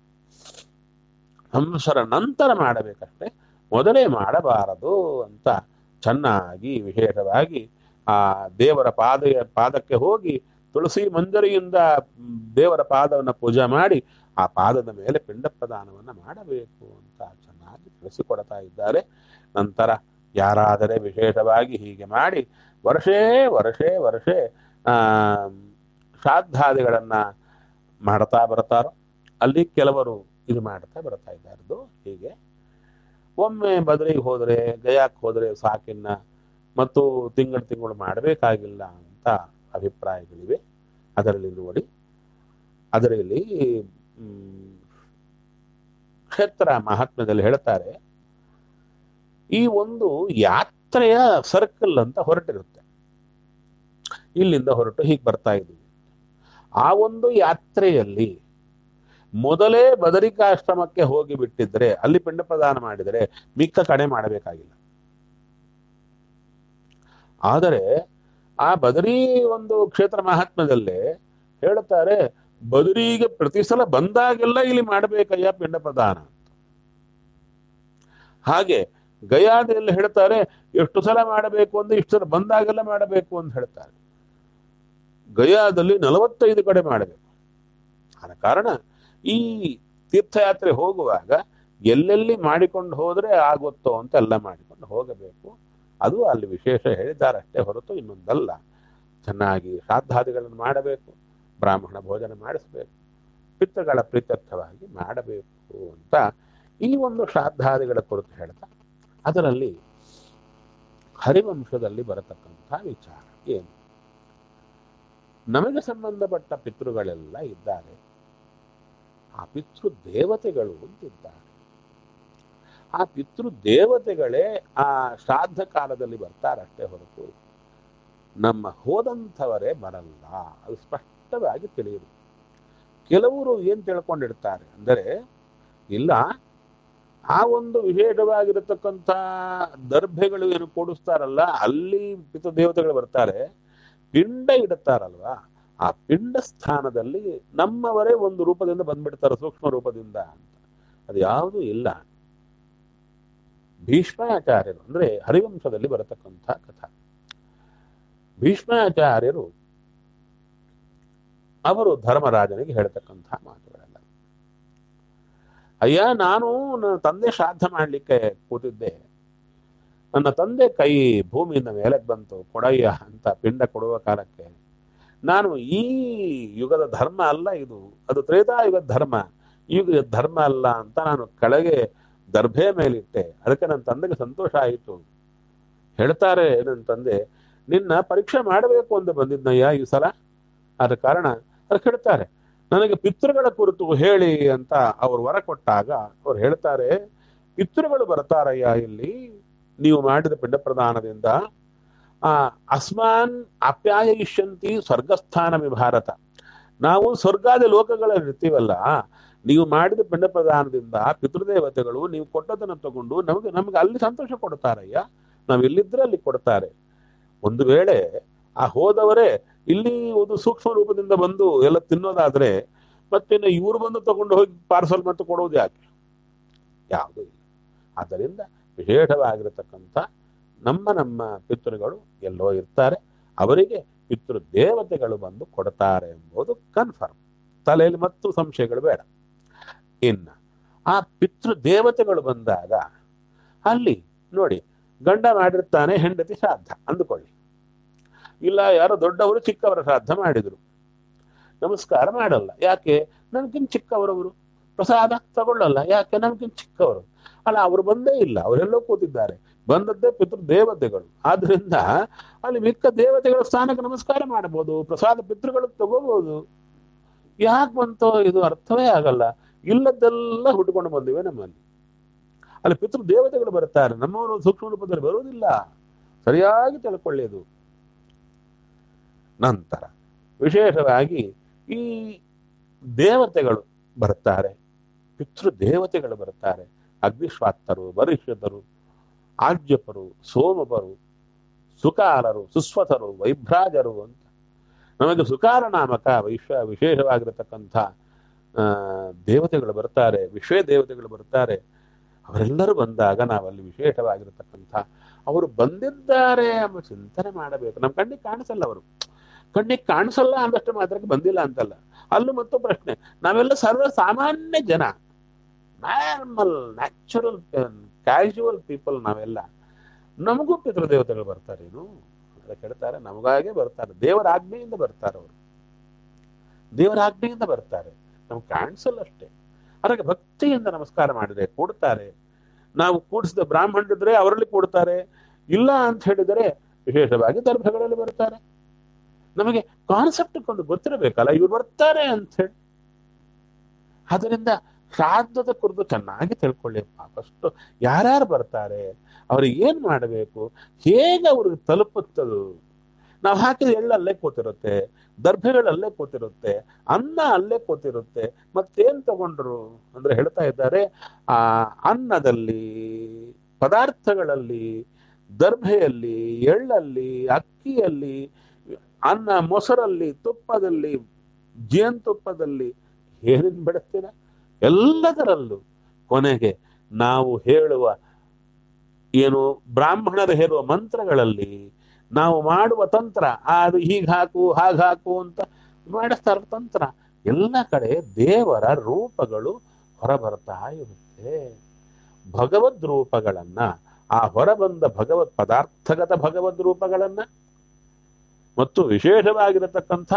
ಸಂವತ್ಸರ ನಂತರ ಮಾಡಬೇಕಷ್ಟೆ ಮೊದಲೇ ಮಾಡಬಾರದು ಅಂತ ಚೆನ್ನಾಗಿ ವಿಶೇಷವಾಗಿ ಆ ದೇವರ ಪಾದ ಪಾದಕ್ಕೆ ಹೋಗಿ ತುಳಸಿ ಮಂಜರಿಯಿಂದ ಮ್, ದೇವರ ಪಾದವನ್ನು ಪೂಜೆ ಮಾಡಿ ಆ ಪಾದದ ಮೇಲೆ ಪಿಂಡ ಪ್ರದಾನವನ್ನ ಮಾಡಬೇಕು ಅಂತ ಚೆನ್ನಾಗಿ ತಿಳಿಸಿಕೊಡ್ತಾ ಇದ್ದಾರೆ ನಂತರ ಯಾರಾದರೆ ವಿಶೇಷವಾಗಿ ಹೀಗೆ ಮಾಡಿ ವರ್ಷೇ ವರ್ಷೇ ವರ್ಷೇ ಆ ಶ್ರಾದ್ದಾದಿಗಳನ್ನ ಮಾಡ್ತಾ ಬರ್ತಾರೋ ಅಲ್ಲಿ ಕೆಲವರು ಇದು ಮಾಡ್ತಾ ಬರ್ತಾ ಇದ್ದಾರದು ಹೀಗೆ ಒಮ್ಮೆ ಬದಲಿಗೆ ಹೋದರೆ ಗಯಾಕ್ಕೆ ಹೋದರೆ ಸಾಕಿನ್ನ ಮತ್ತು ತಿಂಗಳು ತಿಂಗಳು ಮಾಡಬೇಕಾಗಿಲ್ಲ ಅಂತ ಅಭಿಪ್ರಾಯಗಳಿವೆ ಅದರಲ್ಲಿ ನೋಡಿ ಅದರಲ್ಲಿ ಮ್, ಕ್ಷೇತ್ರ ಮಹಾತ್ಮ್ಯದಲ್ಲಿ ಹೇಳ್ತಾರೆ ಈ ಒಂದು ಯಾತ್ರೆಯ ಸರ್ಕಲ್ ಅಂತ ಹೊರಟಿರುತ್ತೆ ಇಲ್ಲಿಂದ ಹೊರಟು ಹೀಗೆ ಬರ್ತಾ ಇದ್ದೀವಿ ಆ ಒಂದು ಯಾತ್ರೆಯಲ್ಲಿ ಮೊದಲೇ ಬದರಿಕಾಶ್ರಮಕ್ಕೆ ಹೋಗಿ ಬಿಟ್ಟಿದ್ರೆ ಅಲ್ಲಿ ಪಿಂಡ ಪ್ರದಾನ ಮಾಡಿದರೆ ಮಿಕ್ಕ ಕಡೆ ಮಾಡಬೇಕಾಗಿಲ್ಲ ಆದರೆ ಆ ಬದರಿ ಒಂದು ಕ್ಷೇತ್ರ ಮಹಾತ್ಮದಲ್ಲೇ ಹೇಳುತ್ತಾರೆ ಬದರಿಗೆ ಪ್ರತಿ ಸಲ ಬಂದಾಗೆಲ್ಲ ಇಲ್ಲಿ ಮಾಡಬೇಕಯ್ಯ ಪಿಂಡ ಪ್ರದಾನ ಅಂತ ಹಾಗೆ ಗಯಾದಲ್ಲಿ ಹೇಳ್ತಾರೆ ಎಷ್ಟು ಸಲ ಮಾಡಬೇಕು ಅಂದ್ರೆ ಇಷ್ಟು ಸಲ ಬಂದಾಗೆಲ್ಲ ಮಾಡಬೇಕು ಅಂತ ಹೇಳ್ತಾರೆ ಗಯಾದಲ್ಲಿ ನಲವತ್ತೈದು ಕಡೆ ಮಾಡಬೇಕು ಆದ ಕಾರಣ ಈ ತೀರ್ಥಯಾತ್ರೆ ಹೋಗುವಾಗ ಎಲ್ಲೆಲ್ಲಿ ಮಾಡಿಕೊಂಡು ಹೋದ್ರೆ ಆಗುತ್ತೋ ಅಂತ ಎಲ್ಲ ಮಾಡಿಕೊಂಡು ಹೋಗಬೇಕು ಅದು ಅಲ್ಲಿ ವಿಶೇಷ ಹೇಳಿದ್ದಾರೆ ಅಷ್ಟೇ ಹೊರತು ಇನ್ನೊಂದಲ್ಲ ಚೆನ್ನಾಗಿ ಶ್ರಾದ್ದಾದಿಗಳನ್ನು ಮಾಡಬೇಕು ಬ್ರಾಹ್ಮಣ ಭೋಜನ ಮಾಡಿಸಬೇಕು ಪಿತೃಗಳ ಪ್ರೀತ್ಯರ್ಥವಾಗಿ ಮಾಡಬೇಕು ಅಂತ ಈ ಒಂದು ಶ್ರಾದ್ದಾದಿಗಳ ಕುರಿತು ಹೇಳ್ತಾ ಅದರಲ್ಲಿ ಹರಿವಂಶದಲ್ಲಿ ಬರತಕ್ಕಂಥ ವಿಚಾರ ಏನು ನಮಗೆ ಸಂಬಂಧಪಟ್ಟ ಪಿತೃಗಳೆಲ್ಲ ಇದ್ದಾರೆ ಆ ಪಿತೃ ದೇವತೆಗಳು ಅಂತಿದ್ದಾರೆ ಆ ಪಿತೃ ದೇವತೆಗಳೇ ಆ ಶ್ರಾದ್ದ ಕಾಲದಲ್ಲಿ ಬರ್ತಾರಷ್ಟೇ ಹೊರತು ನಮ್ಮ ಹೋದಂಥವರೇ ಬರಲ್ಲ ಅದು ಸ್ಪಷ್ಟವಾಗಿ ತಿಳಿಯುದು ಕೆಲವರು ಏನ್ ತಿಳ್ಕೊಂಡಿರ್ತಾರೆ ಅಂದರೆ ಇಲ್ಲ ಆ ಒಂದು ವಿಶೇಷವಾಗಿರತಕ್ಕಂಥ ದರ್ಭೆಗಳು ಏನು ಕೂಡಿಸ್ತಾರಲ್ಲ ಅಲ್ಲಿ ಪಿತೃ ದೇವತೆಗಳು ಬರ್ತಾರೆ ಪಿಂಡ ಇಡುತ್ತಾರಲ್ವಾ ಆ ಪಿಂಡ ಸ್ಥಾನದಲ್ಲಿ ನಮ್ಮವರೇ ಒಂದು ರೂಪದಿಂದ ಬಂದ್ಬಿಡ್ತಾರೆ ಸೂಕ್ಷ್ಮ ರೂಪದಿಂದ ಅಂತ ಅದು ಯಾವುದೂ ಇಲ್ಲ ಭೀಷ್ಮಾಚಾರ್ಯರು ಅಂದ್ರೆ ಹರಿವಂಶದಲ್ಲಿ ಬರತಕ್ಕಂಥ ಕಥಾ ಭೀಷ್ಮಾಚಾರ್ಯರು ಅವರು ಧರ್ಮರಾಜನಿಗೆ ಹೇಳ್ತಕ್ಕಂಥ ಮಾತುಗಳೆಲ್ಲ ಅಯ್ಯ ನಾನು ನನ್ನ ತಂದೆ ಶ್ರಾದ್ದ ಮಾಡಲಿಕ್ಕೆ ಕೂತಿದ್ದೆ ನನ್ನ ತಂದೆ ಕೈ ಭೂಮಿಯಿಂದ ಮೇಲಕ್ಕೆ ಬಂತು ಕೊಡಯ್ಯ ಅಂತ ಪಿಂಡ ಕೊಡುವ ಕಾಲಕ್ಕೆ ನಾನು ಈ ಯುಗದ ಧರ್ಮ ಅಲ್ಲ ಇದು ಅದು ತ್ರೇತಾಯುಗದ ಧರ್ಮ ಈ ಯುಗದ ಧರ್ಮ ಅಲ್ಲ ಅಂತ ನಾನು ಕೆಳಗೆ ದರ್ಭೆ ಮೇಲಿಟ್ಟೆ ಅದಕ್ಕೆ ನನ್ನ ತಂದೆಗೆ ಸಂತೋಷ ಆಯಿತು ಹೇಳ್ತಾರೆ ನನ್ನ ತಂದೆ ನಿನ್ನ ಪರೀಕ್ಷೆ ಮಾಡಬೇಕು ಅಂತ ಬಂದಿದ್ನಯ್ಯ ಈ ಸಲ ಆದ ಕಾರಣ ಅದಕ್ಕೆ ಹೇಳ್ತಾರೆ ನನಗೆ ಪಿತೃಗಳ ಕುರಿತು ಹೇಳಿ ಅಂತ ಅವ್ರು ವರ ಕೊಟ್ಟಾಗ ಅವ್ರು ಹೇಳ್ತಾರೆ ಪಿತೃಗಳು ಬರ್ತಾರಯ್ಯ ಇಲ್ಲಿ ನೀವು ಮಾಡಿದ ಪಿಂಡ ಪ್ರದಾನದಿಂದ ಆ ಅಸ್ಮಾನ್ ಅಪ್ಯಾಯಯಿಷ್ಯಂತಿ ಸ್ವರ್ಗಸ್ಥಾನ ಭಾರತ ನಾವು ಸ್ವರ್ಗಾದಿ ಲೋಕಗಳಲ್ಲಿ ಇರ್ತೀವಲ್ಲ ನೀವು ಮಾಡಿದ ಪಿಂಡ ಪ್ರದಾನದಿಂದ ಪಿತೃದೇವತೆಗಳು ನೀವು ಕೊಟ್ಟದನ್ನು ತಗೊಂಡು ನಮಗೆ ನಮಗೆ ಅಲ್ಲಿ ಸಂತೋಷ ಕೊಡ್ತಾರಯ್ಯ ನಾವು ಎಲ್ಲಿದ್ರೆ ಅಲ್ಲಿ ಕೊಡ್ತಾರೆ ಒಂದು ವೇಳೆ ಆ ಹೋದವರೇ ಇಲ್ಲಿ ಒಂದು ಸೂಕ್ಷ್ಮ ರೂಪದಿಂದ ಬಂದು ಎಲ್ಲ ತಿನ್ನೋದಾದ್ರೆ ಮತ್ತಿನ್ನು ಇವ್ರು ಬಂದು ತಗೊಂಡು ಹೋಗಿ ಪಾರ್ಸಲ್ ಮತ್ತು ಕೊಡೋದು ಯಾಕೆ ಯಾವುದೂ ಇಲ್ಲ ಆದ್ದರಿಂದ ವಿಶೇಷವಾಗಿರತಕ್ಕಂಥ ನಮ್ಮ ನಮ್ಮ ಪಿತೃಗಳು ಎಲ್ಲೋ ಇರ್ತಾರೆ ಅವರಿಗೆ ಪಿತೃ ದೇವತೆಗಳು ಬಂದು ಕೊಡ್ತಾರೆ ಎಂಬುದು ಕನ್ಫರ್ಮ್ ತಲೆಯಲ್ಲಿ ಮತ್ತು ಸಂಶಯಗಳು ಬೇಡ ಇನ್ನ ಆ ಪಿತೃ ದೇವತೆಗಳು ಬಂದಾಗ ಅಲ್ಲಿ ನೋಡಿ ಗಂಡ ಮಾಡಿರ್ತಾನೆ ಹೆಂಡತಿ ಶ್ರಾದ್ದ ಅಂದುಕೊಳ್ಳಿ ಇಲ್ಲ ಯಾರೋ ದೊಡ್ಡವರು ಚಿಕ್ಕವರ ಶ್ರಾದ್ದ ಮಾಡಿದ್ರು ನಮಸ್ಕಾರ ಮಾಡಲ್ಲ ಯಾಕೆ ನನ್ಗಿನ್ ಚಿಕ್ಕವರವರು ಪ್ರಸಾದ ತಗೊಳ್ಳಲ್ಲ ಯಾಕೆ ನನ್ಗಿನ್ ಚಿಕ್ಕವರು ಅಲ್ಲ ಅವರು ಬಂದೇ ಇಲ್ಲ ಅವರೆಲ್ಲೋ ಕೂತಿದ್ದಾರೆ ಬಂದದ್ದೇ ಪಿತೃ ದೇವತೆಗಳು ಆದ್ರಿಂದ ಅಲ್ಲಿ ಮಿಕ್ಕ ದೇವತೆಗಳ ಸ್ಥಾನಕ್ಕೆ ನಮಸ್ಕಾರ ಮಾಡಬಹುದು ಪ್ರಸಾದ ಪಿತೃಗಳು ತಗೋಬಹುದು ಯಾಕೆ ಬಂತೋ ಇದು ಅರ್ಥವೇ ಆಗಲ್ಲ ಇಲ್ಲದೆಲ್ಲ ಹುಟ್ಟುಕೊಂಡು ಬಂದಿವೆ ನಮ್ಮಲ್ಲಿ ಅಲ್ಲಿ ಪಿತೃ ದೇವತೆಗಳು ಬರ್ತಾರೆ ನಮ್ಮವರು ಸೂಕ್ಷ್ಮ ರೂಪದಲ್ಲಿ ಬರುವುದಿಲ್ಲ ಸರಿಯಾಗಿ ತಿಳ್ಕೊಳ್ಳಿದು ನಂತರ ವಿಶೇಷವಾಗಿ ಈ ದೇವತೆಗಳು ಬರ್ತಾರೆ ಪಿತೃ ದೇವತೆಗಳು ಬರ್ತಾರೆ ಅಗ್ನಿಶ್ವಾತ್ತರು ವರಿಷ್ಠರು ಆಜ್ಯಪರು ಸೋಮಪರು ಸುಕಾರರು ಸುಸ್ವತರು ವೈಭ್ರಾಜರು ಅಂತ ನಮಗೆ ಸುಕಾರ ನಾಮಕ ವೈಶ್ವ ವಿಶೇಷವಾಗಿರತಕ್ಕಂಥ ಆ, ದೇವತೆಗಳು ಬರ್ತಾರೆ ವಿಶ್ವ ದೇವತೆಗಳು ಬರ್ತಾರೆ ಅವರೆಲ್ಲರೂ ಬಂದಾಗ ನಾವಲ್ಲಿ ವಿಶೇಷವಾಗಿರತಕ್ಕಂಥ ಅವರು ಬಂದಿದ್ದಾರೆ ಎಂಬ ಚಿಂತನೆ ಮಾಡಬೇಕು ನಮ್ಮ ಕಣ್ಣಿಗೆ ಕಾಣಿಸಲ್ಲ ಅವರು ಕಣ್ಣಿಗೆ ಕಾಣಿಸಲ್ಲ ಅಂದಷ್ಟು ಮಾತ್ರಕ್ಕೆ ಬಂದಿಲ್ಲ ಅಂತಲ್ಲ ಅಲ್ಲೂ ಮತ್ತು ಪ್ರಶ್ನೆ ನಾವೆಲ್ಲ ಸರ್ವ ಸಾಮಾನ್ಯ ಜನ ನಾರ್ಮಲ್ ನ್ಯಾಚುರಲ್ ಕ್ಯಾಶುವಲ್ ಪೀಪಲ್ ನಾವೆಲ್ಲ ನಮಗೂ ಪಿತೃದೇವತೆಗಳು ಬರ್ತಾರೇನು ಅಂತ ಕೇಳ್ತಾರೆ ನಮಗಾಗೆ ಬರ್ತಾರೆ ದೇವರ ಆಜ್ಞೆಯಿಂದ ಬರ್ತಾರೆ ಅವರು ದೇವರ ಆಜ್ಞೆಯಿಂದ ಬರ್ತಾರೆ ನಮ್ಗೆ ಕಾಣಿಸಲ್ಲ ಅಷ್ಟೇ ಅದಕ್ಕೆ ಭಕ್ತಿಯಿಂದ ನಮಸ್ಕಾರ ಮಾಡಿದ್ರೆ ಕೊಡ್ತಾರೆ ನಾವು ಕೂಡಿಸಿದ ಬ್ರಾಹ್ಮಣರಿದ್ರೆ ಅವರಲ್ಲಿ ಕೊಡ್ತಾರೆ ಇಲ್ಲ ಅಂತ ಹೇಳಿದರೆ ವಿಶೇಷವಾಗಿ ದರ್ಭಗಳಲ್ಲಿ ಬರ್ತಾರೆ ನಮಗೆ ಕಾನ್ಸೆಪ್ಟ್ ಕೊಂಡು ಗೊತ್ತಿರಬೇಕಲ್ಲ ಇವ್ರು ಬರ್ತಾರೆ ಅಂತ ಹೇಳಿ ಅದರಿಂದ ಶ್ರಾದ್ದದ ಕುರಿತು ಚೆನ್ನಾಗಿ ತಿಳ್ಕೊಳ್ಳಿ ಫಸ್ಟ್ ಯಾರ್ಯಾರು ಬರ್ತಾರೆ ಅವ್ರಿಗೆ ಏನ್ ಮಾಡಬೇಕು ಹೇಗೆ ಅವ್ರಿಗೆ ತಲುಪುತ್ತದು ನಾವು ಹಾಕಿದ ಎಳ್ಳು ಅಲ್ಲೇ ಕೂತಿರುತ್ತೆ ದರ್ಭೆಗಳು ಅಲ್ಲೇ ಕೂತಿರುತ್ತೆ ಅನ್ನ ಅಲ್ಲೇ ಕೂತಿರುತ್ತೆ ಮತ್ತೇನ್ ತಗೊಂಡ್ರು ಅಂದ್ರೆ ಹೇಳ್ತಾ ಇದ್ದಾರೆ ಆ ಅನ್ನದಲ್ಲಿ ಪದಾರ್ಥಗಳಲ್ಲಿ ದರ್ಭೆಯಲ್ಲಿ ಎಳ್ಳಲ್ಲಿ ಅಕ್ಕಿಯಲ್ಲಿ ಅನ್ನ ಮೊಸರಲ್ಲಿ ತುಪ್ಪದಲ್ಲಿ ಜೇನುತುಪ್ಪದಲ್ಲಿ ಏನೇನ್ ಬಿಡುತ್ತೀರ ಎಲ್ಲದರಲ್ಲೂ ಕೊನೆಗೆ ನಾವು ಹೇಳುವ ಏನು ಬ್ರಾಹ್ಮಣರು ಹೇಳುವ ಮಂತ್ರಗಳಲ್ಲಿ ನಾವು ಮಾಡುವ ತಂತ್ರ ಆ, ಅದು ಹೀಗೆ ಹಾಕು ಹಾಗೆ ಹಾಕು ಅಂತ ಮಾಡಿಸ್ತಾರ ತಂತ್ರ ಎಲ್ಲ ಕಡೆ ದೇವರ ರೂಪಗಳು ಹೊರಬರ್ತಾ ಇರುತ್ತೆ ಭಗವದ್ ರೂಪಗಳನ್ನ ಆ ಹೊರಬಂದ ಭಗವತ್ ಪದಾರ್ಥಗತ ಭಗವದ್ ರೂಪಗಳನ್ನ ಮತ್ತು ವಿಶೇಷವಾಗಿರತಕ್ಕಂಥ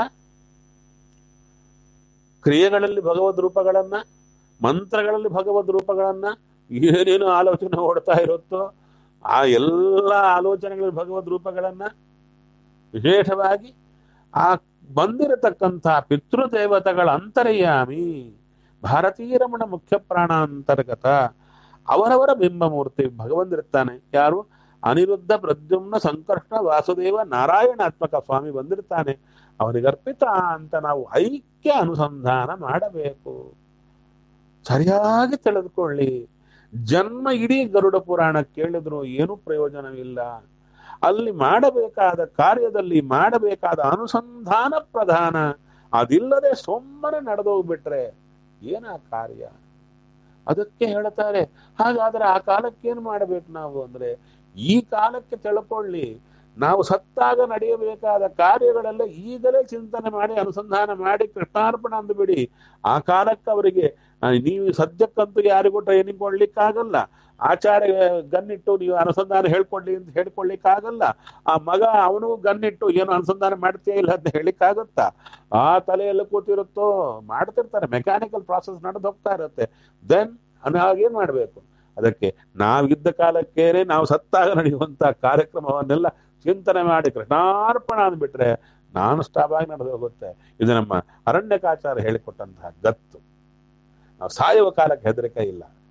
ಕ್ರಿಯೆಗಳಲ್ಲಿ ಭಗವದ್ ರೂಪಗಳನ್ನ ಮಂತ್ರಗಳಲ್ಲಿ ಭಗವದ್ ರೂಪಗಳನ್ನ ಏನೇನು ಆಲೋಚನೆ ಓಡ್ತಾ ಇರುತ್ತೋ ಆ ಎಲ್ಲ ಆಲೋಚನೆಗಳ ಭಗವದ್ ರೂಪಗಳನ್ನ ವಿಶೇಷವಾಗಿ ಆ ಬಂದಿರತಕ್ಕಂಥ ಪಿತೃದೇವತೆಗಳ ಅಂತರ್ಯಾಮಿ ಭಾರತೀಯ ರಮಣ ಮುಖ್ಯ ಪ್ರಾಣಾಂತರ್ಗತ ಅವರವರ ಬಿಂಬಮೂರ್ತಿ ಭಗವಂದಿರ್ತಾನೆ ಯಾರು ಅನಿರುದ್ಧ ಪ್ರದ್ಯುಮ್ನ ಸಂಕರ್ಷಣ ವಾಸುದೇವ ನಾರಾಯಣಾತ್ಮಕ ಸ್ವಾಮಿ ಬಂದಿರ್ತಾನೆ ಅವನಿಗೆ ಅರ್ಪಿತ ಅಂತ ನಾವು ಐಕ್ಯ ಅನುಸಂಧಾನ ಮಾಡಬೇಕು ಸರಿಯಾಗಿ ತಿಳಿದುಕೊಳ್ಳಿ ಜನ್ಮ ಇಡೀ ಗರುಡ ಪುರಾಣ ಕೇಳಿದ್ರು ಏನು ಪ್ರಯೋಜನವಿಲ್ಲ ಅಲ್ಲಿ ಮಾಡಬೇಕಾದ ಕಾರ್ಯದಲ್ಲಿ ಮಾಡಬೇಕಾದ ಅನುಸಂಧಾನ ಪ್ರಧಾನ ಅದಿಲ್ಲದೆ ಸುಮ್ಮನೆ ನಡೆದೋಗ್ಬಿಟ್ರೆ ಏನ ಕಾರ್ಯ ಅದಕ್ಕೆ ಹೇಳ್ತಾರೆ ಹಾಗಾದ್ರೆ ಆ ಕಾಲಕ್ಕೆ ಏನ್ ಮಾಡ್ಬೇಕು ನಾವು ಅಂದ್ರೆ ಈ ಕಾಲಕ್ಕೆ ತಿಳ್ಕೊಳ್ಳಿ ನಾವು ಸತ್ತಾಗ ನಡೆಯಬೇಕಾದ ಕಾರ್ಯಗಳೆಲ್ಲ ಈಗಲೇ ಚಿಂತನೆ ಮಾಡಿ ಅನುಸಂಧಾನ ಮಾಡಿ ಕೃಷ್ಣಾರ್ಪಣ ಅಂದ್ಬಿಡಿ ಆ ಕಾಲಕ್ಕೆ ಅವರಿಗೆ ಆ, ನೀವು ಸದ್ಯಕ್ಕಂತೂ ಯಾರಿಗೂ ಟ್ರೈನಿಂಗ್ ಕೊಡ್ಲಿಕ್ಕಾಗಲ್ಲ ಆಚಾರ್ಯ ಗನ್ನಿಟ್ಟು ನೀವು ಅನುಸಂಧಾನ ಹೇಳ್ಕೊಡ್ಲಿ ಅಂತ ಹೇಳ್ಕೊಡ್ಲಿಕ್ಕಾಗಲ್ಲ ಆ ಮಗ ಅವನು ಗನ್ನಿಟ್ಟು ಏನು ಅನುಸಂಧಾನ ಮಾಡ್ತೀಯ ಇಲ್ಲ ಅಂತ ಹೇಳಿಕ್ಕಾಗತ್ತಾ ಆ ತಲೆಯಲ್ಲಿ ಕೂತಿರುತ್ತೋ ಮಾಡ್ತಿರ್ತಾರೆ ಮೆಕ್ಯಾನಿಕಲ್ ಪ್ರಾಸೆಸ್ ನಡೆದು ಹೋಗ್ತಾ ಇರುತ್ತೆ ದೆನ್ ಏನ್ ಮಾಡ್ಬೇಕು ಅದಕ್ಕೆ ನಾವಿದ್ದ ಕಾಲಕ್ಕೇನೆ ನಾವು ಸತ್ತಾಗ ನಡೆಯುವಂತ ಕಾರ್ಯಕ್ರಮವನ್ನೆಲ್ಲ ಚಿಂತನೆ ಮಾಡಿ ಕೃಷ್ಣಾರ್ಪಣ ಅಂದ್ಬಿಟ್ರೆ ನಾನು ಸ್ಟಾಪ್ ಆಗಿ ನಡೆದು ಹೋಗುತ್ತೆ ಇದು ನಮ್ಮ ಅರಣ್ಯಕಾಚಾರ ಹೇಳಿಕೊಟ್ಟಂತಹ ಗತ್ತು ನಾವು ಸಾಯುವ ಕಾಲಕ್ಕೆ ಹೆದರಿಕೆ ಇಲ್ಲ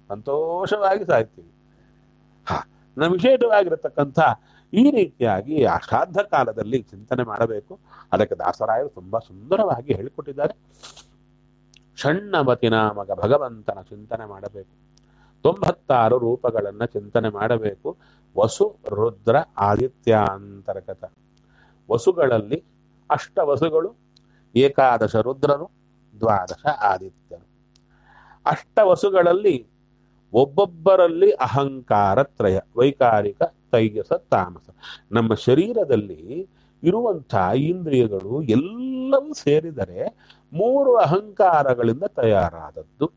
ಸಂತೋಷವಾಗಿ ಸಾಯ್ತೀವಿ ಹ ನಮ್ಮ ವಿಶೇಷವಾಗಿರತಕ್ಕಂಥ ಈ ರೀತಿಯಾಗಿ ಆ ಶ್ರಾದ್ದ ಕಾಲದಲ್ಲಿ ಚಿಂತನೆ ಮಾಡಬೇಕು ಅದಕ್ಕೆ ದಾಸರಾಯರು ತುಂಬಾ ಸುಂದರವಾಗಿ ಹೇಳಿಕೊಟ್ಟಿದ್ದಾರೆ ಷಣ್ಣಮತಿ ನಾಮಕ ಭಗವಂತನ ಚಿಂತನೆ ಮಾಡಬೇಕು ತೊಂಬತ್ತಾರು ರೂಪಗಳನ್ನ ಚಿಂತನೆ ಮಾಡಬೇಕು ವಸು ರುದ್ರ ಆದಿತ್ಯ ಅಂತರ್ಗತ ವಸುಗಳಲ್ಲಿ ಅಷ್ಟ ವಸುಗಳು ಏಕಾದಶ ರುದ್ರರು ದ್ವಾದಶ ಆದಿತ್ಯರು ಅಷ್ಟ ವಸುಗಳಲ್ಲಿ ಒಬ್ಬೊಬ್ಬರಲ್ಲಿ ಅಹಂಕಾರ ತ್ರಯ ವೈಕಾರಿಕ ತೈಜಸ ತಾಮಸ ನಮ್ಮ ಶರೀರದಲ್ಲಿ ಇರುವಂತಹ ಇಂದ್ರಿಯಗಳು ಎಲ್ಲವೂ ಸೇರಿದರೆ ಮೂರು ಅಹಂಕಾರಗಳಿಂದ ತಯಾರಾದದ್ದು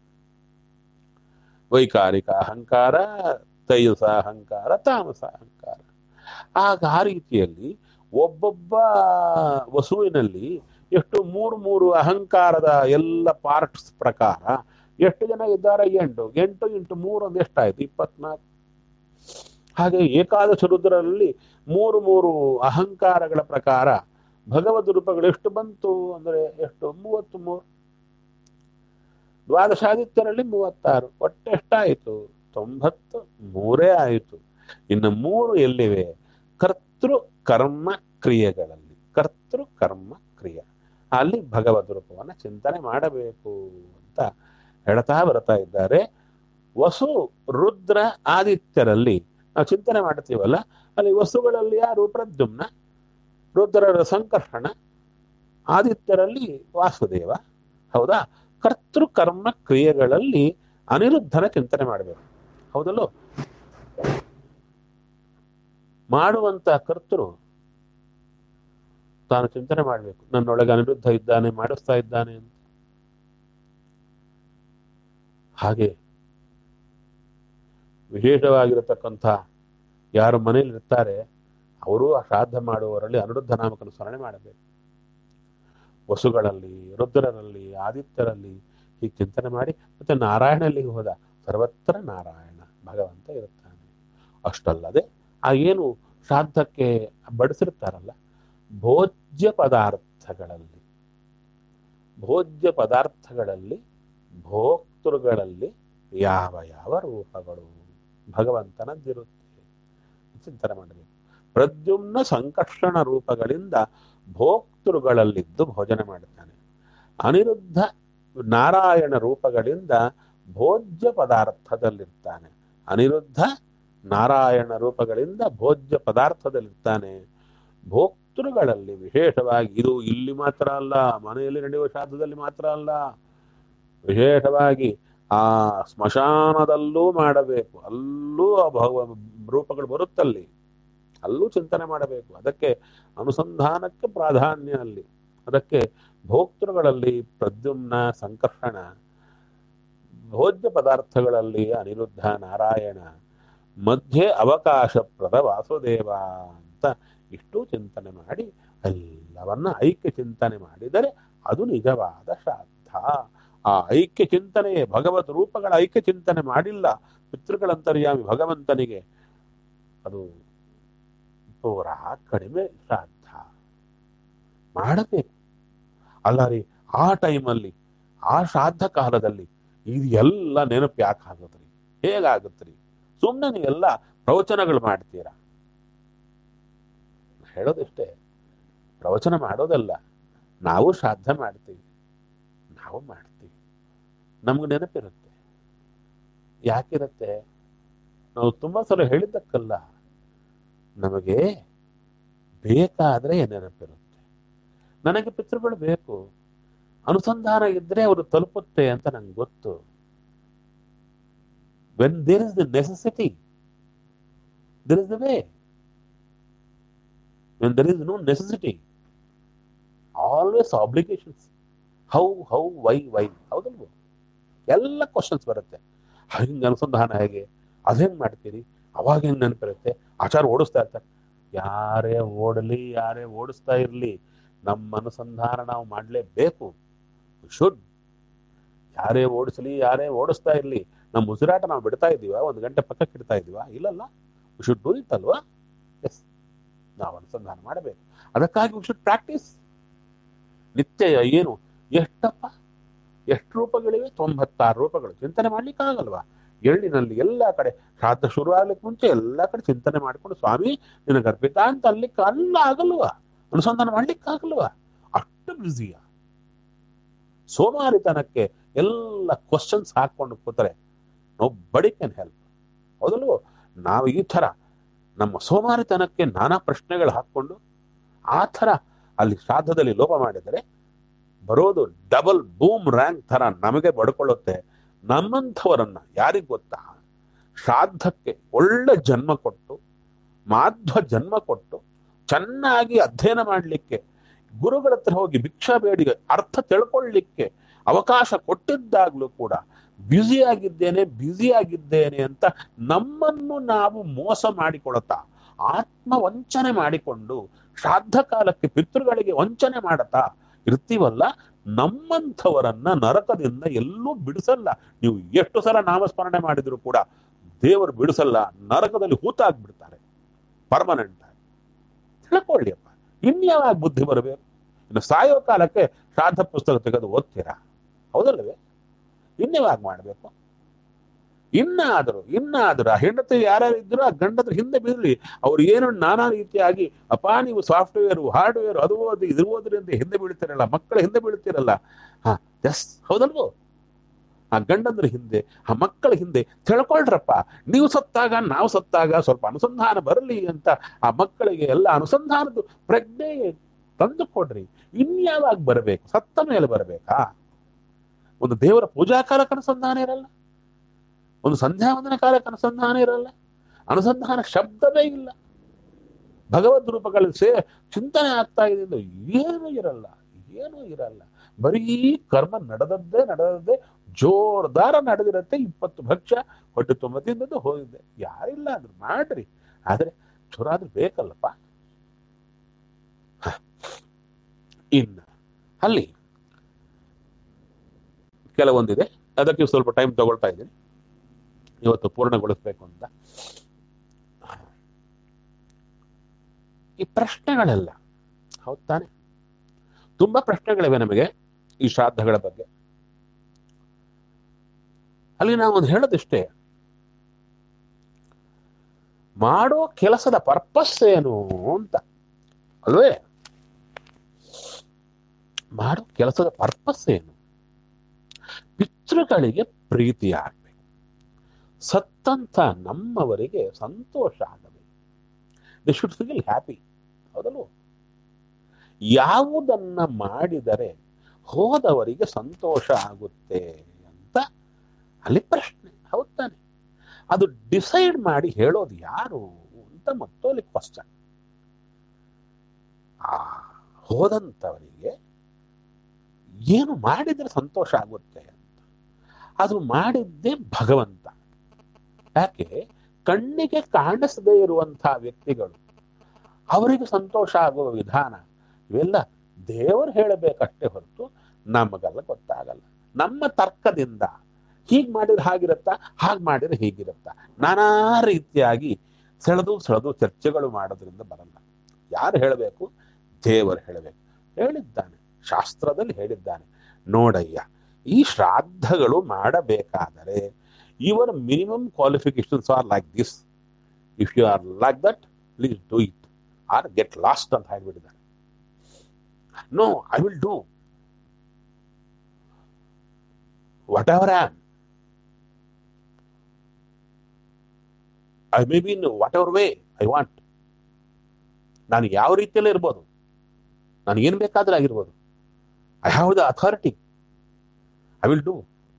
ವೈಕಾರಿಕ ಅಹಂಕಾರ ತೈಜಸ ಅಹಂಕಾರ ತಾಮಸ ಅಹಂಕಾರ ಆಗ ಆ ರೀತಿಯಲ್ಲಿ ಒಬ್ಬೊಬ್ಬ ವಸುವಿನಲ್ಲಿ ಎಷ್ಟು ಮೂರು ಮೂರು ಅಹಂಕಾರದ ಎಲ್ಲ ಪಾರ್ಟ್ಸ್ ಪ್ರಕಾರ ಎಷ್ಟು ಜನ ಇದ್ದಾರೆ ಎಂಟು ಎಂಟು ಇಂಟು ಮೂರು ಒಂದು ಎಷ್ಟಾಯ್ತು ಇಪ್ಪತ್ನಾಲ್ಕು ಹಾಗೆ ಏಕಾದಶ ರುದ್ರಲ್ಲಿ ಮೂರು ಮೂರು ಅಹಂಕಾರಗಳ ಪ್ರಕಾರ ಭಗವದ್ ರೂಪಗಳು ಎಷ್ಟು ಬಂತು ಅಂದ್ರೆ ಎಷ್ಟು ಮೂವತ್ತು ಮೂರು ದ್ವಾದಶಾದಿತ್ಯರಲ್ಲಿ ಮೂವತ್ತಾರು ಒಟ್ಟು ಎಷ್ಟಾಯಿತು ತೊಂಬತ್ತು ಮೂರೇ ಆಯಿತು ಇನ್ನು ಮೂರು ಎಲ್ಲಿವೆ ಕರ್ತೃ ಕರ್ಮ ಕ್ರಿಯೆಗಳಲ್ಲಿ ಕರ್ತೃ ಕರ್ಮ ಕ್ರಿಯೆ ಅಲ್ಲಿ ಭಗವದ್ ರೂಪವನ್ನ ಚಿಂತನೆ ಮಾಡಬೇಕು ಅಂತ ಹೇಳ್ತಾ ಬರ್ತಾ ಇದ್ದಾರೆ ವಸು ರುದ್ರ ಆದಿತ್ಯರಲ್ಲಿ ನಾವು ಚಿಂತನೆ ಮಾಡ್ತೀವಲ್ಲ ಅಲ್ಲಿ ವಸುಗಳಲ್ಲಿ ಯಾರು ಪ್ರದ್ಯುಮ್ನ ರುದ್ರರ ಸಂಕರ್ಷಣ ಆದಿತ್ಯರಲ್ಲಿ ವಾಸುದೇವ ಹೌದಾ ಕರ್ತೃ ಕರ್ಮ ಕ್ರಿಯೆಗಳಲ್ಲಿ ಅನಿರುದ್ಧನ ಚಿಂತನೆ ಮಾಡಬೇಕು ಹೌದಲ್ಲೋ ಮಾಡುವಂತ ಕರ್ತೃ ತಾನು ಚಿಂತನೆ ಮಾಡಬೇಕು ನನ್ನೊಳಗೆ ಅನಿರುದ್ಧ ಇದ್ದಾನೆ ಮಾಡಿಸ್ತಾ ಇದ್ದಾನೆ ಅಂತ ಹಾಗೆ ವಿಶೇಷವಾಗಿರತಕ್ಕಂಥ ಯಾರು ಮನೆಯಲ್ಲಿ ಇರ್ತಾರೆ ಅವರು ಆ ಶ್ರಾದ್ದ ಮಾಡುವವರಲ್ಲಿ ಅನಿರುದ್ಧ ನಾಮಕನು ಸ್ಮರಣೆ ಮಾಡಬೇಕು ವಸುಗಳಲ್ಲಿ ರುದ್ರರಲ್ಲಿ ಆದಿತ್ಯರಲ್ಲಿ ಹೀಗೆ ಚಿಂತನೆ ಮಾಡಿ ಮತ್ತೆ ನಾರಾಯಣಲ್ಲಿಗೆ ಹೋದ ಸರ್ವತ್ರ ನಾರಾಯಣ ಭಗವಂತ ಇರುತ್ತಾನೆ ಅಷ್ಟಲ್ಲದೆ ಆ ಏನು ಶ್ರಾದ್ದಕ್ಕೆ ಬಡಿಸಿರ್ತಾರಲ್ಲ ಭೋಜ್ಯ ಪದಾರ್ಥಗಳಲ್ಲಿ ಭೋಜ್ಯ ಪದಾರ್ಥಗಳಲ್ಲಿ ಭೋಕ್ತೃಗಳಲ್ಲಿ ಯಾವ ಯಾವ ರೂಪಗಳು ಭಗವಂತನದ್ದಿರುತ್ತೆ ಚಿಂತನೆ ಮಾಡಬೇಕು ಪ್ರದ್ಯುಮ್ನ ಸಂಕರ್ಷಣ ರೂಪಗಳಿಂದ ಭೋಕ್ತೃಗಳಲ್ಲಿದ್ದು ಭೋಜನ ಮಾಡುತ್ತಾನೆ ಅನಿರುದ್ಧ ನಾರಾಯಣ ರೂಪಗಳಿಂದ ಭೋಜ್ಯ ಪದಾರ್ಥದಲ್ಲಿರ್ತಾನೆ ಅನಿರುದ್ಧ ನಾರಾಯಣ ರೂಪಗಳಿಂದ ಭೋಜ್ಯ ಪದಾರ್ಥದಲ್ಲಿರ್ತಾನೆ ಭೋಕ್ತೃಗಳಲ್ಲಿ ವಿಶೇಷವಾಗಿ ಇದು ಇಲ್ಲಿ ಮಾತ್ರ ಅಲ್ಲ ಮನೆಯಲ್ಲಿ ನಡೆಯುವ ಶ್ರಾದ್ದದಲ್ಲಿ ಮಾತ್ರ ಅಲ್ಲ ವಿಶೇಷವಾಗಿ ಆ ಸ್ಮಶಾನದಲ್ಲೂ ಮಾಡಬೇಕು ಅಲ್ಲೂ ಆ ಭಗವ ರೂಪಗಳು ಬರುತ್ತಲ್ಲಿ ಅಲ್ಲೂ ಚಿಂತನೆ ಮಾಡಬೇಕು ಅದಕ್ಕೆ ಅನುಸಂಧಾನಕ್ಕೆ ಪ್ರಾಧಾನ್ಯ ಅಲ್ಲಿ ಅದಕ್ಕೆ ಭೋಕ್ತೃಗಳಲ್ಲಿ ಪ್ರದ್ಯುಮ್ನ ಸಂಕರ್ಷಣ ಭೋಜ್ಯ ಪದಾರ್ಥಗಳಲ್ಲಿ ಅನಿರುದ್ಧ ನಾರಾಯಣ ಮಧ್ಯೆ ಅವಕಾಶಪ್ರದ ವಾಸುದೇವ ಅಂತ ಇಷ್ಟು ಚಿಂತನೆ ಮಾಡಿ ಎಲ್ಲವನ್ನ ಐಕ್ಯ ಚಿಂತನೆ ಮಾಡಿದರೆ ಅದು ನಿಜವಾದ ಶ್ರಾದ್ದ ಆ ಐಕ್ಯ ಚಿಂತನೆಯೇ ಭಗವತ್ ರೂಪಗಳ ಐಕ್ಯ ಚಿಂತನೆ ಮಾಡಿಲ್ಲ ಪಿತೃಗಳಂತರ್ಯಾಮಿ ಭಗವಂತನಿಗೆ ಅದು ಪೂರ ಕಡಿಮೆ ಶ್ರಾದ್ದ ಮಾಡಬೇಕು ಅಲ್ಲ ರೀ ಆ ಟೈಮಲ್ಲಿ ಆ ಶ್ರಾದ್ದ ಕಾಲದಲ್ಲಿ ಇದು ಎಲ್ಲ ನೆನಪು ಯಾಕೆ ಆಗುತ್ತ್ರಿ ಹೇಗಾಗುತ್ತ್ರಿ ಸುಮ್ಮನೆ ನೀವೆಲ್ಲ ಪ್ರವಚನಗಳು ಮಾಡ್ತೀರಾ ಹೇಳೋದಿಷ್ಟೇ ಪ್ರವಚನ ಮಾಡೋದಲ್ಲ ನಾವು ಶ್ರಾದ್ದ ಮಾಡ್ತೀವಿ ನಾವು ಮಾಡ್ತೀವಿ ನಮ್ಗೆ ನೆನಪಿರುತ್ತೆ ಯಾಕಿರುತ್ತೆ ನಾವು ತುಂಬಾ ಸಲ ಹೇಳಿದ್ದಕ್ಕಲ್ಲ ನಮಗೆ ಬೇಕಾದ್ರೆ ನೆನಪಿರುತ್ತೆ ನನಗೆ ಪಿತೃಗಳು ಬೇಕು ಅನುಸಂಧಾನ ಇದ್ರೆ ಅವರು ತಲುಪುತ್ತೆ ಅಂತ ನಂಗೆ ಗೊತ್ತು when there is the necessity there is the way when there is no necessity always obligations how how why why ಹೌದಲ್ವ ಎಲ್ಲ ಕ್ವಶನ್ಸ್ ಬರುತ್ತೆ ಹಿಂಗೆ ಅನುಸಂಧಾನ ಹೇಗೆ ಅದ್ ಹೆಂಗ್ ಮಾಡ್ತೀರಿ ಅವಾಗ ಹೆಂಗ್ ನೆನಪಿರುತ್ತೆ ಆಚಾರ ಓಡಿಸ್ತಾ ಇರ್ತಾರೆ ಯಾರೇ ಓಡಲಿ ಯಾರೇ ಓಡಿಸ್ತಾ ಇರ್ಲಿ ನಮ್ಮ ಅನುಸಂಧಾನ ನಾವು ಮಾಡಲೇಬೇಕು ಶುಡ್ ಯಾರೇ ಓಡಿಸಲಿ ಯಾರೇ ಓಡಿಸ್ತಾ ಇರ್ಲಿ ನಮ್ಮ ಉಸಿರಾಟ ನಾವು ಬಿಡ್ತಾ ಇದೀವ ಒಂದು ಗಂಟೆ ಪಕ್ಕಕ್ಕೆ ಇಡ್ತಾ ಇದೀವ ಇಲ್ಲಲ್ಲ ಶುಡ್ ಡೂ ಇಟ್ ಅಲ್ವಾ ಎಸ್ ನಾವು ಅನುಸಂಧಾನ ಮಾಡಬೇಕು ಅದಕ್ಕಾಗಿ ವಿ ಶುಡ್ ಪ್ರಾಕ್ಟೀಸ್ ನಿತ್ಯ ಏನು ಎಷ್ಟಪ್ಪ ಎಷ್ಟು ರೂಪಗಳಿವೆ ತೊಂಬತ್ತಾರು ರೂಪಗಳು ಚಿಂತನೆ ಮಾಡ್ಲಿಕ್ಕಾಗಲ್ವಾ ಎಳ್ಳಿನಲ್ಲಿ ಎಲ್ಲ ಕಡೆ ಶ್ರಾದ್ದ ಶುರು ಆಗ್ಲಿಕ್ಕೆ ಮುಂಚೆ ಎಲ್ಲ ಕಡೆ ಚಿಂತನೆ ಮಾಡ್ಕೊಂಡು ಸ್ವಾಮಿ ನಿನಗೆ ಅರ್ಪಿತ ಅಂತ ಅಲ್ಲಿಕ್ಕೆ ಅಲ್ಲ ಆಗಲ್ವಾ ಅನುಸಂಧಾನ ಮಾಡ್ಲಿಕ್ಕೆ ಆಗಲ್ವಾ ಅಷ್ಟು ಬ್ಯುಸಿಯ ಸೋಮಾರಿತನಕ್ಕೆ ಎಲ್ಲ ಕ್ವಶನ್ಸ್ ಹಾಕೊಂಡು ಕೂತರೆ ನೋ ಬಡಿ ಕ್ಯಾನ್ ಹೆಲ್ಪ್ ಹೌದಲ್ವೋ ನಾವು ಈ ಥರ ನಮ್ಮ ಸೋಮಾರಿತನಕ್ಕೆ ನಾನಾ ಪ್ರಶ್ನೆಗಳು ಹಾಕ್ಕೊಂಡು ಆ ಥರ ಅಲ್ಲಿ ಶ್ರಾದ್ದದಲ್ಲಿ ಲೋಪ ಮಾಡಿದರೆ ಬರೋದು ಡಬಲ್ ಬೂಮ್ ರ್ಯಾಂಕ್ ಥರ ನಮಗೆ ಬಡ್ಕೊಳ್ಳುತ್ತೆ ನಮ್ಮಂಥವರನ್ನ ಯಾರಿಗ್ ಗೊತ್ತಾ ಶ್ರಾದ್ದಕ್ಕೆ ಒಳ್ಳೆ ಜನ್ಮ ಕೊಟ್ಟು ಮಾಧ್ವ ಜನ್ಮ ಕೊಟ್ಟು ಚೆನ್ನಾಗಿ ಅಧ್ಯಯನ ಮಾಡಲಿಕ್ಕೆ ಗುರುಗಳ ಹತ್ರ ಹೋಗಿ ಭಿಕ್ಷಾ ಬೇಡಿ ಅರ್ಥ ತಿಳ್ಕೊಳ್ಳಿಕ್ಕೆ ಅವಕಾಶ ಕೊಟ್ಟಿದ್ದಾಗ್ಲೂ ಕೂಡ ಬ್ಯುಸಿ ಆಗಿದ್ದೇನೆ ಬ್ಯುಸಿ ಆಗಿದ್ದೇನೆ ಅಂತ ನಮ್ಮನ್ನು ನಾವು ಮೋಸ ಮಾಡಿಕೊಳ್ತಾ ಆತ್ಮ ವಂಚನೆ ಮಾಡಿಕೊಂಡು ಶ್ರಾದ್ದ ಕಾಲಕ್ಕೆ ಪಿತೃಗಳಿಗೆ ವಂಚನೆ ಮಾಡತಾ ಇರ್ತೀವಲ್ಲ ನಮ್ಮಂಥವರನ್ನ ನರಕದಿಂದ ಎಲ್ಲೂ ಬಿಡಿಸಲ್ಲ ನೀವು ಎಷ್ಟು ಸಲ ನಾಮಸ್ಮರಣೆ ಮಾಡಿದ್ರು ಕೂಡ ದೇವರು ಬಿಡಿಸಲ್ಲ ನರಕದಲ್ಲಿ ಹೂತಾಗ್ಬಿಡ್ತಾರೆ ಪರ್ಮನೆಂಟ್ ಆಗಿ ತಿಳ್ಕೊಳ್ಳಿ ಅಪ್ಪ ಇನ್ಯಾವಾಗ ಬುದ್ಧಿ ಬರಬೇಕು ಇನ್ನು ಸಾಯೋ ಕಾಲಕ್ಕೆ ಶ್ರಾದ್ದ ಪುಸ್ತಕ ತೆಗೆದು ಓದ್ತೀರಾ ಹೌದಲ್ಲವೇ ಇನ್ಯಾವಾಗ ಮಾಡಬೇಕು ಇನ್ನಾದರೂ ಇನ್ನಾದರೂ ಆ ಹೆಂಡತಿ ಯಾರ್ಯಾರು ಇದ್ರು ಆ ಗಂಡದ್ರ ಹಿಂದೆ ಬೀಳಲಿ ಅವ್ರು ಏನು ನಾನಾ ರೀತಿಯಾಗಿ ಅಪ್ಪ ನೀವು ಸಾಫ್ಟ್ವೇರ್ ಹಾರ್ಡ್ವೇರ್ ಅದು ಓದಿ ಇದು ಓದ್ರಿ ಅಂತ ಹಿಂದೆ ಬೀಳ್ತೀರಲ್ಲ ಮಕ್ಕಳ ಹಿಂದೆ ಬೀಳ್ತೀರಲ್ಲ ಹಾ ಎಸ್ ಹೌದಲ್ವೋ ಆ ಗಂಡಂದ್ರ ಹಿಂದೆ ಆ ಮಕ್ಕಳ ಹಿಂದೆ ತಿಳ್ಕೊಳ್ರಪ್ಪ ನೀವು ಸತ್ತಾಗ ನಾವು ಸತ್ತಾಗ ಸ್ವಲ್ಪ ಅನುಸಂಧಾನ ಬರಲಿ ಅಂತ ಆ ಮಕ್ಕಳಿಗೆ ಎಲ್ಲ ಅನುಸಂಧಾನದ ಪ್ರಜ್ಞೆ ತಂದು ಕೊಡ್ರಿ ಇನ್ಯಾವಾಗ ಬರಬೇಕು ಸತ್ತ ಮೇಲೆ ಬರಬೇಕಾ ಒಂದು ದೇವರ ಪೂಜಾ ಕಾಲಕ್ಕೆ ಅನುಸಂಧಾನ ಇರಲ್ಲ ಒಂದು ಸಂಧ್ಯಾ ವಂದನ ಕಾಲಕ್ಕೆ ಅನುಸಂಧಾನ ಇರಲ್ಲ ಅನುಸಂಧಾನ ಶಬ್ದವೇ ಇಲ್ಲ ಭಗವದ್ ರೂಪಗಳಲ್ಲಿ ಸೇ ಚಿಂತನೆ ಆಗ್ತಾ ಇದೆ ಅಂದ್ರೆ ಏನೂ ಇರಲ್ಲ ಏನೂ ಇರಲ್ಲ ಬರೀ ಕರ್ಮ ನಡೆದದ್ದೇ ನಡೆದದ್ದೇ ಜೋರ್ದಾರ ನಡೆದಿರತ್ತೆ ಇಪ್ಪತ್ತು ಭಕ್ಷ ಹೊಟ್ಟೆ ತುಂಬ ತಿಂದದ್ದು ಹೋಗಿದ್ದೆ ಯಾರಿಲ್ಲ ಅಂದ್ರೆ ಮಾಡ್ರಿ ಆದ್ರೆ ಚುರಾದ್ರೂ ಬೇಕಲ್ಲಪ್ಪ ಹ. ಇನ್ನು ಅಲ್ಲಿ ಕೆಲವೊಂದಿದೆ ಅದಕ್ಕೆ ಸ್ವಲ್ಪ ಟೈಮ್ ತಗೊಳ್ತಾ ಇದ್ದೀನಿ ಇವತ್ತು ಪೂರ್ಣಗೊಳಿಸ್ಬೇಕು ಅಂತ ಈ ಪ್ರಶ್ನೆಗಳೆಲ್ಲ ಹೌದ್ ತಾನೆ ತುಂಬಾ ಪ್ರಶ್ನೆಗಳಿವೆ ನಮಗೆ ಈ ಶ್ರಾದ್ದಗಳ ಬಗ್ಗೆ ಅಲ್ಲಿ ನಾವು ಒಂದು ಹೇಳೋದಿಷ್ಟೇ ಮಾಡೋ ಕೆಲಸದ ಪರ್ಪಸ್ ಏನು ಅಂತ ಅಲ್ವೇ ಮಾಡೋ ಕೆಲಸದ ಪರ್ಪಸ್ ಏನು ಪಿತೃಗಳಿಗೆ ಪ್ರೀತಿ ಆಗ್ಬೇಕು ಸತ್ತಂತ ನಮ್ಮವರಿಗೆ ಸಂತೋಷ ಆಗಬೇಕು ದಿ ಶುಡ್ ಫೀಲ್ ಹ್ಯಾಪಿ ಹೌದಲ್ವ ಯಾವುದನ್ನ ಮಾಡಿದರೆ ಹೋದವರಿಗೆ ಸಂತೋಷ ಆಗುತ್ತೆ ಅಂತ ಅಲ್ಲಿ ಪ್ರಶ್ನೆ ಹೌದ್ ತಾನೆ ಅದು ಡಿಸೈಡ್ ಮಾಡಿ ಹೇಳೋದು ಯಾರು ಅಂತ ಮತ್ತೊಲ್ಲಿ ಕ್ವಶನ್ ಆ ಹೋದಂಥವರಿಗೆ ಏನು ಮಾಡಿದ್ರೆ ಸಂತೋಷ ಆಗುತ್ತೆ ಅಂತ ಅದು ಮಾಡಿದ್ದೇ ಭಗವಂತ ಯಾಕೆ ಕಣ್ಣಿಗೆ ಕಾಣಿಸದೇ ಇರುವಂತಹ ವ್ಯಕ್ತಿಗಳು ಅವರಿಗೆ ಸಂತೋಷ ಆಗುವ ವಿಧಾನ ಇವೆಲ್ಲ ದೇವರು ಹೇಳಬೇಕಷ್ಟೇ ಹೊರತು ನಮಗೆಲ್ಲ ಗೊತ್ತಾಗಲ್ಲ ನಮ್ಮ ತರ್ಕದಿಂದ ಹೀಗ್ ಮಾಡಿದ್ರೆ ಹಾಗಿರತ್ತಾ ಹಾಗೆ ಮಾಡಿದ್ರೆ ಹೀಗಿರತ್ತಾ ನಾನಾ ರೀತಿಯಾಗಿ ಸೆಳೆದು ಸೆಳೆದು ಚರ್ಚೆಗಳು ಮಾಡೋದ್ರಿಂದ ಬರಲ್ಲ ಯಾರು ಹೇಳಬೇಕು ದೇವರು ಹೇಳಬೇಕು ಹೇಳಿದ್ದಾನೆ ಶಾಸ್ತ್ರದಲ್ಲಿ ಹೇಳಿದ್ದಾನೆ ನೋಡಯ್ಯ ಈ ಶ್ರಾದ್ದಗಳು ಮಾಡಬೇಕಾದರೆ ಇವರ minimum qualifications are like this if you are like that please do it or get lost ಅಂತ ಹೇಳ್ಬಿಟ್ಟಿದ್ದಾರೆ no I will do whatever am I may be in whatever way I want ನಾನು ಯಾವ ರೀತಿಯಲ್ಲೇ ಇರ್ಬೋದು ನಾನು ಏನು ಬೇಕಾದ್ರೆ ಆಗಿರ್ಬೋದು I have the authority I will do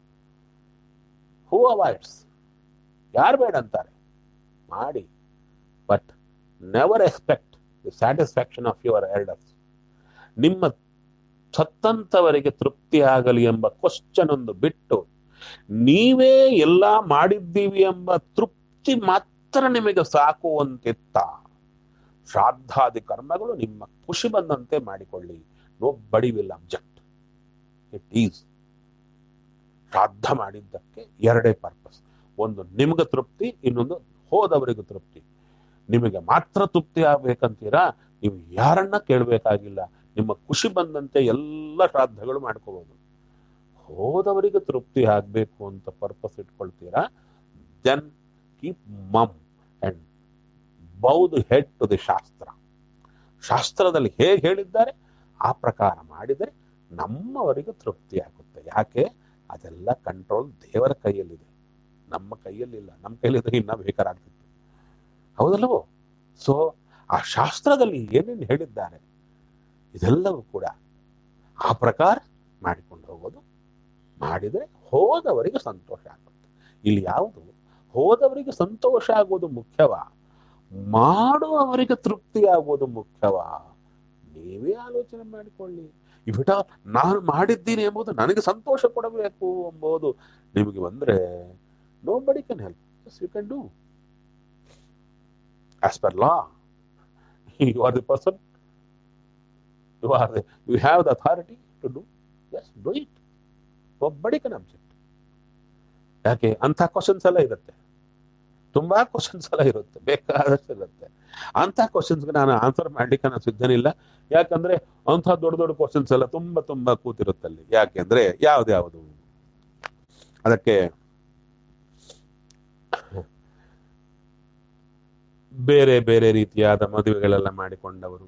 who avoids ಯಾರು ಬೇಡ ಅಂತಾರೆ ಮಾಡಿ but never expect the satisfaction of your elders ನಿಮ್ಮ ಸತ್ತಂತವರಿಗೆ ತೃಪ್ತಿ ಆಗಲಿ ಎಂಬ ಕ್ವಶನ್ ಒಂದು ಬಿಟ್ಟು ನೀವೇ ಎಲ್ಲ ಮಾಡಿದ್ದೀವಿ ಎಂಬ ತೃಪ್ತಿ ಮಾತ್ರ ನಿಮಗೆ ಸಾಕುವಂತಿತ್ತ ಶ್ರಾದ್ದಾದಿ ಕರ್ಮಗಳು ನಿಮ್ಮ ಖುಷಿ ಬಂದಂತೆ ಮಾಡಿಕೊಳ್ಳಿ ನೋ ಬಡಿ ವಿಲ್ ಅಬ್ಜೆಕ್ಟ್ ಇಟ್ ಈಸ್ ಶ್ರಾದ್ದ ಮಾಡಿದ್ದಕ್ಕೆ ಎರಡೇ ಪರ್ಪಸ್ ಒಂದು ನಿಮ್ಗೆ ತೃಪ್ತಿ ಇನ್ನೊಂದು ಹೋದವರಿಗೂ ತೃಪ್ತಿ ನಿಮಗೆ ಮಾತ್ರ ತೃಪ್ತಿ ಆಗ್ಬೇಕಂತೀರಾ ನೀವು ಯಾರನ್ನ ಕೇಳಬೇಕಾಗಿಲ್ಲ ನಿಮ್ಮ ಖುಷಿ ಬಂದಂತೆ ಎಲ್ಲ ಶ್ರಾದ್ದಗಳು ಮಾಡ್ಕೋಬಹುದು ಹೋದವರಿಗೆ ತೃಪ್ತಿ ಆಗ್ಬೇಕು ಅಂತ ಪರ್ಪಸ್ ಇಟ್ಕೊಳ್ತೀರಾ then keep mum and bow the head to the shastra ಶಾಸ್ತ್ರದಲ್ಲಿ ಹೇಗೆ ಹೇಳಿದ್ದಾರೆ ಆ ಪ್ರಕಾರ ಮಾಡಿದರೆ ನಮ್ಮವರಿಗೆ ತೃಪ್ತಿ ಆಗುತ್ತೆ ಯಾಕೆ ಅದೆಲ್ಲ ಕಂಟ್ರೋಲ್ ದೇವರ ಕೈಯಲ್ಲಿದೆ ನಮ್ಮ ಕೈಯಲ್ಲಿಲ್ಲ ನಮ್ಮ ಕೈಯಲ್ಲಿದ್ರೆ ಇನ್ನ ಬೇಕಾರಾಗ್ತಿತ್ತು ಹೌದಲ್ಲವೋ ಸೊ ಆ ಶಾಸ್ತ್ರದಲ್ಲಿ ಏನೇನು ಹೇಳಿದ್ದಾರೆ ಇದೆಲ್ಲವೂ ಕೂಡ ಆ ಪ್ರಕಾರ ಮಾಡಿಕೊಂಡು ಹೋಗೋದು ಮಾಡಿದರೆ ಹೋದವರಿಗೆ ಸಂತೋಷ ಆಗುತ್ತೆ ಇಲ್ಲಿ ಯಾವುದು ಹೋದವರಿಗೆ ಸಂತೋಷ ಆಗೋದು ಮುಖ್ಯವಾ ಮಾಡುವವರಿಗೆ ತೃಪ್ತಿ ಆಗೋದು ಮುಖ್ಯವಾ ನೀವೇ ಆಲೋಚನೆ ಮಾಡಿಕೊಳ್ಳಿ ಇವಿಟ ನಾನು ಮಾಡಿದ್ದೀನಿ ಎಂಬುದು ನನಗೆ ಸಂತೋಷ ಕೊಡಬೇಕು ಎಂಬುದು ನಿಮಗೆ ಬಂದ್ರೆ nobody can help you can do as per law you are the person you are the you have the authority to do yes do it nobody can object ಯಾಕೆ ಅಂಥ ಕ್ವಶನ್ಸ್ ಎಲ್ಲ ಇರುತ್ತೆ ತುಂಬಾ ಕ್ವಶನ್ಸ್ ಎಲ್ಲ ಇರುತ್ತೆ ಬೇಕಾದಷ್ಟು ಇರುತ್ತೆ ಅಂತ ಕ್ವಶನ್ಸ್ಗೆ ನಾನು ಆನ್ಸರ್ ಮಾಡ್ಲಿಕ್ಕೆ ನಾನು ಸಿದ್ಧನಿಲ್ಲ ಯಾಕಂದ್ರೆ ಅಂಥ ದೊಡ್ಡ ದೊಡ್ಡ ಕ್ವಶನ್ಸ್ ಎಲ್ಲ ತುಂಬಾ ತುಂಬಾ ಕೂತಿರುತ್ತಲ್ಲಿ ಯಾಕೆಂದ್ರೆ ಯಾವ್ದ್ಯಾವುದು ಅದಕ್ಕೆ ಬೇರೆ ಬೇರೆ ರೀತಿಯಾದ ಮದುವೆಗಳೆಲ್ಲ ಮಾಡಿಕೊಂಡವರು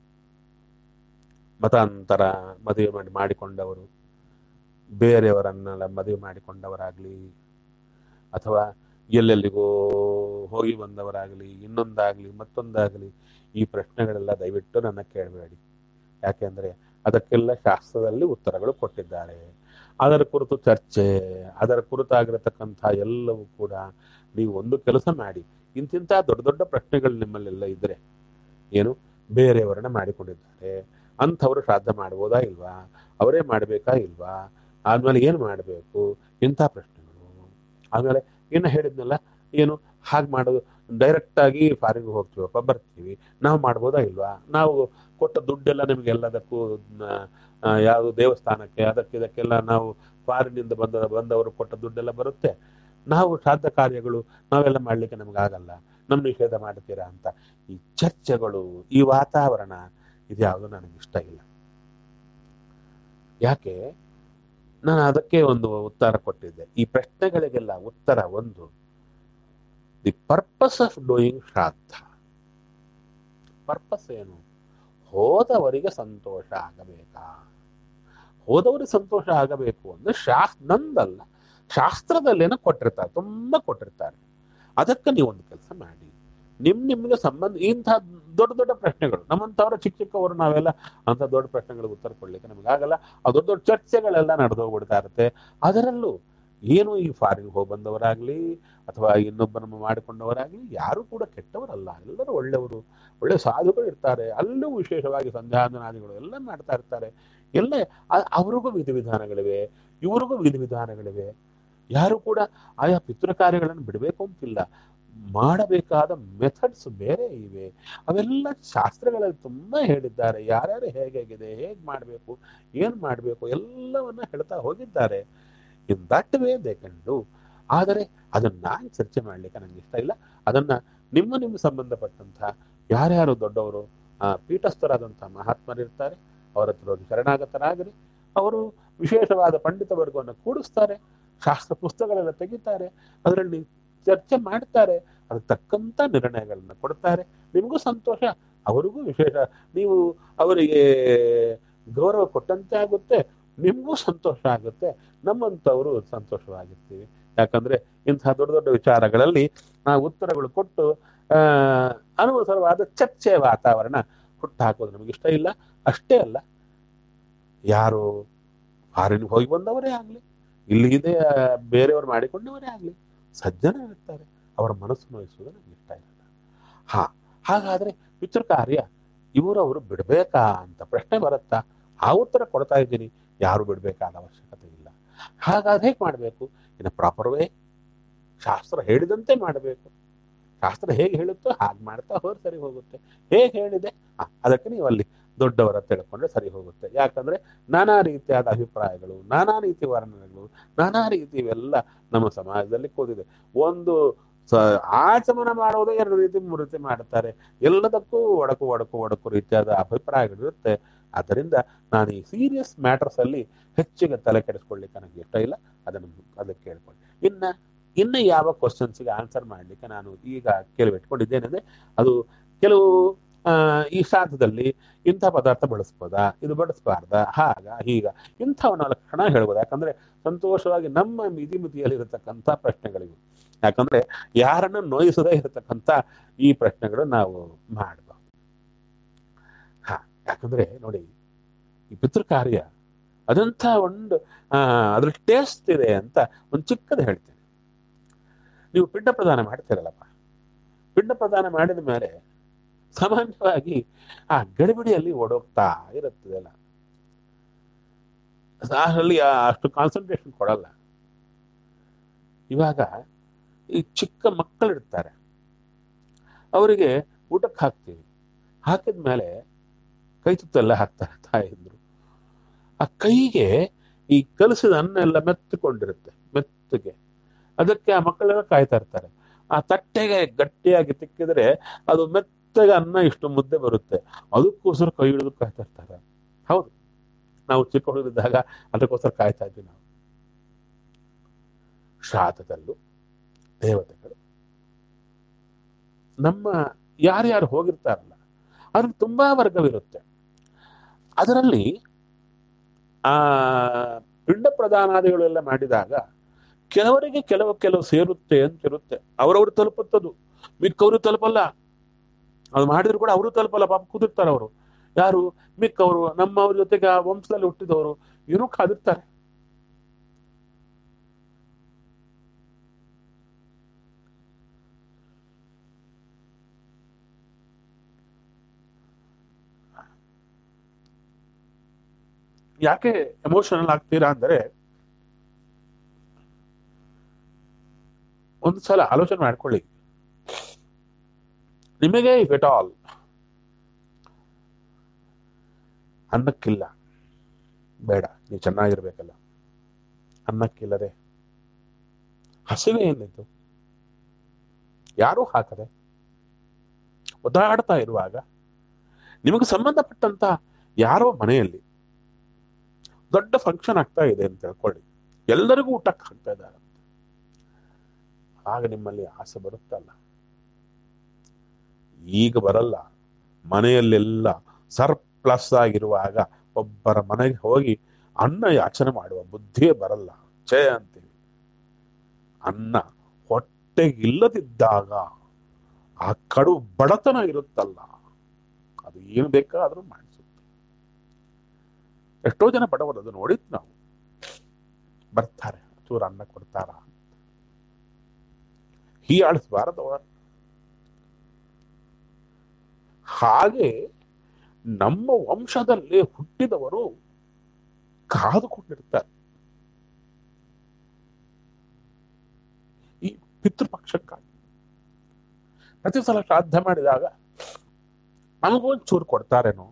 ಮತಾಂತರ ಮದುವೆ ಮಾಡಿ ಮಾಡಿಕೊಂಡವರು ಬೇರೆಯವರನ್ನೆಲ್ಲ ಮದುವೆ ಮಾಡಿಕೊಂಡವರಾಗ್ಲಿ ಅಥವಾ ಎಲ್ಲೆಲ್ಲಿಗೋ ಹೋಗಿ ಬಂದವರಾಗಲಿ ಇನ್ನೊಂದಾಗಲಿ ಮತ್ತೊಂದಾಗಲಿ ಈ ಪ್ರಶ್ನೆಗಳೆಲ್ಲ ದಯವಿಟ್ಟು ನನ್ನ ಕೇಳಬೇಡಿ ಯಾಕೆಂದ್ರೆ ಅದಕ್ಕೆಲ್ಲ ಶಾಸ್ತ್ರದಲ್ಲಿ ಉತ್ತರಗಳು ಕೊಟ್ಟಿದ್ದಾರೆ ಅದರ ಕುರಿತು ಚರ್ಚೆ ಅದರ ಕುರಿತಾಗಿರತಕ್ಕಂಥ ಎಲ್ಲವೂ ಕೂಡ ನೀವು ಒಂದು ಕೆಲಸ ಮಾಡಿ ಇಂತಿಂಥ ದೊಡ್ಡ ದೊಡ್ಡ ಪ್ರಶ್ನೆಗಳು ನಿಮ್ಮಲ್ಲೆಲ್ಲ ಇದ್ರೆ ಏನು ಬೇರೆಯವರನ್ನ ಮಾಡಿಕೊಂಡಿದ್ದಾರೆ ಅಂಥವ್ರು ಶ್ರಾದ್ದ ಮಾಡ್ಬೋದಾ ಇಲ್ವಾ ಅವರೇ ಮಾಡಬೇಕಾ ಇಲ್ವಾ ಆದ್ಮೇಲೆ ಏನು ಮಾಡಬೇಕು ಇಂಥ ಪ್ರಶ್ನೆಗಳು ಆಮೇಲೆ ಇನ್ನು ಹೇಳಿದ್ನಲ್ಲ ಏನು ಹಾಗೆ ಮಾಡೋದು ಡೈರೆಕ್ಟ್ ಆಗಿ ಫಾರಿನ್ಗೆ ಹೋಗ್ತೀವಪ್ಪ ಬರ್ತೀವಿ ನಾವು ಮಾಡ್ಬೋದಾ ಇಲ್ವಾ ನಾವು ಕೊಟ್ಟ ದುಡ್ಡೆಲ್ಲ ನಿಮ್ಗೆ ಎಲ್ಲದಕ್ಕೂ ಯಾವುದು ದೇವಸ್ಥಾನಕ್ಕೆ ಅದಕ್ಕೆ ಇದಕ್ಕೆಲ್ಲ ನಾವು ಫಾರಿನಿಂದ ಬಂದ ಬಂದವರು ಕೊಟ್ಟ ದುಡ್ಡೆಲ್ಲ ಬರುತ್ತೆ ನಾವು ಶ್ರಾದ್ದ ಕಾರ್ಯಗಳು ನಾವೆಲ್ಲ ಮಾಡ್ಲಿಕ್ಕೆ ನಮ್ಗೆ ಆಗಲ್ಲ ನಮ್ಮ ನಿಷೇಧ ಮಾಡ್ತೀರಾ ಅಂತ ಈ ಚರ್ಚೆಗಳು ಈ ವಾತಾವರಣ ಇದ್ಯಾವುದು ನನಗೆ ಇಷ್ಟ ಇಲ್ಲ ಯಾಕೆ ನಾನು ಅದಕ್ಕೆ ಒಂದು ಉತ್ತರ ಕೊಟ್ಟಿದ್ದೆ ಈ ಪ್ರಶ್ನೆಗಳಿಗೆಲ್ಲ ಉತ್ತರ ಒಂದು the purpose of doing shraddha purpose ಏನು ಹೋದವರಿಗೆ ಸಂತೋಷ ಆಗಬೇಕಾ ಹೋದವರಿಗೆ ಸಂತೋಷ ಆಗಬೇಕು ಅಂದ್ರೆ ಶಾಸ್ ನಂದಲ್ಲ ಶಾಸ್ತ್ರದಲ್ಲೇನೋ ಕೊಟ್ಟಿರ್ತಾರೆ ತುಂಬಾ ಕೊಟ್ಟಿರ್ತಾರೆ ಅದಕ್ಕೆ ನೀವು ಒಂದು ಕೆಲಸ ಮಾಡಿ ನಿಮ್ ನಿಮ್ಗೆ ಸಂಬಂಧ ಇಂಥ ದೊಡ್ಡ ದೊಡ್ಡ ಪ್ರಶ್ನೆಗಳು ನಮ್ಮಂಥವ್ರ ಚಿಕ್ಕ ಚಿಕ್ಕವರು ನಾವೆಲ್ಲ ಅಂತ ದೊಡ್ಡ ಪ್ರಶ್ನೆಗಳಿಗೆ ಉತ್ತರ ಕೊಡ್ಲಿಕ್ಕೆ ನಮ್ಗೆ ಆಗಲ್ಲ ಆ ದೊಡ್ಡ ದೊಡ್ಡ ಚರ್ಚೆಗಳೆಲ್ಲ ನಡೆದೋಗ್ಬಿಡ್ತಾ ಇರುತ್ತೆ ಅದರಲ್ಲೂ ಏನು ಈ ಫಾರಿನ್ ಹೋಗಿ ಬಂದವರಾಗ್ಲಿ ಅಥವಾ ಇನ್ನೊಬ್ಬನ ಮಾಡಿಕೊಂಡವರಾಗ್ಲಿ ಯಾರು ಕೂಡ ಕೆಟ್ಟವರಲ್ಲ ಎಲ್ಲರೂ ಒಳ್ಳೆಯವರು ಒಳ್ಳೆ ಸಾಧುಗಳು ಇರ್ತಾರೆ ಅಲ್ಲೂ ವಿಶೇಷವಾಗಿ ಸಂಧ್ಯಾವಂದನಾದಿಗಳು ಎಲ್ಲ ಮಾಡ್ತಾ ಇರ್ತಾರೆ ಎಲ್ಲ ಅವ್ರಿಗೂ ವಿಧಿವಿಧಾನಗಳಿವೆ ಇವ್ರಿಗೂ ವಿಧಿವಿಧಾನಗಳಿವೆ ಯಾರು ಕೂಡ ಆಯಾ ಪಿತೃ ಕಾರ್ಯಗಳನ್ನು ಬಿಡಬೇಕು ಅಂತಿಲ್ಲ ಮಾಡಬೇಕಾದ ಮೆಥಡ್ಸ್ ಬೇರೆ ಇವೆ ಅವೆಲ್ಲ ಶಾಸ್ತ್ರಗಳಲ್ಲಿ ತುಂಬಾ ಹೇಳಿದ್ದಾರೆ ಯಾರ್ಯಾರು ಹೇಗಿದೆ ಹೇಗೆ ಮಾಡಬೇಕು ಏನ್ ಮಾಡಬೇಕು ಎಲ್ಲವನ್ನ ಹೇಳ್ತಾ ಹೋಗಿದ್ದಾರೆ in that way they can do ಆದರೆ ಅದನ್ನ ನಾನು ಚರ್ಚೆ ಮಾಡ್ಲಿಕ್ಕೆ ನನಗೆ ಇಷ್ಟ ಇಲ್ಲ ಅದನ್ನ ನಿಮ್ಮ ನಿಮ್ಮ ಸಂಬಂಧಪಟ್ಟಂತ ಯಾರ್ಯಾರು ದೊಡ್ಡವರು ಆ ಪೀಠಸ್ಥರಾದಂತಹ ಮಹಾತ್ಮರಿರ್ತಾರೆ ಅವರ ಹತ್ರ ಹೋಗಿ ಶರಣಾಗತರಾಗಲಿ ಅವರು ವಿಶೇಷವಾದ ಪಂಡಿತ ವರ್ಗವನ್ನು ಕೂಡಿಸ್ತಾರೆ ಶಾಸ್ತ್ರ ಪುಸ್ತಕಗಳೆಲ್ಲ ತೆಗಿತಾರೆ ಅದರಲ್ಲಿ ಚರ್ಚೆ ಮಾಡ್ತಾರೆ ಅದಕ್ಕೆ ತಕ್ಕಂತ ನಿರ್ಣಯಗಳನ್ನ ಕೊಡ್ತಾರೆ ನಿಮಗೂ ಸಂತೋಷ ಅವರಿಗೂ ವಿಶೇಷ ನೀವು ಅವರಿಗೆ ಗೌರವ ಕೊಟ್ಟಂತೆ ಆಗುತ್ತೆ ನಿಮಗೂ ಸಂತೋಷ ಆಗುತ್ತೆ ನಮ್ಮಂಥವರು ಸಂತೋಷವಾಗಿರ್ತೀವಿ ಯಾಕಂದ್ರೆ ಇಂತಹ ದೊಡ್ಡ ದೊಡ್ಡ ವಿಚಾರಗಳಲ್ಲಿ ನಾವು ಉತ್ತರಗಳು ಕೊಟ್ಟು ಆ ಅನುಸರವಾದ ಚರ್ಚೆಯ ವಾತಾವರಣ ಹುಟ್ಟಾಕೋದು ನಮಗೆ ಇಷ್ಟ ಇಲ್ಲ ಅಷ್ಟೇ ಅಲ್ಲ ಯಾರು ಫಾರಿನ್ಗೆ ಹೋಗಿ ಬಂದವರೇ ಆಗ್ಲಿ ಇಲ್ಲಿ ಇದೆ ಬೇರೆಯವರು ಮಾಡಿಕೊಂಡವರೇ ಆಗ್ಲಿ ಸಜ್ಜನ ಇರ್ತಾರೆ ಅವರ ಮನಸ್ಸು ನೋಯಿಸುವುದು ನನಗೆ ಇಷ್ಟ ಇಲ್ಲ ಹಾ ಹಾಗಾದ್ರೆ ಪಿತೃ ಕಾರ್ಯ ಇವರವರು ಬಿಡ್ಬೇಕಾ ಅಂತ ಪ್ರಶ್ನೆ ಬರುತ್ತಾ ಆ ಉತ್ತರ ಕೊಡ್ತಾ ಇದ್ದೀನಿ ಯಾರು ಬಿಡ್ಬೇಕಾದ ಅವಶ್ಯಕತೆ ಇಲ್ಲ ಹಾಗಾದ್ರೆ ಹೇಗೆ ಮಾಡಬೇಕು ಇನ್ನು ಪ್ರಾಪರ್ ವೇ ಶಾಸ್ತ್ರ ಹೇಳಿದಂತೆ ಮಾಡಬೇಕು ಶಾಸ್ತ್ರ ಹೇಗೆ ಹೇಳುತ್ತೋ ಹಾಗೆ ಮಾಡ್ತಾ ಹೋದ್ರೆ ಸರಿ ಹೋಗುತ್ತೆ ಹೇಗೆ ಹೇಳಿದೆ ಅದಕ್ಕೆ ನೀವು ಅಲ್ಲಿ ದೊಡ್ಡವರ ತಿಳ್ಕೊಂಡ್ರೆ ಸರಿ ಹೋಗುತ್ತೆ ಯಾಕಂದ್ರೆ ನಾನಾ ರೀತಿಯಾದ ಅಭಿಪ್ರಾಯಗಳು ನಾನಾ ರೀತಿ ವರ್ಣನೆಗಳು ನಾನಾ ರೀತಿ ಇವೆಲ್ಲ ನಮ್ಮ ಸಮಾಜದಲ್ಲಿ ಕೂದಿದೆ ಒಂದು ಸ ಆಚಮನ ಮಾಡೋದು ಎರಡು ರೀತಿ ಮೂರು ರೀತಿ ಮಾಡ್ತಾರೆ ಎಲ್ಲದಕ್ಕೂ ಒಡಕು ಒಡಕು ಒಡಕು ರೀತಿಯಾದ ಅಭಿಪ್ರಾಯಗಳಿರುತ್ತೆ ಆದ್ದರಿಂದ ನಾನು ಈ ಸೀರಿಯಸ್ ಮ್ಯಾಟರ್ಸ್ ಅಲ್ಲಿ ಹೆಚ್ಚಿಗೆ ತಲೆ ಕೆಡಿಸ್ಕೊಳ್ಳಿಕ್ಕೆ ನನಗೆ ಇಷ್ಟ ಇಲ್ಲ ಅದನ್ನು ಅದಕ್ಕೆ ಕೇಳ್ಕೊಳ್ಳಿ ಇನ್ನ ಇನ್ನು ಯಾವ ಕ್ವಶನ್ಸ್ಗೆ ಆನ್ಸರ್ ಮಾಡಲಿಕ್ಕೆ ನಾನು ಈಗ ಕೇಳಿಬಿಟ್ಕೊಂಡಿದ್ದೇನೆಂದ್ರೆ ಅದು ಕೆಲವು ಆ, ಈ ಶ್ರಾದ್ದದಲ್ಲಿ ಇಂಥ ಪದಾರ್ಥ ಬಳಸ್ಬೋದಾ ಇದು ಬಳಸಬಾರ್ದಾ ಹಾಗ ಹೀಗ ಇಂಥವನ್ನ ಲಕ್ಷಣ ಹೇಳ್ಬೋದು ಯಾಕಂದ್ರೆ ಸಂತೋಷವಾಗಿ ನಮ್ಮ ಮಿತಿ ಮಿತಿಯಲ್ಲಿರತಕ್ಕಂಥ ಪ್ರಶ್ನೆಗಳಿವು ಯಾಕಂದ್ರೆ ಯಾರನ್ನು ನೋಯಿಸದೇ ಇರತಕ್ಕಂಥ ಈ ಪ್ರಶ್ನೆಗಳು ನಾವು ಮಾಡಬಹುದು ಹಾ ಯಾಕಂದ್ರೆ ನೋಡಿ ಈ ಪಿತೃ ಕಾರ್ಯ ಅದಂಥ ಒಂದು ಆ, ಅದ್ರ ಟೇಸ್ಟ್ ಇದೆ ಅಂತ ಒಂದು ಚಿಕ್ಕದು ಹೇಳ್ತೇನೆ ನೀವು ಪಿಂಡ ಪ್ರದಾನ ಮಾಡ್ತೀರಲ್ಲಪ್ಪ ಪಿಂಡ ಪ್ರದಾನ ಮಾಡಿದ ಮೇಲೆ ಸಾಮಾನ್ಯವಾಗಿ ಆ ಗಡಿಬಿಡಿಯಲ್ಲಿ ಓಡೋಗ್ತಾ ಇರುತ್ತದೆಲ್ಲ ಅದರಲ್ಲಿ ಆ- ಅಷ್ಟು ಕಾನ್ಸಂಟ್ರೇಷನ್ ಕೊಡಲ್ಲ ಇವಾಗ ಈ ಚಿಕ್ಕ ಮಕ್ಕಳಿರ್ತಾರೆ ಅವರಿಗೆ ಊಟಕ್ಕೆ ಹಾಕ್ತೀವಿ ಹಾಕಿದ ಮೇಲೆ ಕೈ ತುತ್ತೆಲ್ಲ ಹಾಕ್ತಾರೆ ತಾಯಂದ್ರು ಆ ಕೈಗೆ ಈ ಕಲಸಿದ ಅನ್ನ ಎಲ್ಲ ಮೆತ್ತಕೊಂಡಿರುತ್ತೆ ಮೆತ್ತಗೆ ಅದಕ್ಕೆ ಆ ಮಕ್ಕಳೆಲ್ಲ ಕಾಯ್ತಾ ಇರ್ತಾರೆ ಆ ತಟ್ಟೆಗೆ ಗಟ್ಟಿಯಾಗಿ ತಿಕ್ಕಿದ್ರೆ ಅದು ಮೆತ್ತಗೆ ಅನ್ನ ಇಷ್ಟು ಮುದ್ದೆ ಬರುತ್ತೆ ಅದಕ್ಕೋಸ್ಕರ ಕೈ ಹಿಡಿದು ಕಾಯ್ತಾ ಇರ್ತಾರೆ ಹೌದು ನಾವು ಚಿಕ್ಕ ಹುಡುಗರಿದ್ದಾಗ ಅದಕ್ಕೋಸ್ಕರ ಕಾಯ್ತಾ ಇದ್ವಿ ನಾವು ಶ್ರಾದ್ದದಲ್ಲೂ ದೇವತೆಗಳು ನಮ್ಮ ಯಾರ್ಯಾರು ಹೋಗಿರ್ತಾರಲ್ಲ ಅದ್ರಲ್ಲಿ ತುಂಬಾ ವರ್ಗವಿರುತ್ತೆ ಅದರಲ್ಲಿ ಆ ಪಿಂಡ ಪ್ರದಾನಾದಿಗಳೆಲ್ಲ ಮಾಡಿದಾಗ ಕೆಲವರಿಗೆ ಕೆಲವು ಕೆಲವು ಸೇರುತ್ತೆ ಅಂತ ಇರುತ್ತೆ ಅವರವರು ತಲುಪುತ್ತದು ಮಿಕ್ಕವರು ತಲುಪಲ್ಲ ಅದು ಮಾಡಿದ್ರು ಕೂಡ ಅವರು ತಲುಪಲ್ಲ ಪಾಪ ಕೂತಿರ್ತಾರೆ ಅವರು ಯಾರು ಮಿಕ್ಕವರು ನಮ್ಮವ್ರ ಜೊತೆಗೆ ಆ ವಂಶದಲ್ಲಿ ಹುಟ್ಟಿದವರು ಏನೋ ಕಾದಿರ್ತಾರೆ ಯಾಕೆ ಎಮೋಷನಲ್ ಆಗ್ತೀರಾ ಅಂದ್ರೆ ಒಂದು ಸಲ ಆಲೋಚನೆ ಮಾಡ್ಕೊಳ್ಳಿ ನಿಮಗೆ ಇಫ್ ಎಟ್ ಆಲ್ ಅನ್ನಕ್ಕಿಲ್ಲ ಬೇಡ ನೀವು ಚೆನ್ನಾಗಿರ್ಬೇಕಲ್ಲ ಅನ್ನಕ್ಕಿಲ್ಲದೆ ಹಸಿವೆ ಏನಿತ್ತು ಯಾರೂ ಹಾಕದೆ ಒದ್ದಾಡ್ತಾ ಇರುವಾಗ ನಿಮಗೆ ಸಂಬಂಧಪಟ್ಟಂತ ಯಾರೋ ಮನೆಯಲ್ಲಿ ದೊಡ್ಡ ಫಂಕ್ಷನ್ ಆಗ್ತಾ ಇದೆ ಅಂತ ತಿಳ್ಕೊಳ್ಳಿ ಎಲ್ಲರಿಗೂ ಊಟಕ್ಕೆ ಹಾಕ್ತಾ ಇದ್ದಾರೆ ಆಗ ನಿಮ್ಮಲ್ಲಿ ಆಸೆ ಬರುತ್ತಲ್ಲ ಈಗ ಬರಲ್ಲ ಮನೆಯಲ್ಲೆಲ್ಲ ಸರ್ಪ್ಲಸ್ ಆಗಿರುವಾಗ ಒಬ್ಬರ ಮನೆಗೆ ಹೋಗಿ ಅನ್ನ ಯಾಚನೆ ಮಾಡುವ ಬುದ್ಧಿಯೇ ಬರಲ್ಲ ಛೇ ಅಂತೀವಿ ಅನ್ನ ಹೊಟ್ಟೆಗಿಲ್ಲದಿದ್ದಾಗ ಆ ಕಡು ಬಡತನ ಇರುತ್ತಲ್ಲ ಅದು ಏನು ಬೇಕಾದ್ರೂ ಮಾಡಿಸುತ್ತೆ ಎಷ್ಟೋ ಜನ ಬಡವರು ಅದು ನೋಡಿದ್ ನಾವು ಬರ್ತಾರೆ ಚೂರು ಅನ್ನ ಕೊಡ್ತಾರ ಹೀಯಾಳಿಸಬಾರದು ಅವರ ಹಾಗೆ ನಮ್ಮ ವಂಶದಲ್ಲಿ ಹುಟ್ಟಿದವರು ಕಾದುಕೊಂಡಿರ್ತಾರೆ ಈ ಪಿತೃಪಕ್ಷಕ್ಕಾಗಿ ಪ್ರತಿ ಸಲ ಶ್ರಾದ್ದ ಮಾಡಿದಾಗ ನಮಗೊಂದು ಚೂರು ಕೊಡ್ತಾರೇನೋ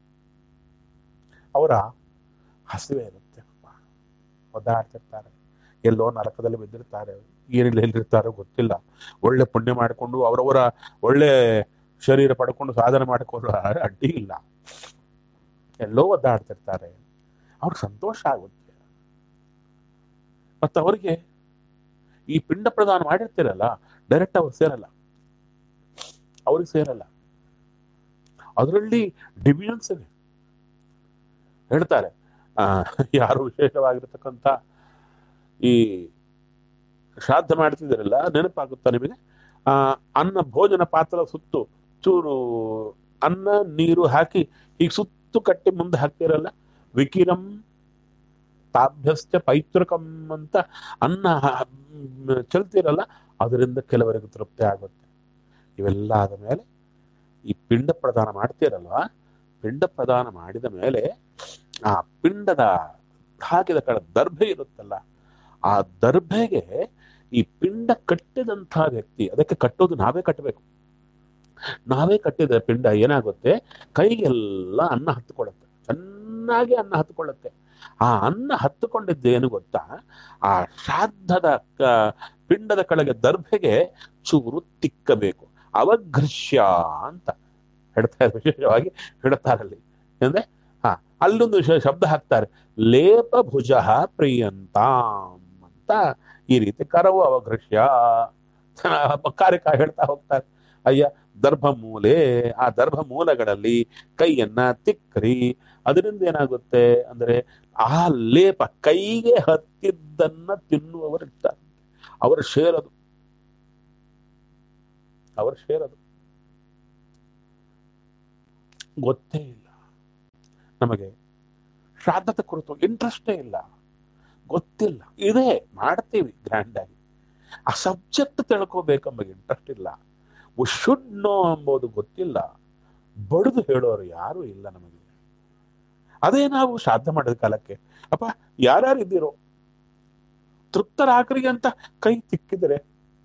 ಅವರ ಹಸಿವೆ ಇರುತ್ತೆ ಒದ್ದಾಡ್ತಿರ್ತಾರೆ ಎಲ್ಲೋ ನರಕದಲ್ಲಿ ಬಿದ್ದಿರ್ತಾರೆ ಏನಿಲ್ಲ ಎಲ್ಲಿರ್ತಾರೋ ಗೊತ್ತಿಲ್ಲ ಒಳ್ಳೆ ಪುಣ್ಯ ಮಾಡಿಕೊಂಡು ಅವರವರ ಒಳ್ಳೆ ಶರೀರ ಪಡ್ಕೊಂಡು ಸಾಧನೆ ಮಾಡಿಕೊಂಡು ಅಡ್ಡಿ ಇಲ್ಲ ಎಲ್ಲೋ ಒದ್ದಾಡ್ತಿರ್ತಾರೆ ಅವ್ರಿಗೆ ಸಂತೋಷ ಆಗುತ್ತೆ ಮತ್ತು ಅವರಿಗೆ ಈ ಪಿಂಡ ಪ್ರದಾನ ಮಾಡಿರ್ತೀರಲ್ಲ ಡೈರೆಕ್ಟ್ ಅವ್ರು ಸೇರಲ್ಲ ಅವ್ರಿಗೆ ಸೇರಲ್ಲ ಅದರಲ್ಲಿ ಡಿವಿಷನ್ಸ್ ಇದೆ ಹೇಳ್ತಾರೆ ಆ ಯಾರು ವಿಶೇಷವಾಗಿರ್ತಕ್ಕಂಥ ಈ ಶ್ರಾದ್ದ ಮಾಡ್ತಿದ್ದೀರಲ್ಲ ನೆನಪಾಗುತ್ತಾ ನಿಮಗೆ ಆ ಅನ್ನ ಭೋಜನ ಪಾತ್ರದ ಸುತ್ತು ಚೂರು ಅನ್ನ ನೀರು ಹಾಕಿ ಈಗ ಸುತ್ತು ಕಟ್ಟಿ ಮುಂದೆ ಹಾಕ್ತಿರಲ್ಲ ವಿಕಿರಂ ತಾಭ್ಯಸ್ತ ಪೈತೃಕಂ ಅಂತ ಅನ್ನ ಹ- ಚೆಲ್ತಿರಲ್ಲ ಅದರಿಂದ ಕೆಲವರಿಗೆ ತೃಪ್ತಿ ಆಗುತ್ತೆ ಇವೆಲ್ಲ ಆದ ಮೇಲೆ ಈ ಪಿಂಡ ಪ್ರದಾನ ಮಾಡ್ತೀರಲ್ವಾ ಪಿಂಡ ಪ್ರದಾನ ಮಾಡಿದ ಮೇಲೆ ಆ ಪಿಂಡದ ಹಾಕಿದ ಕಡೆ ದರ್ಭೆ ಇರುತ್ತಲ್ಲ ಆ ದರ್ಭೆಗೆ ಈ ಪಿಂಡ ಕಟ್ಟಿದಂಥ ವ್ಯಕ್ತಿ ಅದಕ್ಕೆ ಕಟ್ಟೋದು ನಾವೇ ಕಟ್ಟಬೇಕು ನಾವೇ ಕಟ್ಟಿದ ಪಿಂಡ ಏನಾಗುತ್ತೆ ಕೈಗೆಲ್ಲ ಅನ್ನ ಹತ್ತುಕೊಳ್ಳುತ್ತೆ ಚೆನ್ನಾಗಿ ಅನ್ನ ಹತ್ತುಕೊಳ್ಳುತ್ತೆ ಆ ಅನ್ನ ಹತ್ತುಕೊಂಡಿದ್ದೇನು ಗೊತ್ತಾ ಆ ಶ್ರಾದ್ದದ ಕ- ಪಿಂಡದ ಕೆಳಗೆ ದರ್ಭೆಗೆ ಚೂರು ತಿಕ್ಕಬೇಕು ಅವಘೃಶ್ಯ ಅಂತ ಹೇಳ್ತಾರೆ ವಿಶೇಷವಾಗಿ ಹೇಳ್ತಾರಲ್ಲಿ ಅಂದ್ರೆ ಹಾ ಅಲ್ಲೊಂದು ಶ- ಶಬ್ದ ಹಾಕ್ತಾರೆ ಲೇಪ ಭುಜ ಪ್ರಿಯಂತಾಂ ಅಂತ ಮಾಡ್ತಾ ಈ ರೀತಿ ಕರವು ಅವಘೃಷ್ಯ ಕಾರಿಕ ಹೇಳ್ತಾ ಹೋಗ್ತಾರೆ ಅಯ್ಯ ದರ್ಭ ಮೂಲೆ ಆ ದರ್ಭ ಮೂಲಗಳಲ್ಲಿ ಕೈಯನ್ನ ತಿಕ್ಕರಿ ಅದರಿಂದ ಏನಾಗುತ್ತೆ ಅಂದ್ರೆ ಆ ಲೇಪ ಕೈಗೆ ಹತ್ತಿದ್ದನ್ನ ತಿನ್ನುವವರು ಇರ್ತಾರೆ ಅವರ ಶೇರದು ಅವರ ಶೇರದು ಗೊತ್ತೇ ಇಲ್ಲ ನಮಗೆ ಶ್ರಾದ್ದದ ಕುರಿತು ಇಂಟ್ರೆಸ್ಟೇ ಇಲ್ಲ ಗೊತ್ತಿಲ್ಲ ಇದೆ ಮಾಡ್ತೀವಿ ಗ್ರ್ಯಾಂಡ್ ಆಗಿ ಆ ಸಬ್ಜೆಕ್ಟ್ ತಿಳ್ಕೋಬೇಕೆಂಬ ಇಂಟ್ರೆಸ್ಟ್ ಇಲ್ಲ ಶುಡ್ ನೋ ಎಂಬುದು ಗೊತ್ತಿಲ್ಲ ಬಡಿದು ಹೇಳೋರು ಯಾರು ಇಲ್ಲ ನಮಗೆ ಅದೇ ನಾವು ಶ್ರಾದ್ದ ಮಾಡಿದ ಕಾಲಕ್ಕೆ ಅಪ್ಪ ಯಾರ್ಯಾರು ಇದ್ದೀರೋ ತೃಪ್ತರಾಗ್ರಿ ಅಂತ ಕೈ ತಿಕ್ಕಿದರೆ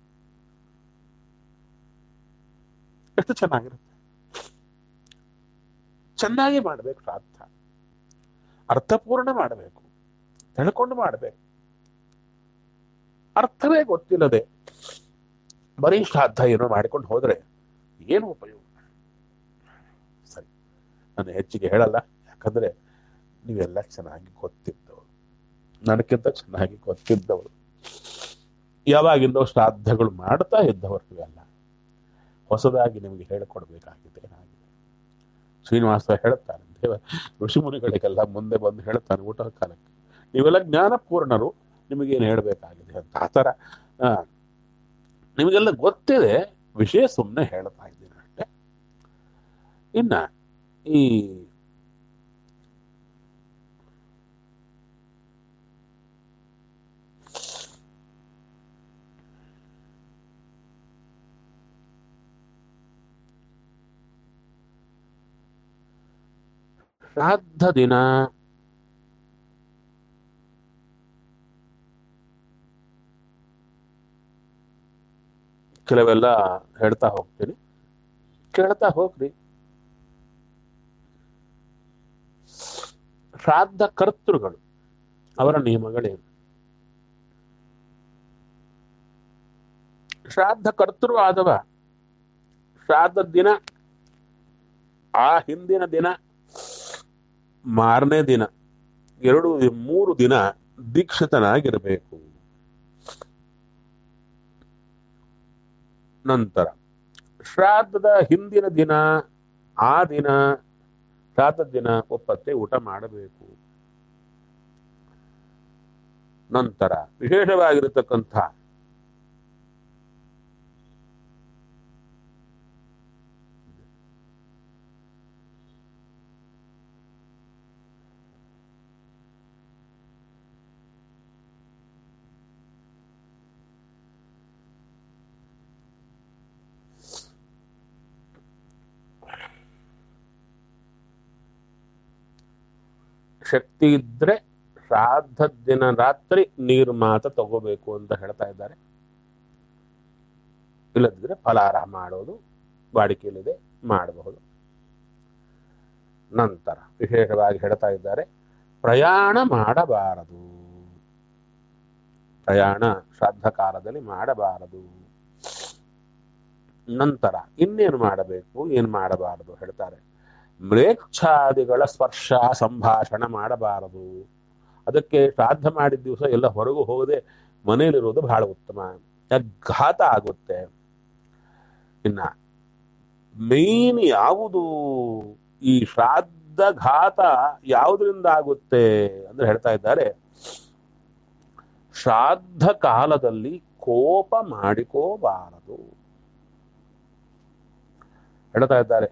ಎಷ್ಟು ಚೆನ್ನಾಗಿರುತ್ತೆ ಚೆನ್ನಾಗಿ ಮಾಡ್ಬೇಕು ಶ್ರಾದ್ದ ಅರ್ಥಪೂರ್ಣ ಮಾಡಬೇಕು ತಿಳ್ಕೊಂಡು ಮಾಡಬೇಕು ಅರ್ಥವೇ ಗೊತ್ತಿಲ್ಲದೆ ಬರೀ ಶ್ರಾದ್ದ ಏನೋ ಮಾಡಿಕೊಂಡು ಹೋದ್ರೆ ಏನು ಉಪಯೋಗ ಸರಿ ನಾನು ಹೆಚ್ಚಿಗೆ ಹೇಳಲ್ಲ ಯಾಕಂದ್ರೆ ನೀವೆಲ್ಲ ಚೆನ್ನಾಗಿ ಗೊತ್ತಿದ್ದವರು ನನಗಿಂತ ಚೆನ್ನಾಗಿ ಗೊತ್ತಿದ್ದವರು ಯಾವಾಗಿಂದೋ ಶ್ರಾದ್ದಗಳು ಮಾಡ್ತಾ ಇದ್ದವರು ಇವೆಲ್ಲ ಹೊಸದಾಗಿ ನಿಮಗೆ ಹೇಳಿಕೊಡ್ಬೇಕಾಗಿದೆ ಏನಾಗಿದೆ ಶ್ರೀನಿವಾಸ ಹೇಳ್ತಾನೆ ದೇವ ಋಷಿಮುನಿಗಳಿಗೆಲ್ಲ ಮುಂದೆ ಬಂದು ಹೇಳ್ತಾನೆ ಊಟದ ಕಾಲಕ್ಕೆ ನೀವೆಲ್ಲ ಜ್ಞಾನಪೂರ್ಣರು ನಿಮಗೇನು ಹೇಳಬೇಕಾಗಿದೆ ಅಂತ ಆ ಥರ ಆ, ನಿಮಗೆಲ್ಲ ಗೊತ್ತಿದೆ ವಿಷಯ ಸುಮ್ಮನೆ ಹೇಳ್ತಾ ಇದ್ದೀನಿ ಅಷ್ಟೇ ಇನ್ನ ಈ ಶ್ರಾದ್ದ ದಿನ ಕೆಲವೆಲ್ಲ ಹೇಳ್ತಾ ಹೋಗ್ತೀನಿ ಕೇಳ್ತಾ ಹೋಗ್ರಿ ಶ್ರಾದ್ದ ಕರ್ತೃಗಳು ಅವರ ನಿಯಮಗಳೇನು ಶ್ರಾದ್ದ ಕರ್ತೃ ಆದವ ಶ್ರಾದ್ದ ದಿನ ಆ ಹಿಂದಿನ ದಿನ ಮಾರನೇ ದಿನ ಎರಡು ಮೂರು ದಿನ ದೀಕ್ಷಿತನಾಗಿರಬೇಕು ನಂತರ ಶ್ರಾದ್ದದ ಹಿಂದಿನ ದಿನ ಆ ದಿನ ಶ್ರಾದ್ದದ ದಿನ ಒಪ್ಪತ್ತೆ ಊಟ ಮಾಡಬೇಕು ನಂತರ ವಿಶೇಷವಾಗಿರತಕ್ಕಂಥ ಶಕ್ತಿ ಇದ್ರೆ ಶ್ರಾದ್ದ ದಿನ ರಾತ್ರಿ ನೀರು ಮಾತ್ರ ತಗೋಬೇಕು ಅಂತ ಹೇಳ್ತಾ ಇದ್ದಾರೆ ಇಲ್ಲದಿದ್ರೆ ಫಲಾಹಾರ ಮಾಡೋದು ವಾಡಿಕೆಯಲ್ಲಿದೆ ಮಾಡಬಹುದು ನಂತರ ವಿಶೇಷವಾಗಿ ಹೇಳ್ತಾ ಇದ್ದಾರೆ ಪ್ರಯಾಣ ಮಾಡಬಾರದು ಪ್ರಯಾಣ ಶ್ರಾದ್ದ ಕಾಲದಲ್ಲಿ ಮಾಡಬಾರದು ನಂತರ ಇನ್ನೇನು ಮಾಡಬೇಕು ಏನು ಮಾಡಬಾರದು ಹೇಳ್ತಾರೆ ಮ್ಲೇಚ್ಛಾದಿಗಳ ಸ್ಪರ್ಶ ಸಂಭಾಷಣ ಮಾಡಬಾರದು ಅದಕ್ಕೆ ಶ್ರಾದ್ದ ಮಾಡಿದ ದಿವಸ ಎಲ್ಲ ಹೊರಗು ಹೋಗದೆ ಮನೆಯಲ್ಲಿರೋದು ಬಹಳ ಉತ್ತಮ ಯಾಕ್ ಘಾತ ಆಗುತ್ತೆ ಇನ್ನ ಮೇನ್ ಯಾವುದು ಈ ಶ್ರಾದ್ದ ಘಾತ ಯಾವುದರಿಂದ ಆಗುತ್ತೆ ಅಂದ್ರೆ ಹೇಳ್ತಾ ಇದ್ದಾರೆ ಶ್ರಾದ್ದ ಕಾಲದಲ್ಲಿ ಕೋಪ ಮಾಡಿಕೋಬಾರದು ಹೇಳ್ತಾ ಇದ್ದಾರೆ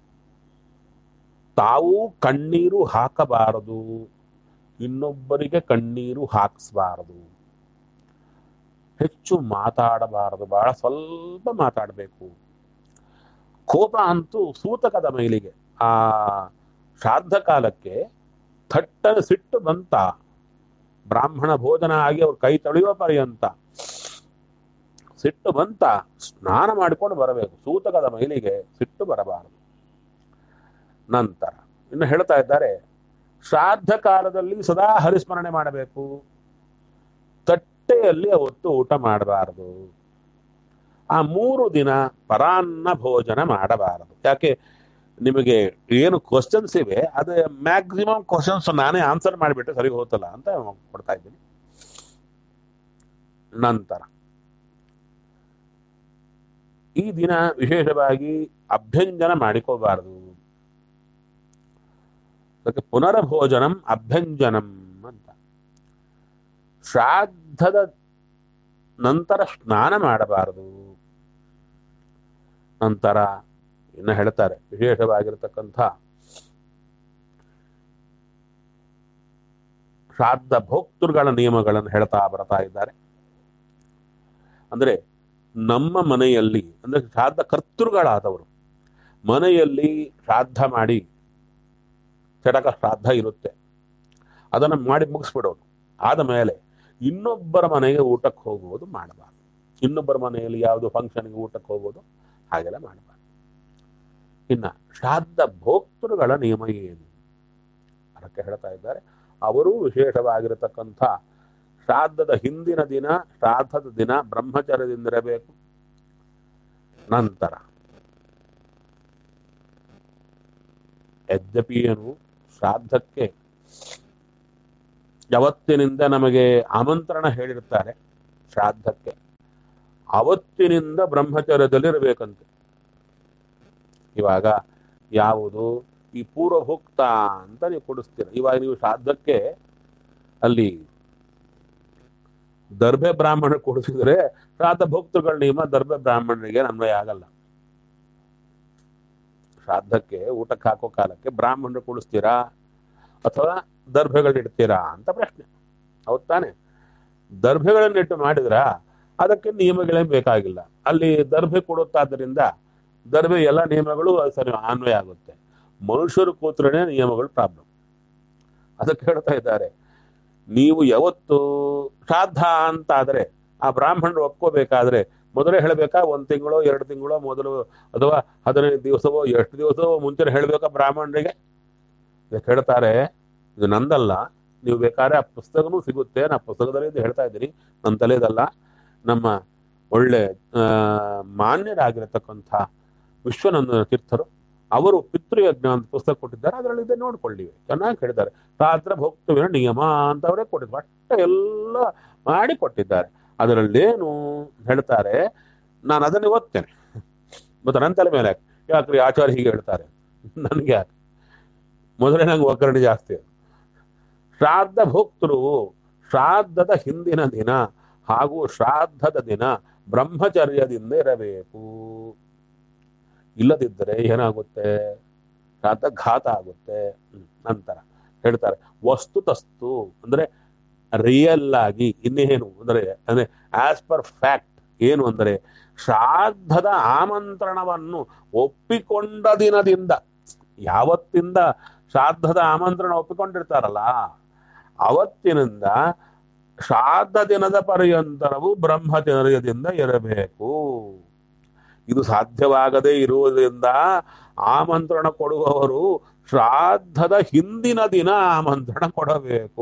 ತಾವು ಕಣ್ಣೀರು ಹಾಕಬಾರದು ಇನ್ನೊಬ್ಬರಿಗೆ ಕಣ್ಣೀರು ಹಾಕಿಸಬಾರದು ಹೆಚ್ಚು ಮಾತಾಡಬಾರದು ಬಹಳ ಸ್ವಲ್ಪ ಮಾತಾಡಬೇಕು ಕೋಪ ಅಂತೂ ಸೂತಕದ ಮೈಲಿಗೆ ಆ ಶ್ರಾದ್ದ ಕಾಲಕ್ಕೆ ಥಟ್ಟನ ಸಿಟ್ಟು ಬಂತ ಬ್ರಾಹ್ಮಣ ಭೋಜನ ಆಗಿ ಅವ್ರ ಕೈ ತೊಳೆಯುವ ಪರ್ಯಂತ ಸಿಟ್ಟು ಬಂತ ಸ್ನಾನ ಮಾಡಿಕೊಂಡು ಬರಬೇಕು ಸೂತಕದ ಮೈಲಿಗೆ ಸಿಟ್ಟು ಬರಬಾರದು ನಂತರ ಇನ್ನು ಹೇಳ್ತಾ ಇದ್ದಾರೆ ಶ್ರಾದ್ದ ಕಾಲದಲ್ಲಿ ಸದಾ ಹರಿಸ್ಮರಣೆ ಮಾಡಬೇಕು ತಟ್ಟೆಯಲ್ಲಿ ಅವತ್ತು ಊಟ ಮಾಡಬಾರದು ಆ ಮೂರು ದಿನ ಪರಾನ್ನ ಭೋಜನ ಮಾಡಬಾರದು ಯಾಕೆ ನಿಮಗೆ ಏನು ಕ್ವಶನ್ಸ್ ಇವೆ ಅದು ಮ್ಯಾಕ್ಸಿಮಮ್ ಕ್ವಶನ್ಸ್ ನಾನೇ ಆನ್ಸರ್ ಮಾಡಿಬಿಟ್ಟು ಸರಿ ಹೋತಲ್ಲ ಅಂತ ಕೊಡ್ತಾ ಇದ್ದೀನಿ ನಂತರ ಈ ದಿನ ವಿಶೇಷವಾಗಿ ಅಭ್ಯಂಜನ ಮಾಡಿಕೋಬಾರದು ಅದಕ್ಕೆ ಪುನರ್ಭೋಜನಂ ಅಭ್ಯಂಜನಂ ಅಂತ ಶ್ರಾದ್ದದ ನಂತರ ಸ್ನಾನ ಮಾಡಬಾರದು ನಂತರ ಇನ್ನು ಹೇಳ್ತಾರೆ ವಿಶೇಷವಾಗಿರತಕ್ಕಂಥ ಶ್ರಾದ್ದ ಭೋಕ್ತೃಗಳ ನಿಯಮಗಳನ್ನು ಹೇಳ್ತಾ ಬರ್ತಾ ಇದ್ದಾರೆ ಅಂದ್ರೆ ನಮ್ಮ ಮನೆಯಲ್ಲಿ ಅಂದ್ರೆ ಶ್ರಾದ್ದ ಕರ್ತೃಗಳಾದವರು ಮನೆಯಲ್ಲಿ ಶ್ರಾದ್ದ ಮಾಡಿ ಚಟಕ ಶ್ರಾದ್ದ ಇರುತ್ತೆ ಅದನ್ನು ಮಾಡಿ ಮುಗಿಸ್ಬಿಡೋದು ಆದ ಮೇಲೆ ಇನ್ನೊಬ್ಬರ ಮನೆಗೆ ಊಟಕ್ಕೆ ಹೋಗುವುದು ಮಾಡಬಾರ್ದು ಇನ್ನೊಬ್ಬರ ಮನೆಯಲ್ಲಿ ಯಾವುದು ಫಂಕ್ಷನ್ಗೆ ಊಟಕ್ಕೆ ಹೋಗೋದು ಹಾಗೆಲ್ಲ ಮಾಡಬಾರ್ದು ಇನ್ನ ಶ್ರಾದ್ದ ಭೋಕ್ತೃಗಳ ನಿಯಮ ಏನು ಅದಕ್ಕೆ ಹೇಳ್ತಾ ಇದ್ದಾರೆ ಅವರು ವಿಶೇಷವಾಗಿರತಕ್ಕಂಥ ಶ್ರಾದ್ದದ ಹಿಂದಿನ ದಿನ ಶ್ರಾದ್ದದ ದಿನ ಬ್ರಹ್ಮಚರ್ಯದಿಂದಿರಬೇಕು ನಂತರ ಯದ್ಯಪಿಯನು ಶ್ರಾದ್ದಕ್ಕೆ ಯಾವತ್ತಿನಿಂದ ನಮಗೆ ಆಮಂತ್ರಣ ಹೇಳಿರ್ತಾರೆ ಶ್ರಾದ್ದಕ್ಕೆ ಅವತ್ತಿನಿಂದ ಬ್ರಹ್ಮಚರ್ಯದಲ್ಲಿರಬೇಕಂತೆ ಇವಾಗ ಯಾವುದು ಈ ಪೂರ್ವಭುಕ್ತ ಅಂತ ನೀವು ಕೊಡಿಸ್ತೀರ ಇವಾಗ ನೀವು ಶ್ರಾದ್ದಕ್ಕೆ ಅಲ್ಲಿ ದರ್ಭೆ ಬ್ರಾಹ್ಮಣ ಕೊಡಿಸಿದ್ರೆ ಶ್ರಾದ್ದ ಭಕ್ತೃಗಳ ನಿಯಮ ದರ್ಭೆ ಬ್ರಾಹ್ಮಣರಿಗೆ ಅನ್ವಯ ಆಗಲ್ಲ ಶ್ರಾದ್ದಕ್ಕೆ ಊಟಕ್ಕೆ ಹಾಕೋ ಕಾಲಕ್ಕೆ ಬ್ರಾಹ್ಮಣರು ಕೊಡಿಸ್ತೀರಾ ಅಥವಾ ದರ್ಭೆಗಳನ್ನಿಡ್ತೀರಾ ಅಂತ ಪ್ರಶ್ನೆ ಹೌದ್ ತಾನೆ ದರ್ಭೆಗಳನ್ನಿಟ್ಟು ಮಾಡಿದ್ರ ಅದಕ್ಕೆ ನಿಯಮಗಳೇ ಬೇಕಾಗಿಲ್ಲ ಅಲ್ಲಿ ದರ್ಭೆ ಕೊಡುತ್ತಾದ್ದರಿಂದ ದರ್ಭೆ ಎಲ್ಲ ನಿಯಮಗಳು ಸರಿ ಅನ್ವಯ ಆಗುತ್ತೆ ಮನುಷ್ಯರು ಕೂತ್ರನೇ ನಿಯಮಗಳು ಪ್ರಾಬ್ಲಮ್ ಅದಕ್ಕೆ ಹೇಳ್ತಾ ಇದ್ದಾರೆ ನೀವು ಯಾವತ್ತು ಶ್ರಾದ್ದ ಅಂತ ಆದ್ರೆ ಆ ಬ್ರಾಹ್ಮಣರು ಒಪ್ಕೋಬೇಕಾದ್ರೆ ಮೊದಲೇ ಹೇಳಬೇಕಾ ಒಂದ್ ತಿಂಗಳು ಎರಡು ತಿಂಗಳು ಮೊದಲು ಅಥವಾ ಹದಿನೈದು ದಿವಸವೋ ಎಷ್ಟು ದಿವಸವೋ ಮುಂಚೆ ಹೇಳಬೇಕಾ ಬ್ರಾಹ್ಮಣರಿಗೆ ಇದಕ್ಕೆ ಹೇಳ್ತಾರೆ ಇದು ನಂದಲ್ಲ ನೀವು ಬೇಕಾದ್ರೆ ಆ ಪುಸ್ತಕನೂ ಸಿಗುತ್ತೆ ನಾ ಪುಸ್ತಕದಲ್ಲಿ ಇದು ಹೇಳ್ತಾ ಇದ್ದೀನಿ ನನ್ನ ತಲೆದಲ್ಲ ನಮ್ಮ ಒಳ್ಳೆ ಆ, ಮಾನ್ಯರಾಗಿರತಕ್ಕಂಥ ವಿಶ್ವನಂದನ ತೀರ್ಥರು ಅವರು ಪಿತೃಯಜ್ಞ ಅಂತ ಪುಸ್ತಕ ಕೊಟ್ಟಿದ್ದಾರೆ ಅದರಲ್ಲಿ ಇದೆ ನೋಡ್ಕೊಳ್ಳಿ ಚೆನ್ನಾಗಿ ಹೇಳಿದ್ದಾರೆ ರಾತ್ರ ಭೋಕ್ತವಿನ ನಿಯಮ ಅಂತ ಅವರೇ ಕೊಟ್ಟಿದ್ದಾರೆ ಅಷ್ಟ ಎಲ್ಲ ಮಾಡಿ ಕೊಟ್ಟಿದ್ದಾರೆ ಅದರಲ್ಲೇನು ಹೇಳ್ತಾರೆ ನಾನು ಅದನ್ನೇ ಓದ್ತೇನೆ ಮತ್ತೆ ನನ್ನ ತಲೆ ಮೇಲೆ ಯಾಕೆ? ಯಾಕ್ರಿ ಆಚಾರ್ಯ ಹೀಗೆ ಹೇಳ್ತಾರೆ ನನ್ಗೆ ಯಾಕೆ ಮೊದಲೇ ನಂಗೆ ಒಗ್ಗರಣೆ ಜಾಸ್ತಿ ಶ್ರಾದ್ದ ಭೋಕ್ತರು ಶ್ರಾದ್ದದ ಹಿಂದಿನ ದಿನ ಹಾಗೂ ಶ್ರಾದ್ದದ ದಿನ ಬ್ರಹ್ಮಚರ್ಯದಿಂದ ಇರಬೇಕು ಇಲ್ಲದಿದ್ದರೆ ಏನಾಗುತ್ತೆ ಶ್ರಾದ್ದ ಘಾತ ಆಗುತ್ತೆ ಹ್ಮ್. ನಂತರ ಹೇಳ್ತಾರೆ ವಸ್ತುತಸ್ತು ಅಂದ್ರೆ ರಿಯಲ್ ಆಗಿ ಇನ್ನೇನು ಅಂದ್ರೆ ಅಂದ್ರೆ ಆಸ್ ಪರ್ ಫ್ಯಾಕ್ಟ್ ಏನು ಅಂದ್ರೆ ಶ್ರಾದ್ದದ ಆಮಂತ್ರಣವನ್ನು ಒಪ್ಪಿಕೊಂಡ ದಿನದಿಂದ ಯಾವತ್ತಿಂದ ಶ್ರಾದ್ದದ ಆಮಂತ್ರಣ ಒಪ್ಪಿಕೊಂಡಿರ್ತಾರಲ್ಲ ಅವತ್ತಿನಿಂದ ಶ್ರಾದ್ದ ದಿನದ ಪರ್ಯಂತರವು ಬ್ರಹ್ಮಚರ್ಯದಿಂದ ಇರಬೇಕು ಇದು ಸಾಧ್ಯವಾಗದೇ ಇರುವುದರಿಂದ ಆಮಂತ್ರಣ ಕೊಡುವವರು ಶ್ರಾದ್ದದ ಹಿಂದಿನ ದಿನ ಆಮಂತ್ರಣ ಕೊಡಬೇಕು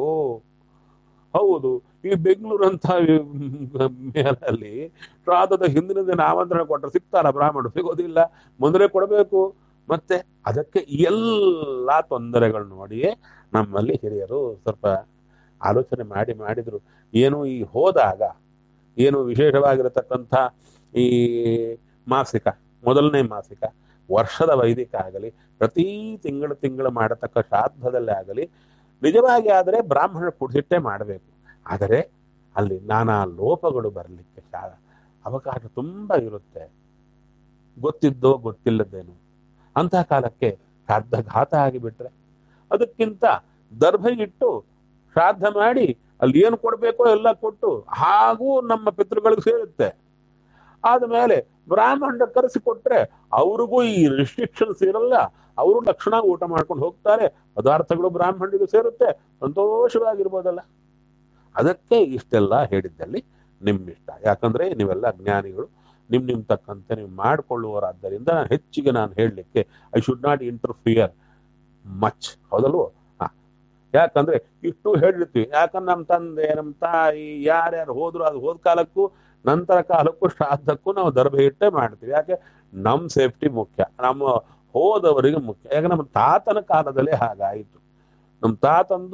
ಹೌದು ಈ ಬೆಂಗಳೂರಂತ ಮೇಲಲ್ಲಿ ಶ್ರಾದ್ದದ ಹಿಂದಿನ ದಿನ ಆಮಂತ್ರಣ ಕೊಟ್ಟರೆ ಸಿಗ್ತಾರ ಬ್ರಾಹ್ಮಣರು ಸಿಗೋದಿಲ್ಲ ಮೊದಲೇ ಕೊಡಬೇಕು ಮತ್ತೆ ಅದಕ್ಕೆ ಎಲ್ಲ ತೊಂದರೆಗಳು ನೋಡಿಯೇ ನಮ್ಮಲ್ಲಿ ಹಿರಿಯರು ಸ್ವಲ್ಪ ಆಲೋಚನೆ ಮಾಡಿ ಮಾಡಿದ್ರು ಏನು ಈ ಹೋದಾಗ ಏನು ವಿಶೇಷವಾಗಿರತಕ್ಕಂಥ ಈ ಮಾಸಿಕ ಮೊದಲನೇ ಮಾಸಿಕ ವರ್ಷದ ವೈದಿಕ ಆಗಲಿ ಪ್ರತಿ ತಿಂಗಳು ತಿಂಗಳು ಮಾಡತಕ್ಕ ಶ್ರಾದ್ದದಲ್ಲೇ ಆಗಲಿ ನಿಜವಾಗಿ ಆದರೆ ಬ್ರಾಹ್ಮಣರು ಕುಡಿಸಿಟ್ಟೇ ಮಾಡಬೇಕು ಆದರೆ ಅಲ್ಲಿ ನಾನಾ ಲೋಪಗಳು ಬರಲಿಕ್ಕೆ ಶಾ- ಅವಕಾಶ ತುಂಬ ಇರುತ್ತೆ ಗೊತ್ತಿದ್ದೋ ಗೊತ್ತಿಲ್ಲದೇನು ಅಂತಹ ಕಾಲಕ್ಕೆ ಶ್ರಾದ್ದ ಘಾತ ಆಗಿಬಿಟ್ರೆ ಅದಕ್ಕಿಂತ ದರ್ಭೆಗಿಟ್ಟು ಶ್ರಾದ್ದ ಮಾಡಿ ಅಲ್ಲಿ ಏನು ಕೊಡಬೇಕೋ ಎಲ್ಲ ಕೊಟ್ಟು ಹಾಗೂ ನಮ್ಮ ಪಿತೃಗಳಿಗೆ ಸೇರುತ್ತೆ ಆದ್ಮೇಲೆ ಬ್ರಾಹ್ಮಣ ಕರೆಸಿಕೊಟ್ರೆ ಅವ್ರಿಗೂ ಈ ರಿಸ್ಟ್ರಿಕ್ಷನ್ಸ್ ಇರಲ್ಲ ಅವರು ಲಕ್ಷಣ ಊಟ ಮಾಡ್ಕೊಂಡು ಹೋಗ್ತಾರೆ ಪದಾರ್ಥಗಳು ಬ್ರಾಹ್ಮಣರಿಗೆ ಸೇರುತ್ತೆ ಸಂತೋಷವಾಗಿರ್ಬೋದಲ್ಲ ಅದಕ್ಕೆ ಇಷ್ಟೆಲ್ಲ ಹೇಳಿದ್ದಲ್ಲಿ ನಿಮ್ಮಿಷ್ಟ ಯಾಕಂದ್ರೆ ನೀವೆಲ್ಲ ಜ್ಞಾನಿಗಳು ನಿಮ್ ನಿಮ್ ತಕ್ಕಂತೆ ನೀವು ಮಾಡ್ಕೊಳ್ಳುವರಾದ್ದರಿಂದ ನಾನು ಹೆಚ್ಚಿಗೆ ನಾನು ಹೇಳಲಿಕ್ಕೆ I should not interfere much ಹೌದಲ್ವೋ ಹಾ ಯಾಕಂದ್ರೆ ಇಷ್ಟು ಹೇಳಿರ್ತೀವಿ ಯಾಕಂದ್ರೆ ನಮ್ಮ ತಂದೆ ನಮ್ಮ ತಾಯಿ ಯಾರ್ಯಾರು ಹೋದ್ರು ಅದು ಹೋದ ಕಾಲಕ್ಕೂ ನಂತರ ಕಾಲಕ್ಕೂ ಶ್ರಾದ್ದಕ್ಕೂ ನಾವು ದರ್ಭೆ ಇಟ್ಟೇ ಮಾಡ್ತೀವಿ ಯಾಕೆ ನಮ್ಮ ಸೇಫ್ಟಿ ಮುಖ್ಯ ನಮ್ಮ ಹೋದವರಿಗೆ ಮುಖ್ಯ ಯಾಕೆ ನಮ್ಮ ತಾತನ ಕಾಲದಲ್ಲೇ ಹಾಗಾಯಿತು ನಮ್ಮ ತಾತಂದು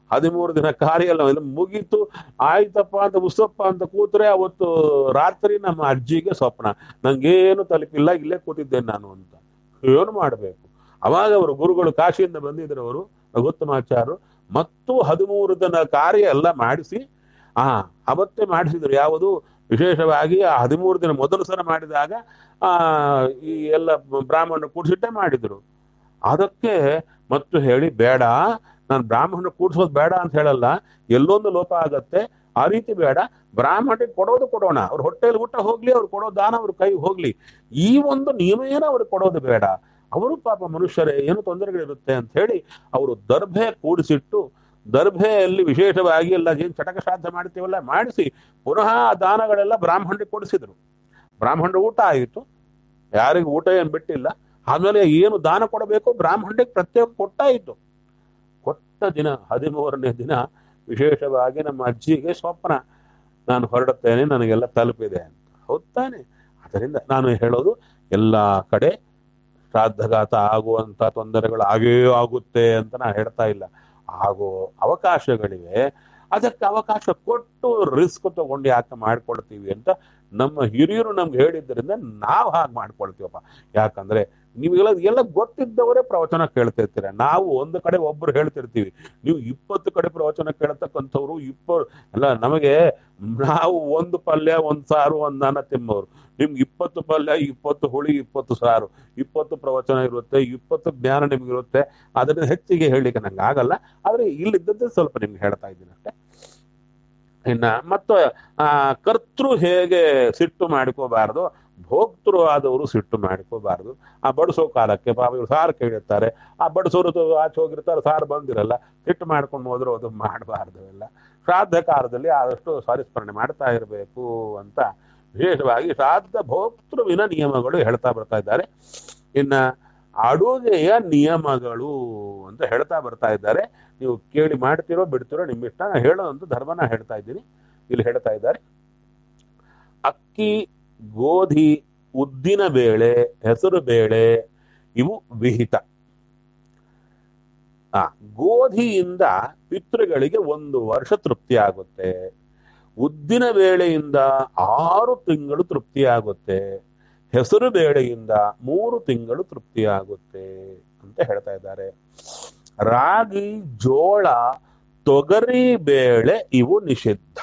ಹದಿಮೂರು ದಿನ ಕಾರ್ಯ ಎಲ್ಲ ಎಲ್ಲ ಮುಗೀತು ಆಯ್ತಪ್ಪ ಅಂತ ಉಸಪ್ಪ ಅಂತ ಕೂತ್ರೆ ಅವತ್ತು ರಾತ್ರಿ ನಮ್ಮ ಅಜ್ಜಿಗೆ ಸ್ವಪ್ನ ನಂಗೇನು ತಲುಪಿಲ್ಲ ಇಲ್ಲೇ ಕೂತಿದ್ದೇನೆ ನಾನು ಅಂತ ಏನು ಮಾಡಬೇಕು ಅವಾಗ ಅವರು ಗುರುಗಳು ಕಾಶಿಯಿಂದ ಬಂದಿದ್ರು ಅವರು ರಘುತ್ತಮಾಚಾರ್ಯರು ಮತ್ತು ಹದಿಮೂರು ದಿನ ಕಾರ್ಯ ಎಲ್ಲ ಮಾಡಿಸಿ ಆ ಅವತ್ತೇ ಮಾಡಿಸಿದ್ರು ಯಾವುದು ವಿಶೇಷವಾಗಿ ಆ ಹದಿಮೂರು ದಿನ ಮೊದಲು ಸಲ ಮಾಡಿದಾಗ ಆ ಈ ಎಲ್ಲ ಬ್ರಾಹ್ಮಣ ಕೂಡಿಸಿಟ್ಟೆ ಮಾಡಿದ್ರು ಅದಕ್ಕೆ ಮತ್ತು ಹೇಳಿ ಬೇಡ ನಾನು ಬ್ರಾಹ್ಮಣ ಕೂಡಿಸೋದು ಬೇಡ ಅಂತ ಹೇಳಲ್ಲ ಎಲ್ಲೊಂದು ಲೋಪ ಆಗತ್ತೆ ಆ ರೀತಿ ಬೇಡ ಬ್ರಾಹ್ಮಣಿಗೆ ಕೊಡೋದು ಕೊಡೋಣ ಅವ್ರ ಹೊಟ್ಟೆಯಲ್ಲಿ ಊಟ ಹೋಗ್ಲಿ ಅವ್ರು ಕೊಡೋ ದಾನ ಅವ್ರ ಕೈ ಹೋಗ್ಲಿ ಈ ಒಂದು ನಿಯಮ ಏನೋ ಅವ್ರಿಗೆ ಕೊಡೋದು ಬೇಡ ಅವರು ಪಾಪ ಮನುಷ್ಯರೇ ಏನು ತೊಂದರೆಗಳಿರುತ್ತೆ ಅಂತ ಹೇಳಿ ಅವರು ದರ್ಭೆ ಕೂಡಿಸಿಟ್ಟು ದರ್ಭೆಯಲ್ಲಿ ವಿಶೇಷವಾಗಿ ಎಲ್ಲ ಏನು ಚಟಕ ಶ್ರಾದ್ದ ಮಾಡ್ತೀವಲ್ಲ ಮಾಡಿಸಿ ಪುನಃ ಆ ದಾನಗಳೆಲ್ಲ ಬ್ರಾಹ್ಮಣರಿಗೆ ಕೊಡಿಸಿದ್ರು ಬ್ರಾಹ್ಮಣರ ಊಟ ಆಯಿತು ಯಾರಿಗೂ ಊಟ ಏನು ಬಿಟ್ಟಿಲ್ಲ ಆಮೇಲೆ ಏನು ದಾನ ಕೊಡಬೇಕು ಬ್ರಾಹ್ಮಣರಿಗೆ ಪ್ರತ್ಯೇಕ ಕೊಟ್ಟಾಯಿತು ಕೊಟ್ಟ ದಿನ ಹದಿಮೂರನೇ ದಿನ ವಿಶೇಷವಾಗಿ ನಮ್ಮ ಅಜ್ಜಿಗೆ ಸ್ವಪ್ನ ನಾನು ಹೊರಡುತ್ತೇನೆ ನನಗೆಲ್ಲ ತಲುಪಿದೆ ಅಂತ ಹೌದ್ ತಾನೆ ಅದರಿಂದ ನಾನು ಹೇಳೋದು ಎಲ್ಲ ಕಡೆ ಶ್ರಾದ್ದಘಾತ ಆಗುವಂತ ತೊಂದರೆಗಳು ಆಗೇ ಆಗುತ್ತೆ ಅಂತ ನಾ ಹೇಳ್ತಾ ಇಲ್ಲ ಆಗೋ ಅವಕಾಶಗಳಿವೆ ಅದಕ್ಕೆ ಅವಕಾಶ ಕೊಟ್ಟು ರಿಸ್ಕ್ ತಗೊಂಡು ಯಾಕೆ ಮಾಡ್ಕೊಳ್ತೀವಿ ಅಂತ ನಮ್ಮ ಹಿರಿಯರು ನಮ್ಗೆ ಹೇಳಿದ್ದರಿಂದ ನಾವು ಹಾಗೆ ಮಾಡ್ಕೊಳ್ತೀವಪ್ಪ ಯಾಕಂದ್ರೆ ನೀವೆಲ್ಲ ಎಲ್ಲ ಗೊತ್ತಿದ್ದವರೇ ಪ್ರವಚನ ಕೇಳ್ತಿರ್ತೀರ ನಾವು ಒಂದು ಕಡೆ ಒಬ್ರು ಹೇಳ್ತಿರ್ತೀವಿ ನೀವು ಇಪ್ಪತ್ತು ಕಡೆ ಪ್ರವಚನ ಕೇಳ್ತಕ್ಕಂಥವ್ರು ಇಪ್ಪ ಅಲ್ಲ ನಮಗೆ ನಾವು ಒಂದು ಪಲ್ಯ ಒಂದು ಸಾರು ಒಂದು ಅನ್ನ ತಿನ್ನೋರು ನಿಮ್ಗೆ ಇಪ್ಪತ್ತು ಪಲ್ಯ ಇಪ್ಪತ್ತು ಹುಳಿ ಇಪ್ಪತ್ತು ಸಾರು ಇಪ್ಪತ್ತು ಪ್ರವಚನ ಇರುತ್ತೆ ಇಪ್ಪತ್ತು ಜ್ಞಾನ ನಿಮ್ಗಿರುತ್ತೆ ಅದನ್ನ ಹೆಚ್ಚಿಗೆ ಹೇಳಲಿಕ್ಕೆ ನಂಗೆ ಆಗಲ್ಲ ಆದ್ರೆ ಇಲ್ಲಿದ್ದದ್ದು ಸ್ವಲ್ಪ ನಿಮ್ಗೆ ಹೇಳ್ತಾ ಇದ್ದೀನಿ ಅಷ್ಟೇ ಇನ್ನ ಮತ್ತು ಆ ಕರ್ತೃ ಹೇಗೆ ಸಿಟ್ಟು ಮಾಡ್ಕೋಬಾರ್ದು ಭೋಕ್ತೃ ಆದವರು ಸಿಟ್ಟು ಮಾಡ್ಕೋಬಾರ್ದು ಆ ಬಡಿಸೋ ಕಾಲಕ್ಕೆ ಪಾಪ ಇವ್ರು ಸಾರು ಕೇಳಿರ್ತಾರೆ ಆ ಬಡಿಸೋರು ಆಚೆ ಹೋಗಿರ್ತಾರೆ ಸಾರು ಬಂದಿರಲ್ಲ ಸಿಟ್ಟು ಮಾಡ್ಕೊಂಡು ಹೋದ್ರು ಅದು ಮಾಡಬಾರ್ದು ಎಲ್ಲ ಶ್ರಾದ್ದ ಕಾಲದಲ್ಲಿ ಆದಷ್ಟು ಸ್ಮರಣೆ ಮಾಡ್ತಾ ಇರಬೇಕು ಅಂತ ವಿಶೇಷವಾಗಿ ಶ್ರಾದ್ದ ಭೋಕ್ತೃವಿನ ನಿಯಮಗಳು ಹೇಳ್ತಾ ಬರ್ತಾ ಇದ್ದಾರೆ ಇನ್ನ ಅಡುಗೆಯ ನಿಯಮಗಳು ಅಂತ ಹೇಳ್ತಾ ಬರ್ತಾ ಇದ್ದಾರೆ ನೀವು ಕೇಳಿ ಮಾಡ್ತಿರೋ ಬಿಡ್ತಿರೋ ನಿಮ್ಮ ಇಷ್ಟ ನಾನು ಹೇಳೋದಂತ ಧರ್ಮನ ಹೇಳ್ತಾ ಇದ್ದೀನಿ ಇಲ್ಲಿ ಹೇಳ್ತಾ ಇದ್ದಾರೆ ಅಕ್ಕಿ ಗೋಧಿ ಉದ್ದಿನ ಬೇಳೆ ಹೆಸರು ಬೇಳೆ ಇವು ವಿಹಿತ ಆ ಗೋಧಿಯಿಂದ ಪಿತೃಗಳಿಗೆ ಒಂದು ವರ್ಷ ತೃಪ್ತಿ ಆಗುತ್ತೆ ಉದ್ದಿನ ಬೇಳೆಯಿಂದ ಆರು ತಿಂಗಳು ತೃಪ್ತಿ ಆಗುತ್ತೆ ಹೆಸರು ಬೇಳೆಯಿಂದ ಮೂರು ತಿಂಗಳು ತೃಪ್ತಿ ಆಗುತ್ತೆ ಅಂತ ಹೇಳ್ತಾ ಇದ್ದಾರೆ ರಾಗಿ ಜೋಳ ತೊಗರಿ ಬೇಳೆ ಇವು ನಿಷಿದ್ಧ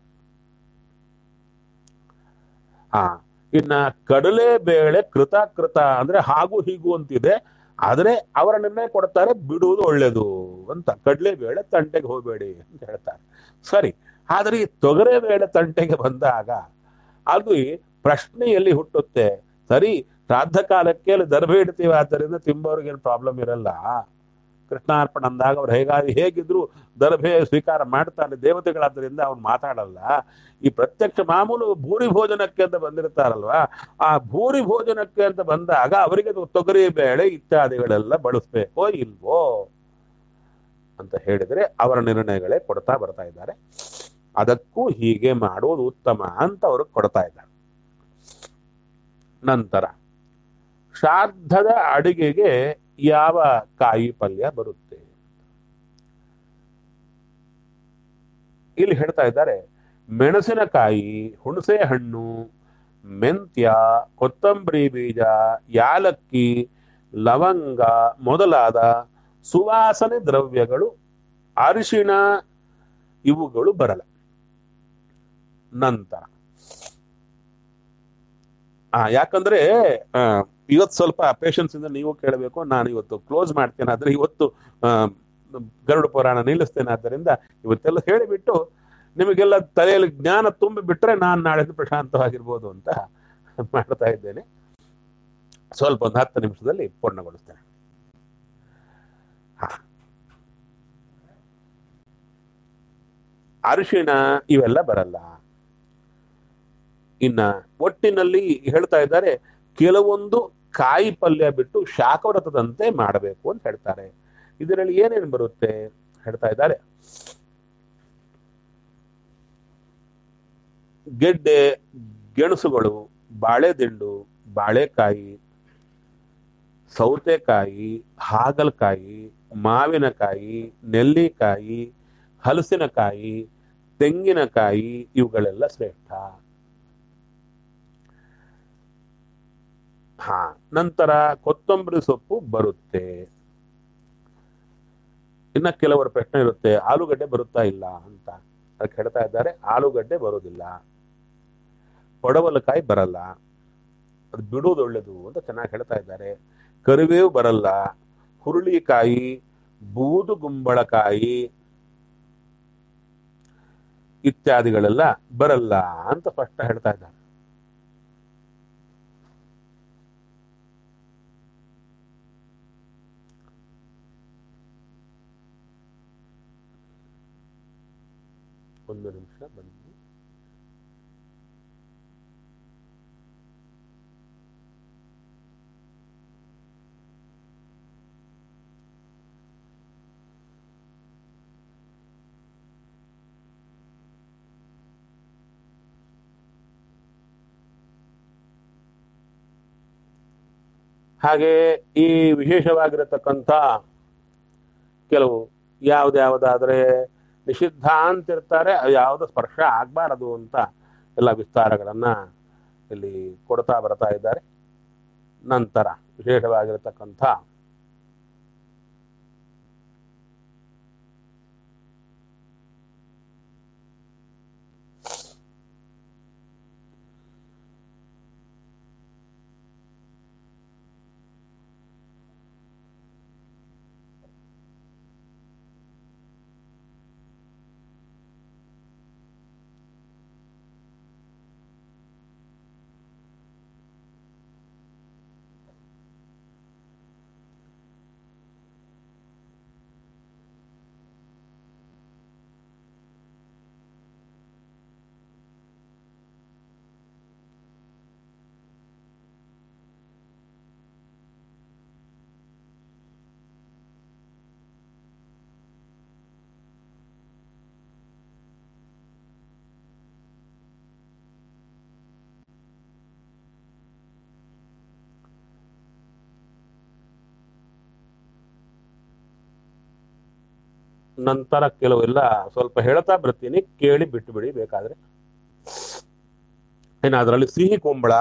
ಆ ಇನ್ನ ಕಡಲೆ ಬೇಳೆ ಕೃತ ಕೃತ ಅಂದ್ರೆ ಹಾಗೂ ಹೀಗೂ ಅಂತಿದೆ ಆದ್ರೆ ಅವರ ನಿರ್ಣಯ ಕೊಡ್ತಾರೆ ಬಿಡುವುದು ಒಳ್ಳೇದು ಅಂತ ಕಡಲೆ ಬೇಳೆ ತಂಟೆಗೆ ಹೋಗಬೇಡಿ ಅಂತ ಹೇಳ್ತಾರೆ ಸರಿ ಆದ್ರೆ ಈ ತೊಗರೆ ಬೇಳೆ ತಂಟೆಗೆ ಬಂದಾಗ ಅದು ಈ ಪ್ರಶ್ನೆಯಲ್ಲಿ ಹುಟ್ಟುತ್ತೆ ಸರಿ ಶ್ರಾದ್ದ ಕಾಲಕ್ಕೆ ಅಲ್ಲಿ ದರ್ಭೆ ಇಡ್ತೀವಿ ಆದ್ದರಿಂದ ತಿಂಬೋರ್ಗೆ ಏನು ಪ್ರಾಬ್ಲಮ್ ಇರಲ್ಲ ಕೃಷ್ಣಾರ್ಪಣ ಅಂದಾಗ ಅವ್ರು ಹೇಗಾಗಿ ಹೇಗಿದ್ರು ದರ್ಭೆ ಸ್ವೀಕಾರ ಮಾಡ್ತಾರೆ ದೇವತೆಗಳಾದ್ದರಿಂದ ಅವ್ನು ಮಾತಾಡಲ್ಲ ಈ ಪ್ರತ್ಯಕ್ಷ ಮಾಮೂಲು ಭೂರಿ ಭೋಜನಕ್ಕೆ ಅಂತ ಬಂದಿರ್ತಾರಲ್ವಾ ಆ ಭೂರಿ ಭೋಜನಕ್ಕೆ ಅಂತ ಬಂದಾಗ ಅವರಿಗೆ ತೊಗರಿ ಬೇಳೆ ಇತ್ಯಾದಿಗಳೆಲ್ಲ ಬಳಸ್ಬೇಕೋ ಇಲ್ವೋ ಅಂತ ಹೇಳಿದ್ರೆ ಅವರ ನಿರ್ಣಯಗಳೇ ಕೊಡ್ತಾ ಬರ್ತಾ ಇದ್ದಾರೆ ಅದಕ್ಕೂ ಹೀಗೆ ಮಾಡೋದು ಉತ್ತಮ ಅಂತ ಅವರು ಕೊಡ್ತಾ ಇದ್ದಾರೆ ನಂತರ ಶ್ರಾದ್ದದ ಅಡಿಗೆಗೆ ಯಾವ ಕಾಯಿ ಪಲ್ಯ ಬರುತ್ತೆ ಇಲ್ಲಿ ಹೇಳ್ತಾ ಇದ್ದಾರೆ ಮೆಣಸಿನಕಾಯಿ ಹುಣಸೆ ಹಣ್ಣು ಮೆಂತ್ಯ ಕೊತ್ತಂಬರಿ ಬೀಜ ಯಾಲಕ್ಕಿ ಲವಂಗ ಮೊದಲಾದ ಸುವಾಸನೆ ದ್ರವ್ಯಗಳು ಅರಿಶಿಣ ಇವುಗಳು ಬರಲ್ಲ ನಂತರ ಆ ಯಾಕಂದ್ರೆ ಆ, ಇವತ್ತು ಸ್ವಲ್ಪ ಪೇಷನ್ಸ್ ಇಂದ ನೀವು ಕೇಳಬೇಕು ನಾನು ಇವತ್ತು ಕ್ಲೋಸ್ ಮಾಡ್ತೇನೆ ಆದ್ರೆ ಇವತ್ತು ಆ, ಗರುಡ ಪುರಾಣ ನಿಲ್ಲಿಸ್ತೇನೆ ಆದ್ದರಿಂದ ಇವತ್ತೆಲ್ಲ ಹೇಳಿಬಿಟ್ಟು ನಿಮಗೆಲ್ಲ ತಲೆಯಲ್ಲಿ ಜ್ಞಾನ ತುಂಬಿ ಬಿಟ್ರೆ ನಾನು ನಾಳೆ ಪ್ರಶಾಂತವಾಗಿರ್ಬೋದು ಅಂತ ಮಾಡ್ತಾ ಇದ್ದೇನೆ ಸ್ವಲ್ಪ ಒಂದು ಹತ್ತು ನಿಮಿಷದಲ್ಲಿ ಪೂರ್ಣಗೊಳಿಸ್ತೇನೆ ಹ. ಅರಿಶಿಣ ಇವೆಲ್ಲ ಬರಲ್ಲ ಇನ್ನ ಒಟ್ಟಿನಲ್ಲಿ ಹೇಳ್ತಾ ಇದ್ದಾರೆ ಕೆಲವೊಂದು ಕಾಯಿ ಪಲ್ಯ ಬಿಟ್ಟು ಶಾಖವ್ರತದಂತೆ ಮಾಡಬೇಕು ಅಂತ ಹೇಳ್ತಾರೆ ಇದರಲ್ಲಿ ಏನೇನು ಬರುತ್ತೆ ಹೇಳ್ತಾ ಇದ್ದಾರೆ ಗೆಡ್ಡೆ ಗೆಣಸುಗಳು ಬಾಳೆದಿಂಡು ಬಾಳೆಕಾಯಿ ಸೌತೆಕಾಯಿ ಹಾಗಲಕಾಯಿ ಮಾವಿನಕಾಯಿ ನೆಲ್ಲಿಕಾಯಿ ಹಲಸಿನಕಾಯಿ ತೆಂಗಿನಕಾಯಿ ಇವುಗಳೆಲ್ಲ ಶ್ರೇಷ್ಠ ಹಾ ನಂತರ ಕೊತ್ತಂಬರಿ ಸೊಪ್ಪು ಬರುತ್ತೆ ಇನ್ನ ಕೆಲವರ ಪ್ರಶ್ನೆ ಇರುತ್ತೆ ಆಲೂಗಡ್ಡೆ ಬರುತ್ತಾ ಇಲ್ಲ ಅಂತ ಅದಕ್ಕೆ ಹೇಳ್ತಾ ಇದ್ದಾರೆ ಆಲೂಗಡ್ಡೆ ಬರೋದಿಲ್ಲ ಪಡವಲಕಾಯಿ ಬರಲ್ಲ ಅದು ಬಿಡುವುದು ಒಳ್ಳೇದು ಅಂತ ಚೆನ್ನಾಗಿ ಹೇಳ್ತಾ ಇದ್ದಾರೆ ಕರಿಬೇವು ಬರಲ್ಲ ಹುರುಳಿಕಾಯಿ ಬೂದು ಗುಂಬಳಕಾಯಿ ಇತ್ಯಾದಿಗಳೆಲ್ಲ ಬರಲ್ಲ ಅಂತ ಸ್ಪಷ್ಟ ಹೇಳ್ತಾ ಇದ್ದಾರೆ ಒಂದು ನಿಮಿಷ ಬನ್ನಿ ಹಾಗೆ ಈ ವಿಶೇಷವಾಗಿರತಕ್ಕಂಥ ಕೆಲವು ಯಾವ್ದ್ಯಾವ್ದಾದ್ರೆ ನಿಷಿದ್ಧ ಅಂತಿರ್ತಾರೆ ಅದು ಯಾವುದು ಸ್ಪರ್ಶ ಆಗ್ಬಾರದು ಅಂತ ಎಲ್ಲ ವಿಸ್ತಾರಗಳನ್ನ ಇಲ್ಲಿ ಕೊಡ್ತಾ ಬರ್ತಾ ಇದ್ದಾರೆ ನಂತರ ವಿಶೇಷವಾಗಿರತಕ್ಕಂಥ ನಂತರ ಕೆಲವೆಲ್ಲ ಸ್ವಲ್ಪ ಹೇಳ್ತಾ ಬರ್ತೀನಿ ಕೇಳಿ ಬಿಟ್ಟು ಬಿಡಿ ಬೇಕಾದ್ರೆ ಇನ್ನು ಅದರಲ್ಲಿ ಸಿಹಿ ಕುಂಬಳ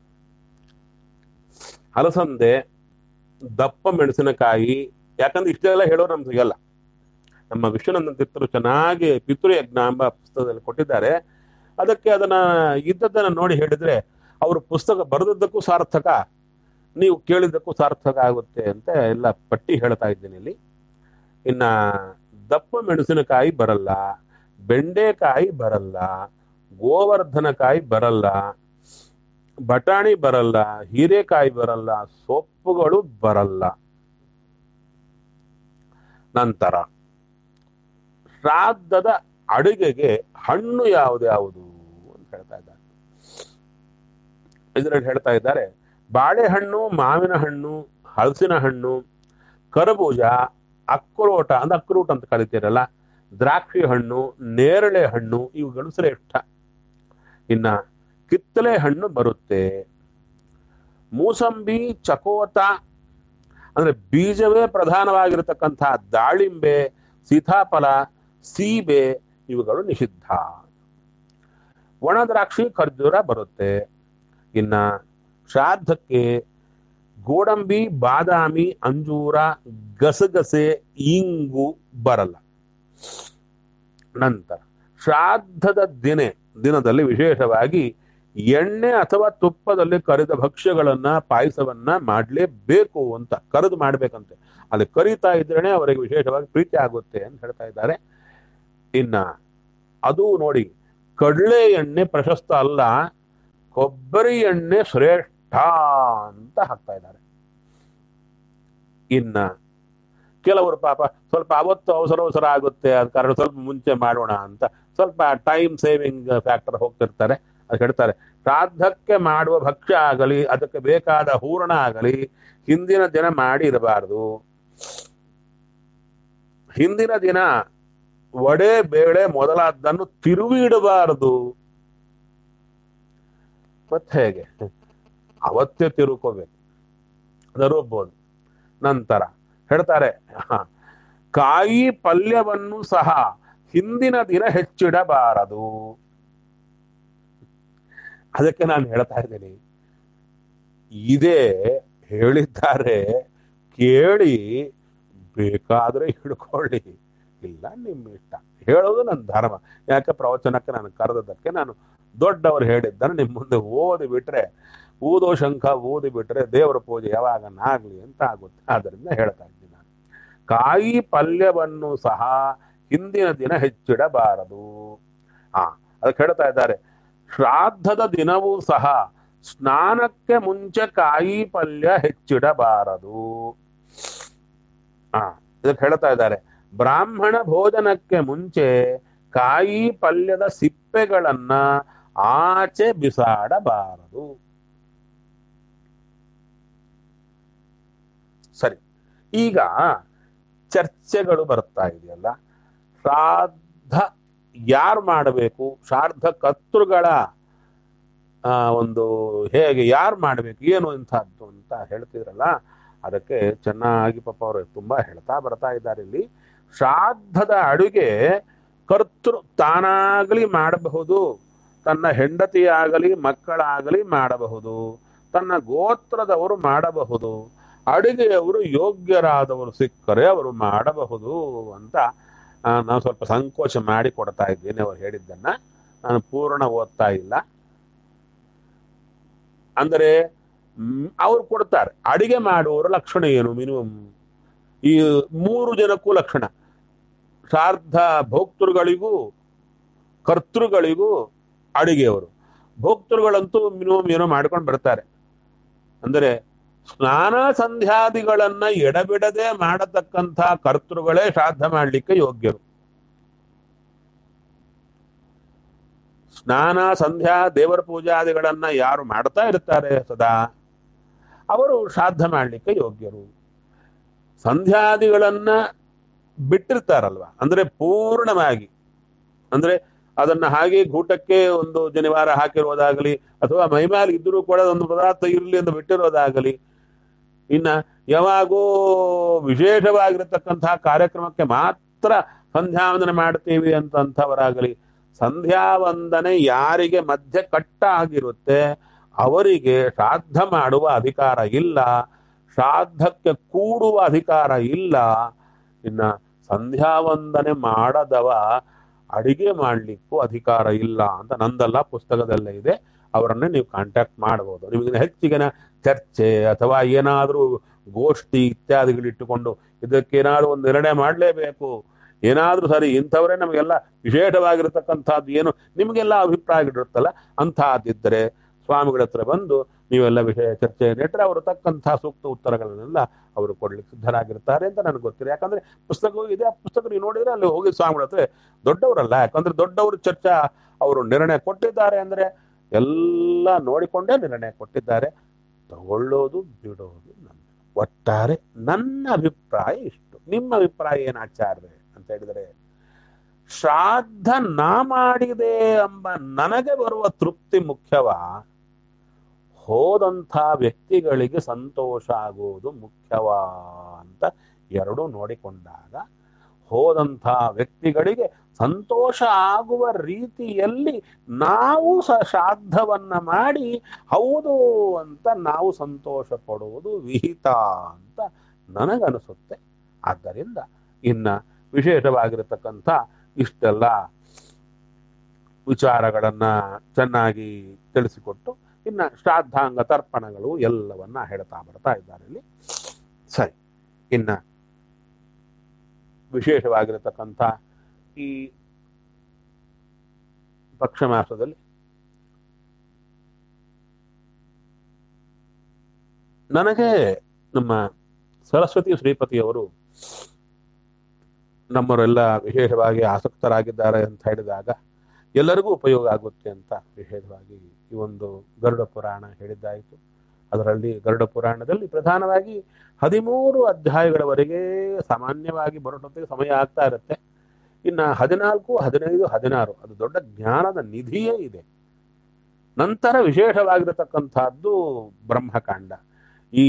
ಹಲಸಂದೆ ದಪ್ಪ ಮೆಣಸಿನಕಾಯಿ ಯಾಕಂದ್ರೆ ಇಷ್ಟೆಲ್ಲ ಹೇಳೋರು ನಮ್ಗೆ ಸಿಗಲ್ಲ ನಮ್ಮ ವಿಶ್ವನಂದನ್ ತೀರ್ಥರು ಚೆನ್ನಾಗಿ ಪಿತೃ ಯಜ್ಞ ಎಂಬ ಪುಸ್ತಕದಲ್ಲಿ ಕೊಟ್ಟಿದ್ದಾರೆ ಅದಕ್ಕೆ ಅದನ್ನ ಇದ್ದದ್ದನ್ನ ನೋಡಿ ಹೇಳಿದ್ರೆ ಅವರು ಪುಸ್ತಕ ಬರೆದದ್ದಕ್ಕೂ ಸಾರ್ಥಕ ನೀವು ಕೇಳಿದ್ದಕ್ಕೂ ಸಾರ್ಥಕ ಆಗುತ್ತೆ ಅಂತ ಎಲ್ಲ ಪಟ್ಟಿ ಹೇಳ್ತಾ ಇದ್ದೀನಿ ಇಲ್ಲಿ ಇನ್ನ ದಪ್ಪ ಮೆಣಸಿನಕಾಯಿ ಬರಲ್ಲ ಬೆಂಡೆಕಾಯಿ ಬರಲ್ಲ ಗೋವರ್ಧನಕಾಯಿ ಬರಲ್ಲ ಬಟಾಣಿ ಬರಲ್ಲ ಹೀರೆಕಾಯಿ ಬರಲ್ಲ ಸೊಪ್ಪುಗಳು ಬರಲ್ಲ ನಂತರ ಶ್ರಾದ್ದದ ಅಡುಗೆಗೆ ಹಣ್ಣು ಯಾವ್ದ್ಯಾವುದು ಅಂತ ಹೇಳ್ತಾ ಇದ್ದಾರೆ ಇದರಲ್ಲಿ ಹೇಳ್ತಾ ಇದ್ದಾರೆ ಬಾಳೆಹಣ್ಣು ಮಾವಿನ ಹಣ್ಣು ಹಲಸಿನ ಹಣ್ಣು ಕರಬೂಜ ಅಕ್ರೋಟ ಅಂದ್ರೆ ಅಕ್ರೂಟ್ ಅಂತ ಕರಿತೀರಲ್ಲ ದ್ರಾಕ್ಷಿ ಹಣ್ಣು ನೇರಳೆ ಹಣ್ಣು ಇವುಗಳು ಶ್ರೇಷ್ಠ ಇನ್ನ ಕಿತ್ತಳೆ ಹಣ್ಣು ಬರುತ್ತೆ ಮೂಸಂಬಿ ಚಕೋತ ಅಂದ್ರೆ ಬೀಜವೇ ಪ್ರಧಾನವಾಗಿರತಕ್ಕಂಥ ದಾಳಿಂಬೆ ಸೀತಾಫಲ ಸೀಬೆ ಇವುಗಳು ನಿಷಿದ್ಧ ಒಣ ದ್ರಾಕ್ಷಿ ಖರ್ಜೂರ ಬರುತ್ತೆ ಇನ್ನ ಶ್ರಾದ್ದಕ್ಕೆ ಗೋಡಂಬಿ ಬಾದಾಮಿ ಅಂಜೂರ ಗಸಗಸೆ ಇಂಗು ಬರಲ್ಲ ನಂತರ ಶ್ರಾದ್ದದ ದಿನ ದಿನದಲ್ಲಿ ವಿಶೇಷವಾಗಿ ಎಣ್ಣೆ ಅಥವಾ ತುಪ್ಪದಲ್ಲಿ ಕರಿದ ಭಕ್ಷ್ಯಗಳನ್ನ ಪಾಯಸವನ್ನ ಮಾಡಲೇಬೇಕು ಅಂತ ಕರೆದು ಮಾಡ್ಬೇಕಂತೆ ಅಲ್ಲಿ ಕರಿತಾ ಇದ್ರೇನೆ ಅವರಿಗೆ ವಿಶೇಷವಾಗಿ ಪ್ರೀತಿ ಆಗುತ್ತೆ ಅಂತ ಹೇಳ್ತಾ ಇದ್ದಾರೆ ಇನ್ನ ಅದು ನೋಡಿ ಕಡಲೆ ಎಣ್ಣೆ ಪ್ರಶಸ್ತ ಅಲ್ಲ ಕೊಬ್ಬರಿ ಎಣ್ಣೆ ಶ್ರೇಷ್ಠ ಅಂತ ಹಾಕ್ತಾ ಇದ್ದಾರೆ ಇನ್ನ ಕೆಲವರು ಪಾಪ ಸ್ವಲ್ಪ ಅವತ್ತು ಅವಸರ ಅವಸರ ಆಗುತ್ತೆ ಅದ ಕಾರಣ ಸ್ವಲ್ಪ ಮುಂಚೆ ಮಾಡೋಣ ಅಂತ ಸ್ವಲ್ಪ ಟೈಮ್ ಸೇವಿಂಗ್ ಫ್ಯಾಕ್ಟರ್ ಹೋಗ್ತಿರ್ತಾರೆ ಅದು ಹೇಳ್ತಾರೆ ಶ್ರಾದ್ದಕ್ಕೆ ಮಾಡುವ ಭಕ್ಷ್ಯ ಆಗಲಿ ಅದಕ್ಕೆ ಬೇಕಾದ ಹೂರಣ ಆಗಲಿ ಹಿಂದಿನ ದಿನ ಮಾಡಿ ಇರಬಾರದು ಹಿಂದಿನ ದಿನ ವಡೆ ಬೇಳೆ ಮೊದಲಾದ್ದನ್ನು ತಿರುವಿ ಇಡಬಾರದು ಮತ್ತೆ ಹೇಗೆ ಅವತ್ತೇ ತಿರುಕೋಬೇಕು ಅದರೊಬ್ಬದು ನಂತರ ಹೇಳ್ತಾರೆ ಹ, ಕಾಯಿ ಪಲ್ಯವನ್ನು ಸಹ ಹಿಂದಿನ ದಿನ ಹೆಚ್ಚಿಡಬಾರದು ಅದಕ್ಕೆ ನಾನು ಹೇಳ್ತಾ ಇದ್ದೀನಿ ಇದೇ ಹೇಳಿದ್ದಾರೆ ಕೇಳಿ ಬೇಕಾದ್ರೆ ಹಿಡ್ಕೊಳ್ಳಿ ಇಲ್ಲ ನಿಮ್ಮ ಇಷ್ಟ ಹೇಳೋದು ನನ್ನ ಧರ್ಮ ಯಾಕೆ ಪ್ರವಚನಕ್ಕೆ ನಾನು ಕರೆದದ್ದಕ್ಕೆ ನಾನು ದೊಡ್ಡವರು ಹೇಳಿದ್ದನ್ನು ನಿಮ್ಮ ಮುಂದೆ ಓದಿ ಬಿಟ್ರೆ ಊದೋ ಶಂಖ ಊದಿ ಬಿಟ್ರೆ ದೇವರ ಪೂಜೆ ಯಾವಾಗನಾಗ್ಲಿ ಅಂತ ಆಗುತ್ತೆ ಆದ್ದರಿಂದ ಹೇಳ್ತಾ ಇದ್ದೀನಿ ನಾನು ಕಾಯಿ ಪಲ್ಯವನ್ನು ಸಹ ಹಿಂದಿನ ದಿನ ಹೆಚ್ಚಿಡಬಾರದು ಆ ಅದಕ್ಕೆ ಹೇಳ್ತಾ ಇದ್ದಾರೆ ಶ್ರಾದ್ದದ ದಿನವೂ ಸಹ ಸ್ನಾನಕ್ಕೆ ಮುಂಚೆ ಕಾಯಿ ಪಲ್ಯ ಹೆಚ್ಚಿಡಬಾರದು ಆ ಇದಕ್ಕೆ ಹೇಳ್ತಾ ಇದ್ದಾರೆ ಬ್ರಾಹ್ಮಣ ಭೋಜನಕ್ಕೆ ಮುಂಚೆ ಕಾಯಿ ಪಲ್ಯದ ಸಿಪ್ಪೆಗಳನ್ನ ಆಚೆ ಬಿಸಾಡಬಾರದು ಸರಿ ಈಗ ಚರ್ಚೆಗಳು ಬರ್ತಾ ಇದೆಯಲ್ಲ ಶ್ರಾದ್ದ ಯಾರು ಮಾಡಬೇಕು ಶ್ರಾದ್ದ ಕರ್ತೃಗಳ ಆ, ಒಂದು ಹೇಗೆ ಯಾರು ಮಾಡಬೇಕು ಏನು ಇಂಥದ್ದು ಅಂತ ಹೇಳ್ತಿದ್ರಲ್ಲ ಅದಕ್ಕೆ ಚೆನ್ನಾಗಿ ಪಾಪ ಅವರು ತುಂಬಾ ಹೇಳ್ತಾ ಬರ್ತಾ ಇದ್ದಾರೆ ಇಲ್ಲಿ ಶ್ರಾದ್ದದ ಅಡುಗೆ ಕರ್ತೃ ತಾನಾಗಲಿ ಮಾಡಬಹುದು ತನ್ನ ಹೆಂಡತಿಯಾಗಲಿ ಮಕ್ಕಳಾಗಲಿ ಮಾಡಬಹುದು ತನ್ನ ಗೋತ್ರದವರು ಮಾಡಬಹುದು ಅಡುಗೆಯವರು ಯೋಗ್ಯರಾದವರು ಸಿಕ್ಕರೆ ಅವರು ಮಾಡಬಹುದು ಅಂತ ಆ, ನಾನು ಸ್ವಲ್ಪ ಸಂಕೋಚ ಮಾಡಿ ಕೊಡ್ತಾ ಇದ್ದೇನೆ ಅವ್ರು ಹೇಳಿದ್ದನ್ನ ನಾನು ಪೂರ್ಣ ಓದ್ತಾ ಇಲ್ಲ ಅಂದರೆ ಮ್, ಅವ್ರು ಕೊಡ್ತಾರೆ ಅಡಿಗೆ ಮಾಡುವವರ ಲಕ್ಷಣ ಏನು ಮಿನಿಮಮ್ ಈ ಮೂರು ಜನಕ್ಕೂ ಲಕ್ಷಣ ಶ್ರಾದ್ದ ಭೋಕ್ತೃಗಳಿಗೂ ಕರ್ತೃಗಳಿಗೂ ಅಡಿಗೆಯವರು ಭೋಕ್ತೃಗಳಂತೂ ಮಿನಿಮಮ್ ಏನೋ ಮಾಡ್ಕೊಂಡು ಬರ್ತಾರೆ ಅಂದರೆ ಸ್ನಾನ ಸಂಧ್ಯಾದಿಗಳನ್ನ ಎಡಬಿಡದೆ ಮಾಡತಕ್ಕಂಥ ಕರ್ತೃಗಳೇ ಶ್ರಾದ್ದ ಮಾಡಲಿಕ್ಕೆ ಯೋಗ್ಯರು ಸ್ನಾನ ಸಂಧ್ಯಾ ದೇವರ ಪೂಜಾದಿಗಳನ್ನ ಯಾರು ಮಾಡ್ತಾ ಇರ್ತಾರೆ ಸದಾ ಅವರು ಶ್ರಾದ್ದ ಮಾಡಲಿಕ್ಕೆ ಯೋಗ್ಯರು ಸಂಧ್ಯಾದಿಗಳನ್ನ ಬಿಟ್ಟಿರ್ತಾರಲ್ವ ಅಂದ್ರೆ ಪೂರ್ಣವಾಗಿ ಅಂದ್ರೆ ಅದನ್ನ ಹಾಗೆ ಗೂಟಕ್ಕೆ ಒಂದು ಜನಿವಾರ ಹಾಕಿರೋದಾಗಲಿ ಅಥವಾ ಮೈಮೇಲೆ ಇದ್ರೂ ಕೂಡ ಒಂದು ಪದಾರ್ಥ ಇರಲಿ ಅಂತ ಬಿಟ್ಟಿರೋದಾಗಲಿ ಇನ್ನ ಯಾವಾಗೋ ವಿಶೇಷವಾಗಿರತಕ್ಕಂತಹ ಕಾರ್ಯಕ್ರಮಕ್ಕೆ ಮಾತ್ರ ಸಂಧ್ಯಾವಂದನೆ ಮಾಡ್ತೀವಿ ಅಂತಂಥವರಾಗಲಿ ಸಂಧ್ಯಾವಂದನೆ ಯಾರಿಗೆ ಮಧ್ಯ ಕಟ್ಟ ಆಗಿರುತ್ತೆ ಅವರಿಗೆ ಶ್ರಾದ್ದ ಮಾಡುವ ಅಧಿಕಾರ ಇಲ್ಲ ಶ್ರಾದ್ದಕ್ಕೆ ಕೂಡುವ ಅಧಿಕಾರ ಇಲ್ಲ ಇನ್ನ ಸಂಧ್ಯಾವಂದನೆ ಮಾಡದವ ಅಡಿಗೆ ಮಾಡ್ಲಿಕ್ಕೂ ಅಧಿಕಾರ ಇಲ್ಲ ಅಂತ ನಂದಲ್ಲ ಪುಸ್ತಕದಲ್ಲೇ ಇದೆ ಅವರನ್ನೇ ನೀವು ಕಾಂಟ್ಯಾಕ್ಟ್ ಮಾಡಬಹುದು ನಿಮಗೆ ಹೆಚ್ಚಿಗಿನ ಚರ್ಚೆ ಅಥವಾ ಏನಾದರೂ ಗೋಷ್ಠಿ ಇತ್ಯಾದಿಗಳಿಟ್ಟುಕೊಂಡು ಇದಕ್ಕೇನಾದ್ರೂ ಒಂದು ನಿರ್ಣಯ ಮಾಡಲೇಬೇಕು ಏನಾದ್ರೂ ಸರಿ ಇಂಥವರೇ ನಮಗೆಲ್ಲ ವಿಶೇಷವಾಗಿರತಕ್ಕಂಥದ್ದು ಏನು ನಿಮಗೆಲ್ಲ ಅಭಿಪ್ರಾಯ ಇರುತ್ತಲ್ಲ ಅಂತಹದ್ದಿದ್ದರೆ ಸ್ವಾಮಿಗಳ ಹತ್ರ ಬಂದು ನೀವೆಲ್ಲ ವಿಷಯ ಚರ್ಚೆ ನೆಟ್ಟರೆ ಅವರು ತಕ್ಕಂಥ ಸೂಕ್ತ ಉತ್ತರಗಳನ್ನೆಲ್ಲ ಅವರು ಕೊಡ್ಲಿಕ್ಕೆ ಸಿದ್ಧರಾಗಿರ್ತಾರೆ ಅಂತ ನನಗೆ ಗೊತ್ತಿಲ್ಲ ಯಾಕಂದ್ರೆ ಪುಸ್ತಕವೂ ಇದೆ ಆ ಪುಸ್ತಕ ನೀವು ನೋಡಿದ್ರೆ ಅಲ್ಲಿ ಹೋಗಿ ಸ್ವಾಮಿಗಳ ಹತ್ರ ದೊಡ್ಡವರಲ್ಲ ಯಾಕಂದ್ರೆ ದೊಡ್ಡವರು ಚರ್ಚಾ ಅವರು ನಿರ್ಣಯ ಕೊಟ್ಟಿದ್ದಾರೆ ಅಂದ್ರೆ ಎಲ್ಲ ನೋಡಿಕೊಂಡೇ ನಿರ್ಣಯ ಕೊಟ್ಟಿದ್ದಾರೆ ತಗೊಳ್ಳೋದು ಬಿಡೋದು ನನ್ನ ಒಟ್ಟಾರೆ ನನ್ನ ಅಭಿಪ್ರಾಯ ಇಷ್ಟು ನಿಮ್ಮ ಅಭಿಪ್ರಾಯ ಏನು ಆಚಾರ್ಯ ಅಂತ ಹೇಳಿದರೆ ಶ್ರಾದ್ದ ನಾ ಮಾಡಿದೆ ಎಂಬ ನನಗೆ ಬರುವ ತೃಪ್ತಿ ಮುಖ್ಯವಾ ಹೋದಂಥ ವ್ಯಕ್ತಿಗಳಿಗೆ ಸಂತೋಷ ಆಗುವುದು ಮುಖ್ಯವಾ ಅಂತ ಎರಡೂ ನೋಡಿಕೊಂಡಾಗ ಹೋದಂಥ ವ್ಯಕ್ತಿಗಳಿಗೆ ಸಂತೋಷ ಆಗುವ ರೀತಿಯಲ್ಲಿ ನಾವು ಸ ಶ್ರಾದ್ದವನ್ನ ಮಾಡಿ ಹೌದು ಅಂತ ನಾವು ಸಂತೋಷ ಪಡುವುದು ವಿಹಿತ ಅಂತ ನನಗನಿಸುತ್ತೆ ಆದ್ದರಿಂದ ಇನ್ನ ವಿಶೇಷವಾಗಿರತಕ್ಕಂಥ ಇಷ್ಟೆಲ್ಲ ವಿಚಾರಗಳನ್ನ ಚೆನ್ನಾಗಿ ತಿಳಿಸಿಕೊಟ್ಟು ಇನ್ನ ಶ್ರಾದ್ದಾಂಗ ತರ್ಪಣಗಳು ಎಲ್ಲವನ್ನ ಹೇಳ್ತಾ ಬರ್ತಾ ಇದ್ದಾರೆ ಇಲ್ಲಿ ಸರಿ ಇನ್ನ ವಿಶೇಷವಾಗಿರತಕ್ಕಂಥ ಈ ಪಕ್ಷ ಮಾಸದಲ್ಲಿ ನನಗೆ ನಮ್ಮ ಸರಸ್ವತಿ ಶ್ರೀಪತಿಯವರು ನಮ್ಮವರೆಲ್ಲ ವಿಶೇಷವಾಗಿ ಆಸಕ್ತರಾಗಿದ್ದಾರೆ ಅಂತ ಹೇಳಿದಾಗ ಎಲ್ಲರಿಗೂ ಉಪಯೋಗ ಆಗುತ್ತೆ ಅಂತ ವಿಶೇಷವಾಗಿ ಈ ಒಂದು ಗರುಡ ಪುರಾಣ ಹೇಳಿದ್ದಾಯಿತು ಅದರಲ್ಲಿ ಗರುಡ ಪುರಾಣದಲ್ಲಿ ಪ್ರಧಾನವಾಗಿ ಹದಿಮೂರು ಅಧ್ಯಾಯಗಳವರೆಗೆ ಸಾಮಾನ್ಯವಾಗಿ ಬರೋಟೊತ್ತಿಗೆ ಸಮಯ ಆಗ್ತಾ ಇರುತ್ತೆ ಇನ್ನು ಹದಿನಾಲ್ಕು ಹದಿನೈದು ಹದಿನಾರು ಅದು ದೊಡ್ಡ ಜ್ಞಾನದ ನಿಧಿಯೇ ಇದೆ ನಂತರ ವಿಶೇಷವಾಗಿರತಕ್ಕಂಥದ್ದು ಬ್ರಹ್ಮಕಾಂಡ ಈ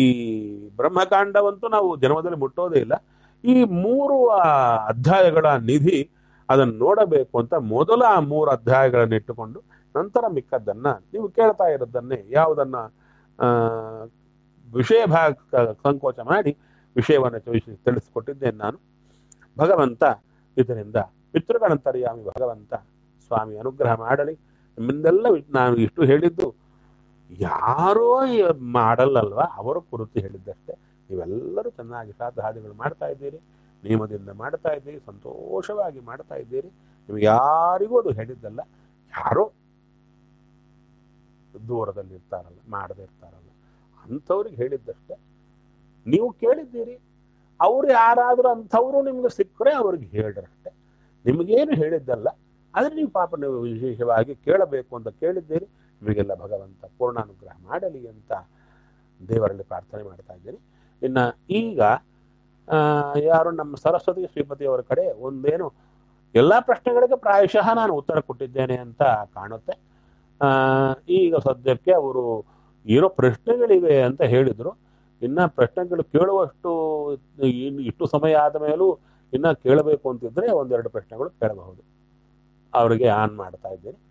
ಬ್ರಹ್ಮಕಾಂಡವಂತೂ ನಾವು ಜನ್ಮದಲ್ಲಿ ಮುಟ್ಟೋದೇ ಇಲ್ಲ ಈ ಮೂರು ಆ, ಅಧ್ಯಾಯಗಳ ನಿಧಿ ಅದನ್ನು ನೋಡಬೇಕು ಅಂತ ಮೊದಲ ಆ ಮೂರು ಅಧ್ಯಾಯಗಳನ್ನು ಇಟ್ಟುಕೊಂಡು ನಂತರ ಮಿಕ್ಕದ್ದನ್ನ ನೀವು ಕೇಳ್ತಾ ಇರೋದನ್ನೇ ಯಾವುದನ್ನ ಆ, ವಿಷಯ ಭಾಗ ಸಂಕೋಚ ಮಾಡಿ ವಿಷಯವನ್ನು ತಿಳಿಸಿ ತಿಳಿಸಿಕೊಟ್ಟಿದ್ದೇನೆ ನಾನು ಭಗವಂತ ಇದರಿಂದ ಪಿತೃಗಳಂತರ್ಯಾಮಿ ಭಗವಂತ ಸ್ವಾಮಿ ಅನುಗ್ರಹ ಮಾಡಲಿ ನಿಮ್ಮಿಂದೆಲ್ಲ ನಾನು ಇಷ್ಟು ಹೇಳಿದ್ದು ಯಾರೋ ಯ- ಮಾಡಲ್ಲಲ್ವಾ ಅವರು ಕುರಿತು ಹೇಳಿದ್ದಷ್ಟೇ ನೀವೆಲ್ಲರೂ ಚೆನ್ನಾಗಿ ಶ್ರಾದ್ದಾದಿಗಳು ಮಾಡ್ತಾ ಇದ್ದೀರಿ ನಿಯಮದಿಂದ ಮಾಡ್ತಾ ಇದ್ದೀರಿ ಸಂತೋಷವಾಗಿ ಮಾಡ್ತಾ ಇದ್ದೀರಿ ನಿಮ್ಗೆ ಯಾರಿಗೂ ಅದು ಹೇಳಿದ್ದಲ್ಲ ಯಾರೋ ದೂರದಲ್ಲಿ ಇರ್ತಾರಲ್ಲ ಮಾಡದೇ ಇರ್ತಾರಲ್ಲ ಅಂಥವ್ರಿಗೆ ಹೇಳಿದ್ದಷ್ಟೇ ನೀವು ಕೇಳಿದ್ದೀರಿ ಅವ್ರು ಯಾರಾದರೂ ಅಂಥವ್ರು ನಿಮ್ಗೆ ಸಿಕ್ಕರೆ ಅವ್ರಿಗೆ ಹೇಳ್ರಷ್ಟೇ ನಿಮಗೇನು ಹೇಳಿದ್ದಲ್ಲ ಆದರೆ ನೀವು ಪಾಪ ನೀವು ವಿಶೇಷವಾಗಿ ಕೇಳಬೇಕು ಅಂತ ಕೇಳಿದ್ದೀರಿ ನಿಮಗೆಲ್ಲ ಭಗವಂತ ಪೂರ್ಣಾನುಗ್ರಹ ಮಾಡಲಿ ಅಂತ ದೇವರಲ್ಲಿ ಪ್ರಾರ್ಥನೆ ಮಾಡ್ತಾ ಇದ್ದೀನಿ ಇನ್ನು ಈಗ ಆ, ಯಾರು ನಮ್ಮ ಸರಸ್ವತಿ ಶ್ರೀಪತಿಯವರ ಕಡೆ ಒಂದೇನು ಎಲ್ಲ ಪ್ರಶ್ನೆಗಳಿಗೆ ಪ್ರಾಯಶಃ ನಾನು ಉತ್ತರ ಕೊಟ್ಟಿದ್ದೇನೆ ಅಂತ ಕಾಣುತ್ತೆ ಆ, ಈಗ ಸದ್ಯಕ್ಕೆ ಅವರು ಏನೋ ಪ್ರಶ್ನೆಗಳಿವೆ ಅಂತ ಹೇಳಿದರು ಇನ್ನ ಪ್ರಶ್ನೆಗಳು ಕೇಳುವಷ್ಟು ಇನ್ನು ಇಷ್ಟು ಸಮಯ ಆದ ಮೇಲೂ ಇನ್ನ ಕೇಳಬೇಕು ಅಂತಿದ್ರೆ ಒಂದೆರಡು ಪ್ರಶ್ನೆಗಳು ಕೇಳಬಹುದು ಅವರಿಗೆ ಆನ್ ಮಾಡ್ತಾ ಇದ್ದೀನಿ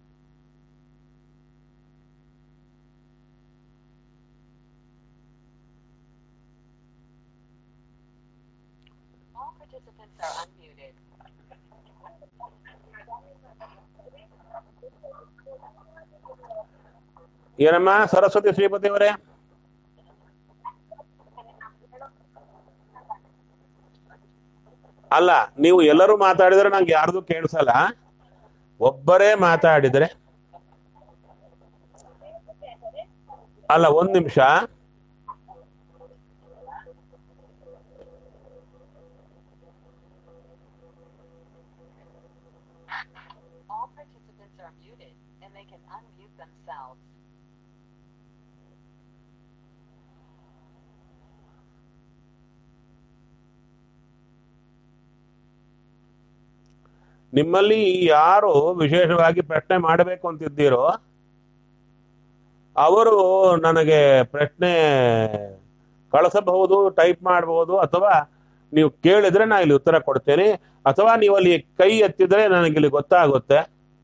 All participants are unmuted. ಏನಮ್ಮ ಸರಸ್ವತಿ ಶ್ರೀಪತಿ ಅವರೇ ಅಲ್ಲ ನೀವು ಎಲ್ಲರೂ ಮಾತಾಡಿದ್ರೆ ನಂಗೆ ಯಾರ್ದು ಕೇಳಿಸಲ್ಲ ಒಬ್ಬರೇ ಮಾತಾಡಿದ್ರೆ ಅಲ್ಲ ಒಂದ್ ನಿಮಿಷ All participants are muted, and they can unmute themselves. ನಿಮ್ಮಲ್ಲಿ ಯಾರು ವಿಶೇಷವಾಗಿ ಪ್ರಶ್ನೆ ಮಾಡಬೇಕು ಅಂತಿದ್ದೀರೋ ಅವರು ನನಗೆ ಪ್ರಶ್ನೆ ಕಳಿಸಬಹುದು ಟೈಪ್ ಮಾಡಬಹುದು ಅಥವಾ ನೀವು ಕೇಳಿದ್ರೆ ನಾ ಇಲ್ಲಿ ಉತ್ತರ ಕೊಡ್ತೇನೆ ಅಥವಾ ನೀವು ಅಲ್ಲಿ ಕೈ ಎತ್ತಿದ್ರೆ ನನಗೆ ಇಲ್ಲಿ ಗೊತ್ತಾಗುತ್ತೆ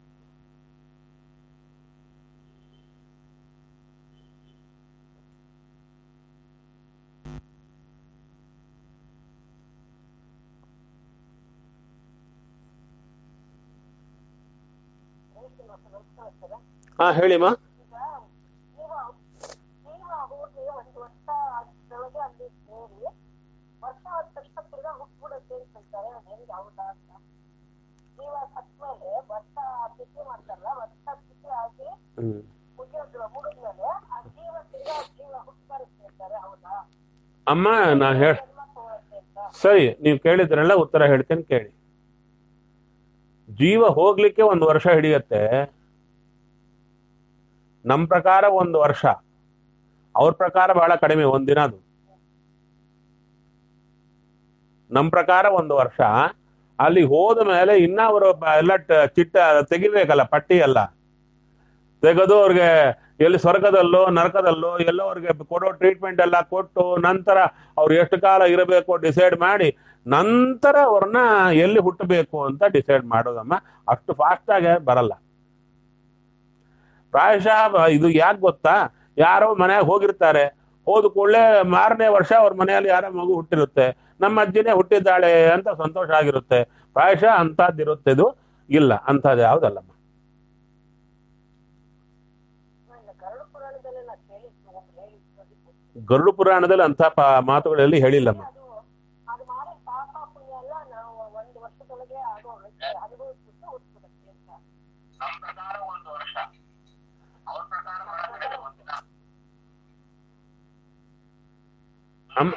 ಹಾ ಹೇಳಿಮ್ಮ ನೀವು ನೀವು ಹೋಗಿ ಒಂದು ವರ್ಷ ಅಷ್ಟರೊಳಗೆ ಅಲ್ಲಿ ಸೇರಿ ವರ್ಷ ಆದ ತಕ್ಷಣ ತಿರ್ಗಾ ಹುಟ್ಬಿಡುತ್ತೆ ಅಂತಾರೆ ಹೆಂಗೆ ಹೌದಾ ಅಂತ ಜೀವ ಸತ್ಮೇಲೆ ವರ್ಷ ತಿಥಿ ಮಾಡ್ತಾರಲ್ಲ ವರ್ಷ ತಿಥಿ ಆಗಿ ಹ್ಮ್ ಮುಗಿಯೋದ್ರ ಮುಗಿದ್ಮೇಲೆ ಆ ಜೀವ ತಿರ್ಗಾ ಜೀವ ಹುಟ್ಟು ಬರುತ್ತೆ ಅಂತಾರೆ ಹೌದಾ ಅಮ್ಮ ನಾ ಹೇಳ ಜನ್ಮ ತಗೊಳುತ್ತೆ ಅಂತ ಸರಿ ನೀವು ಕೇಳಿದ್ರಲ್ಲ ಉತ್ತರ ಹೇಳ್ತೇನೆ ಕೇಳಿ ಜೀವ ಹೋಗ್ಲಿಕ್ಕೆ ಒಂದು ವರ್ಷ ಹಿಡಿಯತ್ತೆ ನಮ್ಮ ಪ್ರಕಾರ ಒಂದು ವರ್ಷ ಅವ್ರ ಪ್ರಕಾರ ಬಹಳ ಕಡಿಮೆ ಒಂದಿನ ಅದು ನಮ್ಮ ಪ್ರಕಾರ ಒಂದು ವರ್ಷ ಅಲ್ಲಿ ಹೋದ ಮೇಲೆ ಇನ್ನ ಅವರು ಬ- ಎಲ್ಲ ಟ- ಚಿಟ್ಟ ತೆಗಿಬೇಕಲ್ಲ ಪಟ್ಟಿ ಎಲ್ಲ ತೆಗೆದು ಅವ್ರಿಗೆ ಎಲ್ಲಿ ಸ್ವರ್ಗದಲ್ಲೋ ನರಕದಲ್ಲೋ ಎಲ್ಲೋ ಅವ್ರಿಗೆ ಕೊಡೋ ಟ್ರೀಟ್ಮೆಂಟ್ ಎಲ್ಲ ಕೊಟ್ಟು ನಂತರ ಅವ್ರು ಎಷ್ಟು ಕಾಲ ಇರಬೇಕು ಡಿಸೈಡ್ ಮಾಡಿ ನಂತರ ಅವ್ರನ್ನ ಎಲ್ಲಿ ಹುಟ್ಟಬೇಕು ಅಂತ ಡಿಸೈಡ್ ಮಾಡೋದಮ್ಮ ಅಷ್ಟು ಫಾಸ್ಟ್ ಆಗಿ ಬರಲ್ಲ ಪ್ರಾಯಶಃ ಬ- ಇದು ಯಾಕೆ ಗೊತ್ತಾ ಯಾರೋ ಮನೆಯಾಗ ಹೋಗಿರ್ತಾರೆ ಹೋದ ಕೂಡಲೇ ಮಾರನೇ ವರ್ಷ ಅವ್ರ ಮನೆಯಲ್ಲಿ ಯಾರೋ ಮಗು ಹುಟ್ಟಿರುತ್ತೆ ನಮ್ಮ ಅಜ್ಜಿನೇ ಹುಟ್ಟಿದ್ದಾಳೆ ಅಂತ ಸಂತೋಷ ಆಗಿರುತ್ತೆ ಪ್ರಾಯಶಃ ಅಂತಹದ್ದಿರುತ್ತೆ ಇದು ಇಲ್ಲ ಅಂಥದ್ದು ಯಾವುದಲ್ಲಮ್ಮ ಇಲ್ಲ ಗರುಡ ಪುರಾಣದಲ್ಲಿ ನಾ ಕೇಳಿದ್ದು ಒಬ್ರು ಹೇಳಿದ್ರು ಅದಕ್ಕೆ ಗರುಡು ಪುರಾಣದಲ್ಲಿ ಅಂಥ ಪ ಮಾತುಗಳಲ್ಲಿ ಹೇಳಿಲ್ಲಮ್ಮ ಅದು ಅದು ಮಾಡಿ ಪಾಪ ಪುಣ್ಯ ಎಲ್ಲ ನಾವು ಒಂದು ವರ್ಷದೊಳಗೆ ಆಗೋ ಅನುಭವಿಸ್ಬಿಟ್ಟು ಹುಟ್ಬಿಡುತ್ತೆ ಅಂತ ಅಮ್ಮ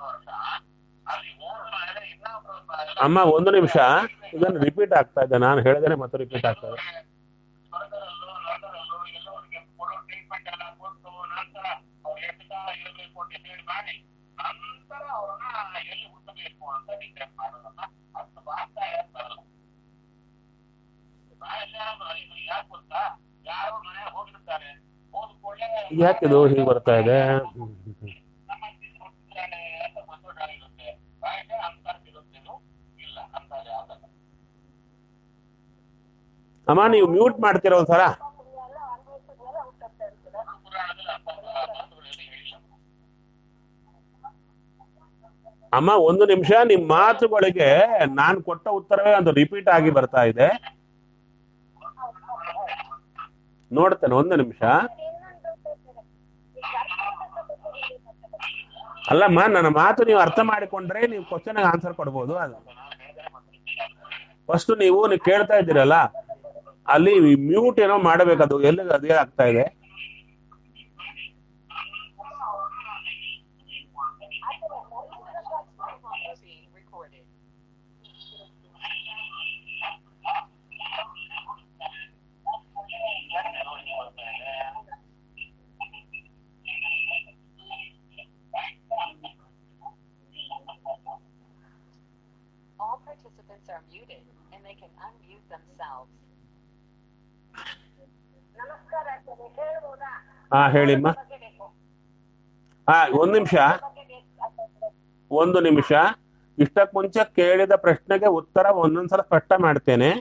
ಅಮ್ಮ ಒಂದು ನಿಮಿಷ ಇದನ್ನು ರಿಪೀಟ್ ಆಗ್ತಾ ಇದೆ ನಾನು ಹೇಳಿದ್ರೆ ಮತ್ತೆ ರಿಪೀಟ್ ಆಗ್ತಾ ಇದೆ ಯಾಕಿದು ಹೀಗೆ ಬರ್ತಾ ಇದೆ ಹ್ಮ್, ಹ್ಮ್, ಹ್ಮ್. ಅಮ್ಮ ನೀವು ಮ್ಯೂಟ್ ಮಾಡ್ತೀರ ಒಂದ್ಸಲ ಎಲ್ಲ ಅನ್ವಯಿಸಿದ್ಮೇಲೆ ಹುಟ್ಟುತ್ತೆ ಅಂತೀರ ಅಮ್ಮ ಒಂದು ನಿಮಿಷ ನಿಮ್ ಮಾತುಗಳಿಗೆ ನಾನ್ ಕೊಟ್ಟ ಉತ್ತರವೇ ಒಂದು ರಿಪೀಟ್ ಆಗಿ ಬರ್ತಾ ಇದೆ ನೋಡ್ತೇನೆ ಒಂದು ನಿಮಿಷ ಇನ್ನೊಂದು ಈ ಕರ್ನಾಟಕದ ಬಗ್ಗೆ ಏನು ಮಾತಾಡೋದು? ಅಲ್ಲಮ್ಮ ನನ್ನ ಮಾತು ನೀವು ಅರ್ಥ ಮಾಡಿಕೊಂಡ್ರೆ ನೀವು ಕ್ವಶನ್ ಆನ್ಸರ್ ಕೊಡ್ಬೋದು ಅದು ಫಸ್ಟ್ ನೀವು ನೀವು ಕೇಳ್ತಾ ಇದ್ದೀರಲ್ಲ ಅಲ್ಲಿ ಮ್ಯೂಟ್ ಏನೋ ಮಾಡಬೇಕದು ಎಲ್ಲಿ ಅದೇ ಆಗ್ತಾ ಇದೆ is being recorded. All participants are muted and they can unmute themselves. ನಮಸ್ಕಾರ ಸರ್ ಹೇಳ್ಬೋದಾ ಹಾ ಹೇಳಿಮ್ಮ ಬಗ್ಗೆ ಬೇಕು ಹಾ ಒಂದ್ ನಿಮಿಷ ಬಗ್ಗೆ ಬೇಕು ಒಂದು ನಿಮಿಷ ಇಷ್ಟಕ್ ಮುಂಚೆ ಕೇಳಿದ ಪ್ರಶ್ನೆಗೆ ಉತ್ತರ ಒಂದೊಂದ್ಸಲ ಸ್ಪಷ್ಟ ಮಾಡ್ತೇನೆ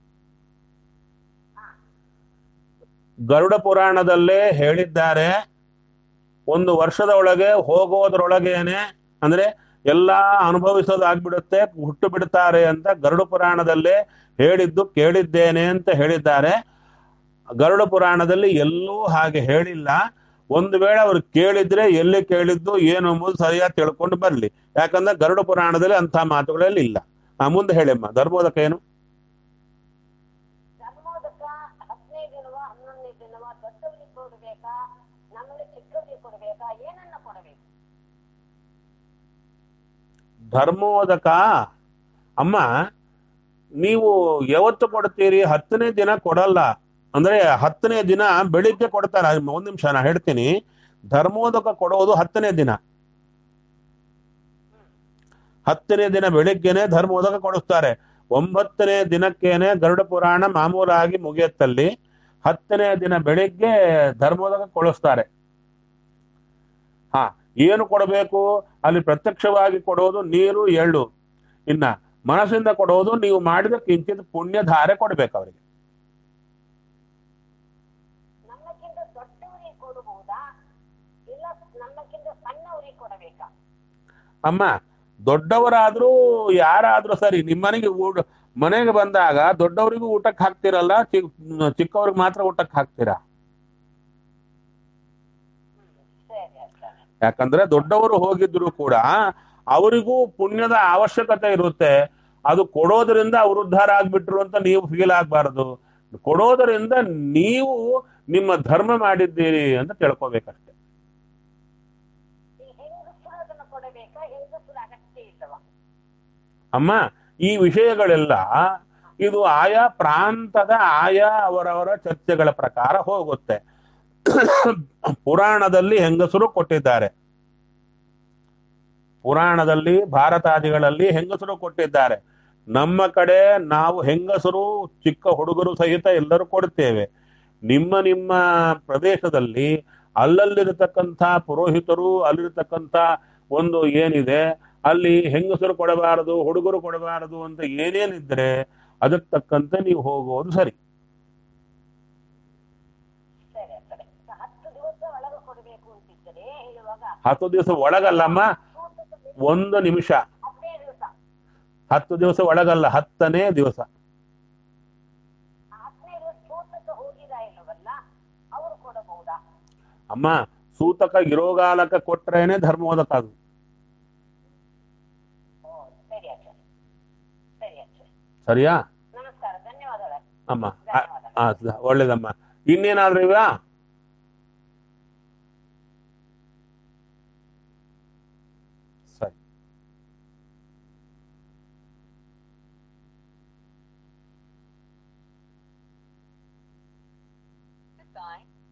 ಗರುಡ ಪುರಾಣದಲ್ಲೇ ಹೇಳಿದ್ದಾರೆ ಒಂದು ವರ್ಷದ ಒಳಗೆ ಹೋಗೋದ್ರೊಳಗೇನೆ ಅಂದ್ರೆ ಎಲ್ಲಾ ಅನುಭವಿಸೋದಾಗ್ಬಿಡುತ್ತೆ ಹುಟ್ಟು ಬಿಡ್ತಾರೆ ಅಂತ ಗರುಡ ಪುರಾಣದಲ್ಲೇ ಹೇಳಿದ್ದು ಕೇಳಿದ್ದೇನೆ ಅಂತ ಹೇಳಿದ್ದಾರೆ ಗರುಡ ಪುರಾಣದಲ್ಲಿ ಎಲ್ಲೂ ಹಾಗೆ ಹೇಳಿಲ್ಲ ಒಂದು ವೇಳೆ ಅವ್ರು ಕೇಳಿದ್ರೆ ಎಲ್ಲಿ ಕೇಳಿದ್ದು ಏನು ಎಂಬುದು ಸರಿಯಾಗಿ ತಿಳ್ಕೊಂಡು ಬರ್ಲಿ ಯಾಕಂದ್ರೆ ಗರುಡ ಪುರಾಣದಲ್ಲಿ ಅಂತ ಮಾತುಗಳಲ್ಲಿ ಇಲ್ಲ ಆ ಮುಂದೆ ಹೇಳಿಮ್ಮ ಧರ್ಮೋದಕ ಏನು ಧರ್ಮೋದಕ ಹದಿನೈದು ದಿನವ ಹನ್ನೊಂದನೇ ದಿನವ ದೊಡ್ಡವರಿಗೆ ಕೊಡ್ಬೇಕಾ ನಮಗೆ ಚಿಕ್ಕವರಿಗೆ ಕೊಡ್ಬೇಕಾ ಏನನ್ನ ಕೊಡಬೇಕು ಧರ್ಮೋದಕ ಅಮ್ಮ ನೀವು ಯಾವತ್ತು ಕೊಡ್ತೀರಿ ಹತ್ತನೇ ದಿನ ಕೊಡಲ್ಲ ಅಂದ್ರೆ ಹತ್ತನೇ ದಿನ ಬೆಳಿಗ್ಗೆ ಕೊಡ್ತಾರೆ ಒಂದ್ ನಿಮಿಷ ನಾ ಹೇಳ್ತೀನಿ ಧರ್ಮೋದಕ ಕೊಡೋದು ಹತ್ತನೇ ದಿನ ಹತ್ತನೇ ದಿನ ಬೆಳಿಗ್ಗೆನೆ ಧರ್ಮೋದಕ ಕೊಡಿಸ್ತಾರೆ ಒಂಬತ್ತನೇ ದಿನಕ್ಕೇನೆ ಗರುಡ ಪುರಾಣ ಮಾಮೂಲಾಗಿ ಮುಗಿಯತ್ತಲ್ಲಿ ಹತ್ತನೇ ದಿನ ಬೆಳಿಗ್ಗೆ ಧರ್ಮೋದಕ ಕೊಡಿಸ್ತಾರೆ ಹಾ ಏನು ಕೊಡಬೇಕು ಅಲ್ಲಿ ಪ್ರತ್ಯಕ್ಷವಾಗಿ ಕೊಡೋದು ನೀರು ಎಳ್ಳು ಇನ್ನ ಮನಸ್ಸಿಂದ ಕೊಡೋದು ನೀವು ಮಾಡಿದ ಕಿಂಚಿತ್ ಪುಣ್ಯ ಧಾರೆ ಕೊಡ್ಬೇಕು ಅವರಿಗೆ ನಮ್ಮಕ್ಕಿಂತ ದೊಡ್ಡವರಿಗೆ ಕೊಡಬಹುದಾ ಇಲ್ಲ ನಮ್ಮಕ್ಕಿಂತ ಸಣ್ಣವರಿಗೆ ಕೊಡಬೇಕಾ ಅಮ್ಮ ದೊಡ್ಡವರಾದ್ರೂ ಯಾರಾದ್ರೂ ಸರಿ ನಿಮ್ಮನೆಗೆ ಊಟ ಮನೆಗೆ ಬಂದಾಗ ದೊಡ್ಡವರಿಗೂ ಊಟಕ್ಕೆ ಹಾಕ್ತಿರಲ್ಲ ಚಿಕ್ ಚಿಕ್ಕವ್ರಿಗೆ ಮಾತ್ರ ಊಟಕ್ಕೆ ಹಾಕ್ತೀರಾ ಸರಿ ಆಯ್ತು ಯಾಕಂದ್ರೆ ದೊಡ್ಡವರು ಹೋಗಿದ್ರು ಕೂಡ ಅವರಿಗೂ ಪುಣ್ಯದ ಅವಶ್ಯಕತೆ ಇರುತ್ತೆ ಅದು ಕೊಡೋದ್ರಿಂದ ಅವ್ರು ಉದ್ಧಾರ ಆಗ್ಬಿಟ್ರು ಅಂತ ನೀವು ಫೀಲ್ ಆಗ್ಬಾರ್ದು ಕೊಡೋದರಿಂದ ನೀವು ನಿಮ್ಮ ಧರ್ಮ ಮಾಡಿದ್ದೀರಿ ಅಂತ ತಿಳ್ಕೊಬೇಕಷ್ಟೆ ಈ ಹೆಂಗಸರು ಅದನ್ನ ಕೊಡಬೇಕಾ ಹೆಂಗಸರು ಅಗತ್ಯ ಇಲ್ಲವಾ ಅಮ್ಮ ಈ ವಿಷಯಗಳೆಲ್ಲ ಇದು ಆಯಾ ಪ್ರಾಂತದ ಆಯಾ ಅವರವರ ಚರ್ಚೆಗಳ ಪ್ರಕಾರ ಹೋಗುತ್ತೆ ಪುರಾಣದಲ್ಲಿ ಹೆಂಗಸರು ಕೊಟ್ಟಿದ್ದಾರೆ ಪುರಾಣದಲ್ಲಿ ಭಾರತಾದಿಗಳಲ್ಲಿ ಹೆಂಗಸರು ಕೊಟ್ಟಿದ್ದಾರೆ ನಮ್ಮ ಕಡೆ ನಾವು ಹೆಂಗಸರು ಚಿಕ್ಕ ಹುಡುಗರು ಸಹಿತ ಎಲ್ಲರೂ ಕೊಡುತ್ತೇವೆ ನಿಮ್ಮ ನಿಮ್ಮ ಪ್ರದೇಶದಲ್ಲಿ ಅಲ್ಲಲ್ಲಿರತಕ್ಕಂಥ ಪುರೋಹಿತರು ಅಲ್ಲಿರತಕ್ಕಂಥ ಒಂದು ಏನಿದೆ ಅಲ್ಲಿ ಹೆಂಗಸರು ಕೊಡಬಾರದು ಹುಡುಗರು ಕೊಡಬಾರದು ಅಂತ ಏನೇನಿದ್ರೆ ಅದಕ್ಕೆ ತಕ್ಕಂತೆ ನೀವು ಹೋಗೋದು ಸರಿ ಸರಿ ಸರಿ ಹತ್ತು ದಿವಸ ಒಳಗೆ ಕೊಡಬೇಕು ಅಂತಿದ್ದರೆ ಹೇಳುವಾಗ ಹತ್ತು ದಿವಸ ಒಳಗಲ್ಲಮ್ಮ ಒಂದು ನಿಮಿಷ ಹದಿನೈದು ದಿವಸ ಹತ್ತು ದಿವಸ ಒಳಗಲ್ಲ ಹತ್ತನೇ ದಿವಸ ಹದಿನೈದು ದಿವಸ ಸೂತಕ ಹೋಗಿದ ಇಲ್ಲವಲ್ಲ ಅವರು ಕೊಡಬಹುದಾ ಅಮ್ಮ ಸೂತಕ ಇರೋಗಾಲಕ ಕೊಟ್ರೇನೆ ಧರ್ಮೋದಕ ಅದು ಓ ಸರಿ ಆಯ್ತು ಸರಿ ಆಯ್ತು ಸರಿಯಾ ನಮಸ್ಕಾರ ಧನ್ಯವಾದಗಳು ಅಮ್ಮ ಆ- ಆ, ಸ- ಒಳ್ಳೇದಮ್ಮ ಇನ್ನೇನಾದ್ರೂ ಇವಾ ಸರಿ Goodbye.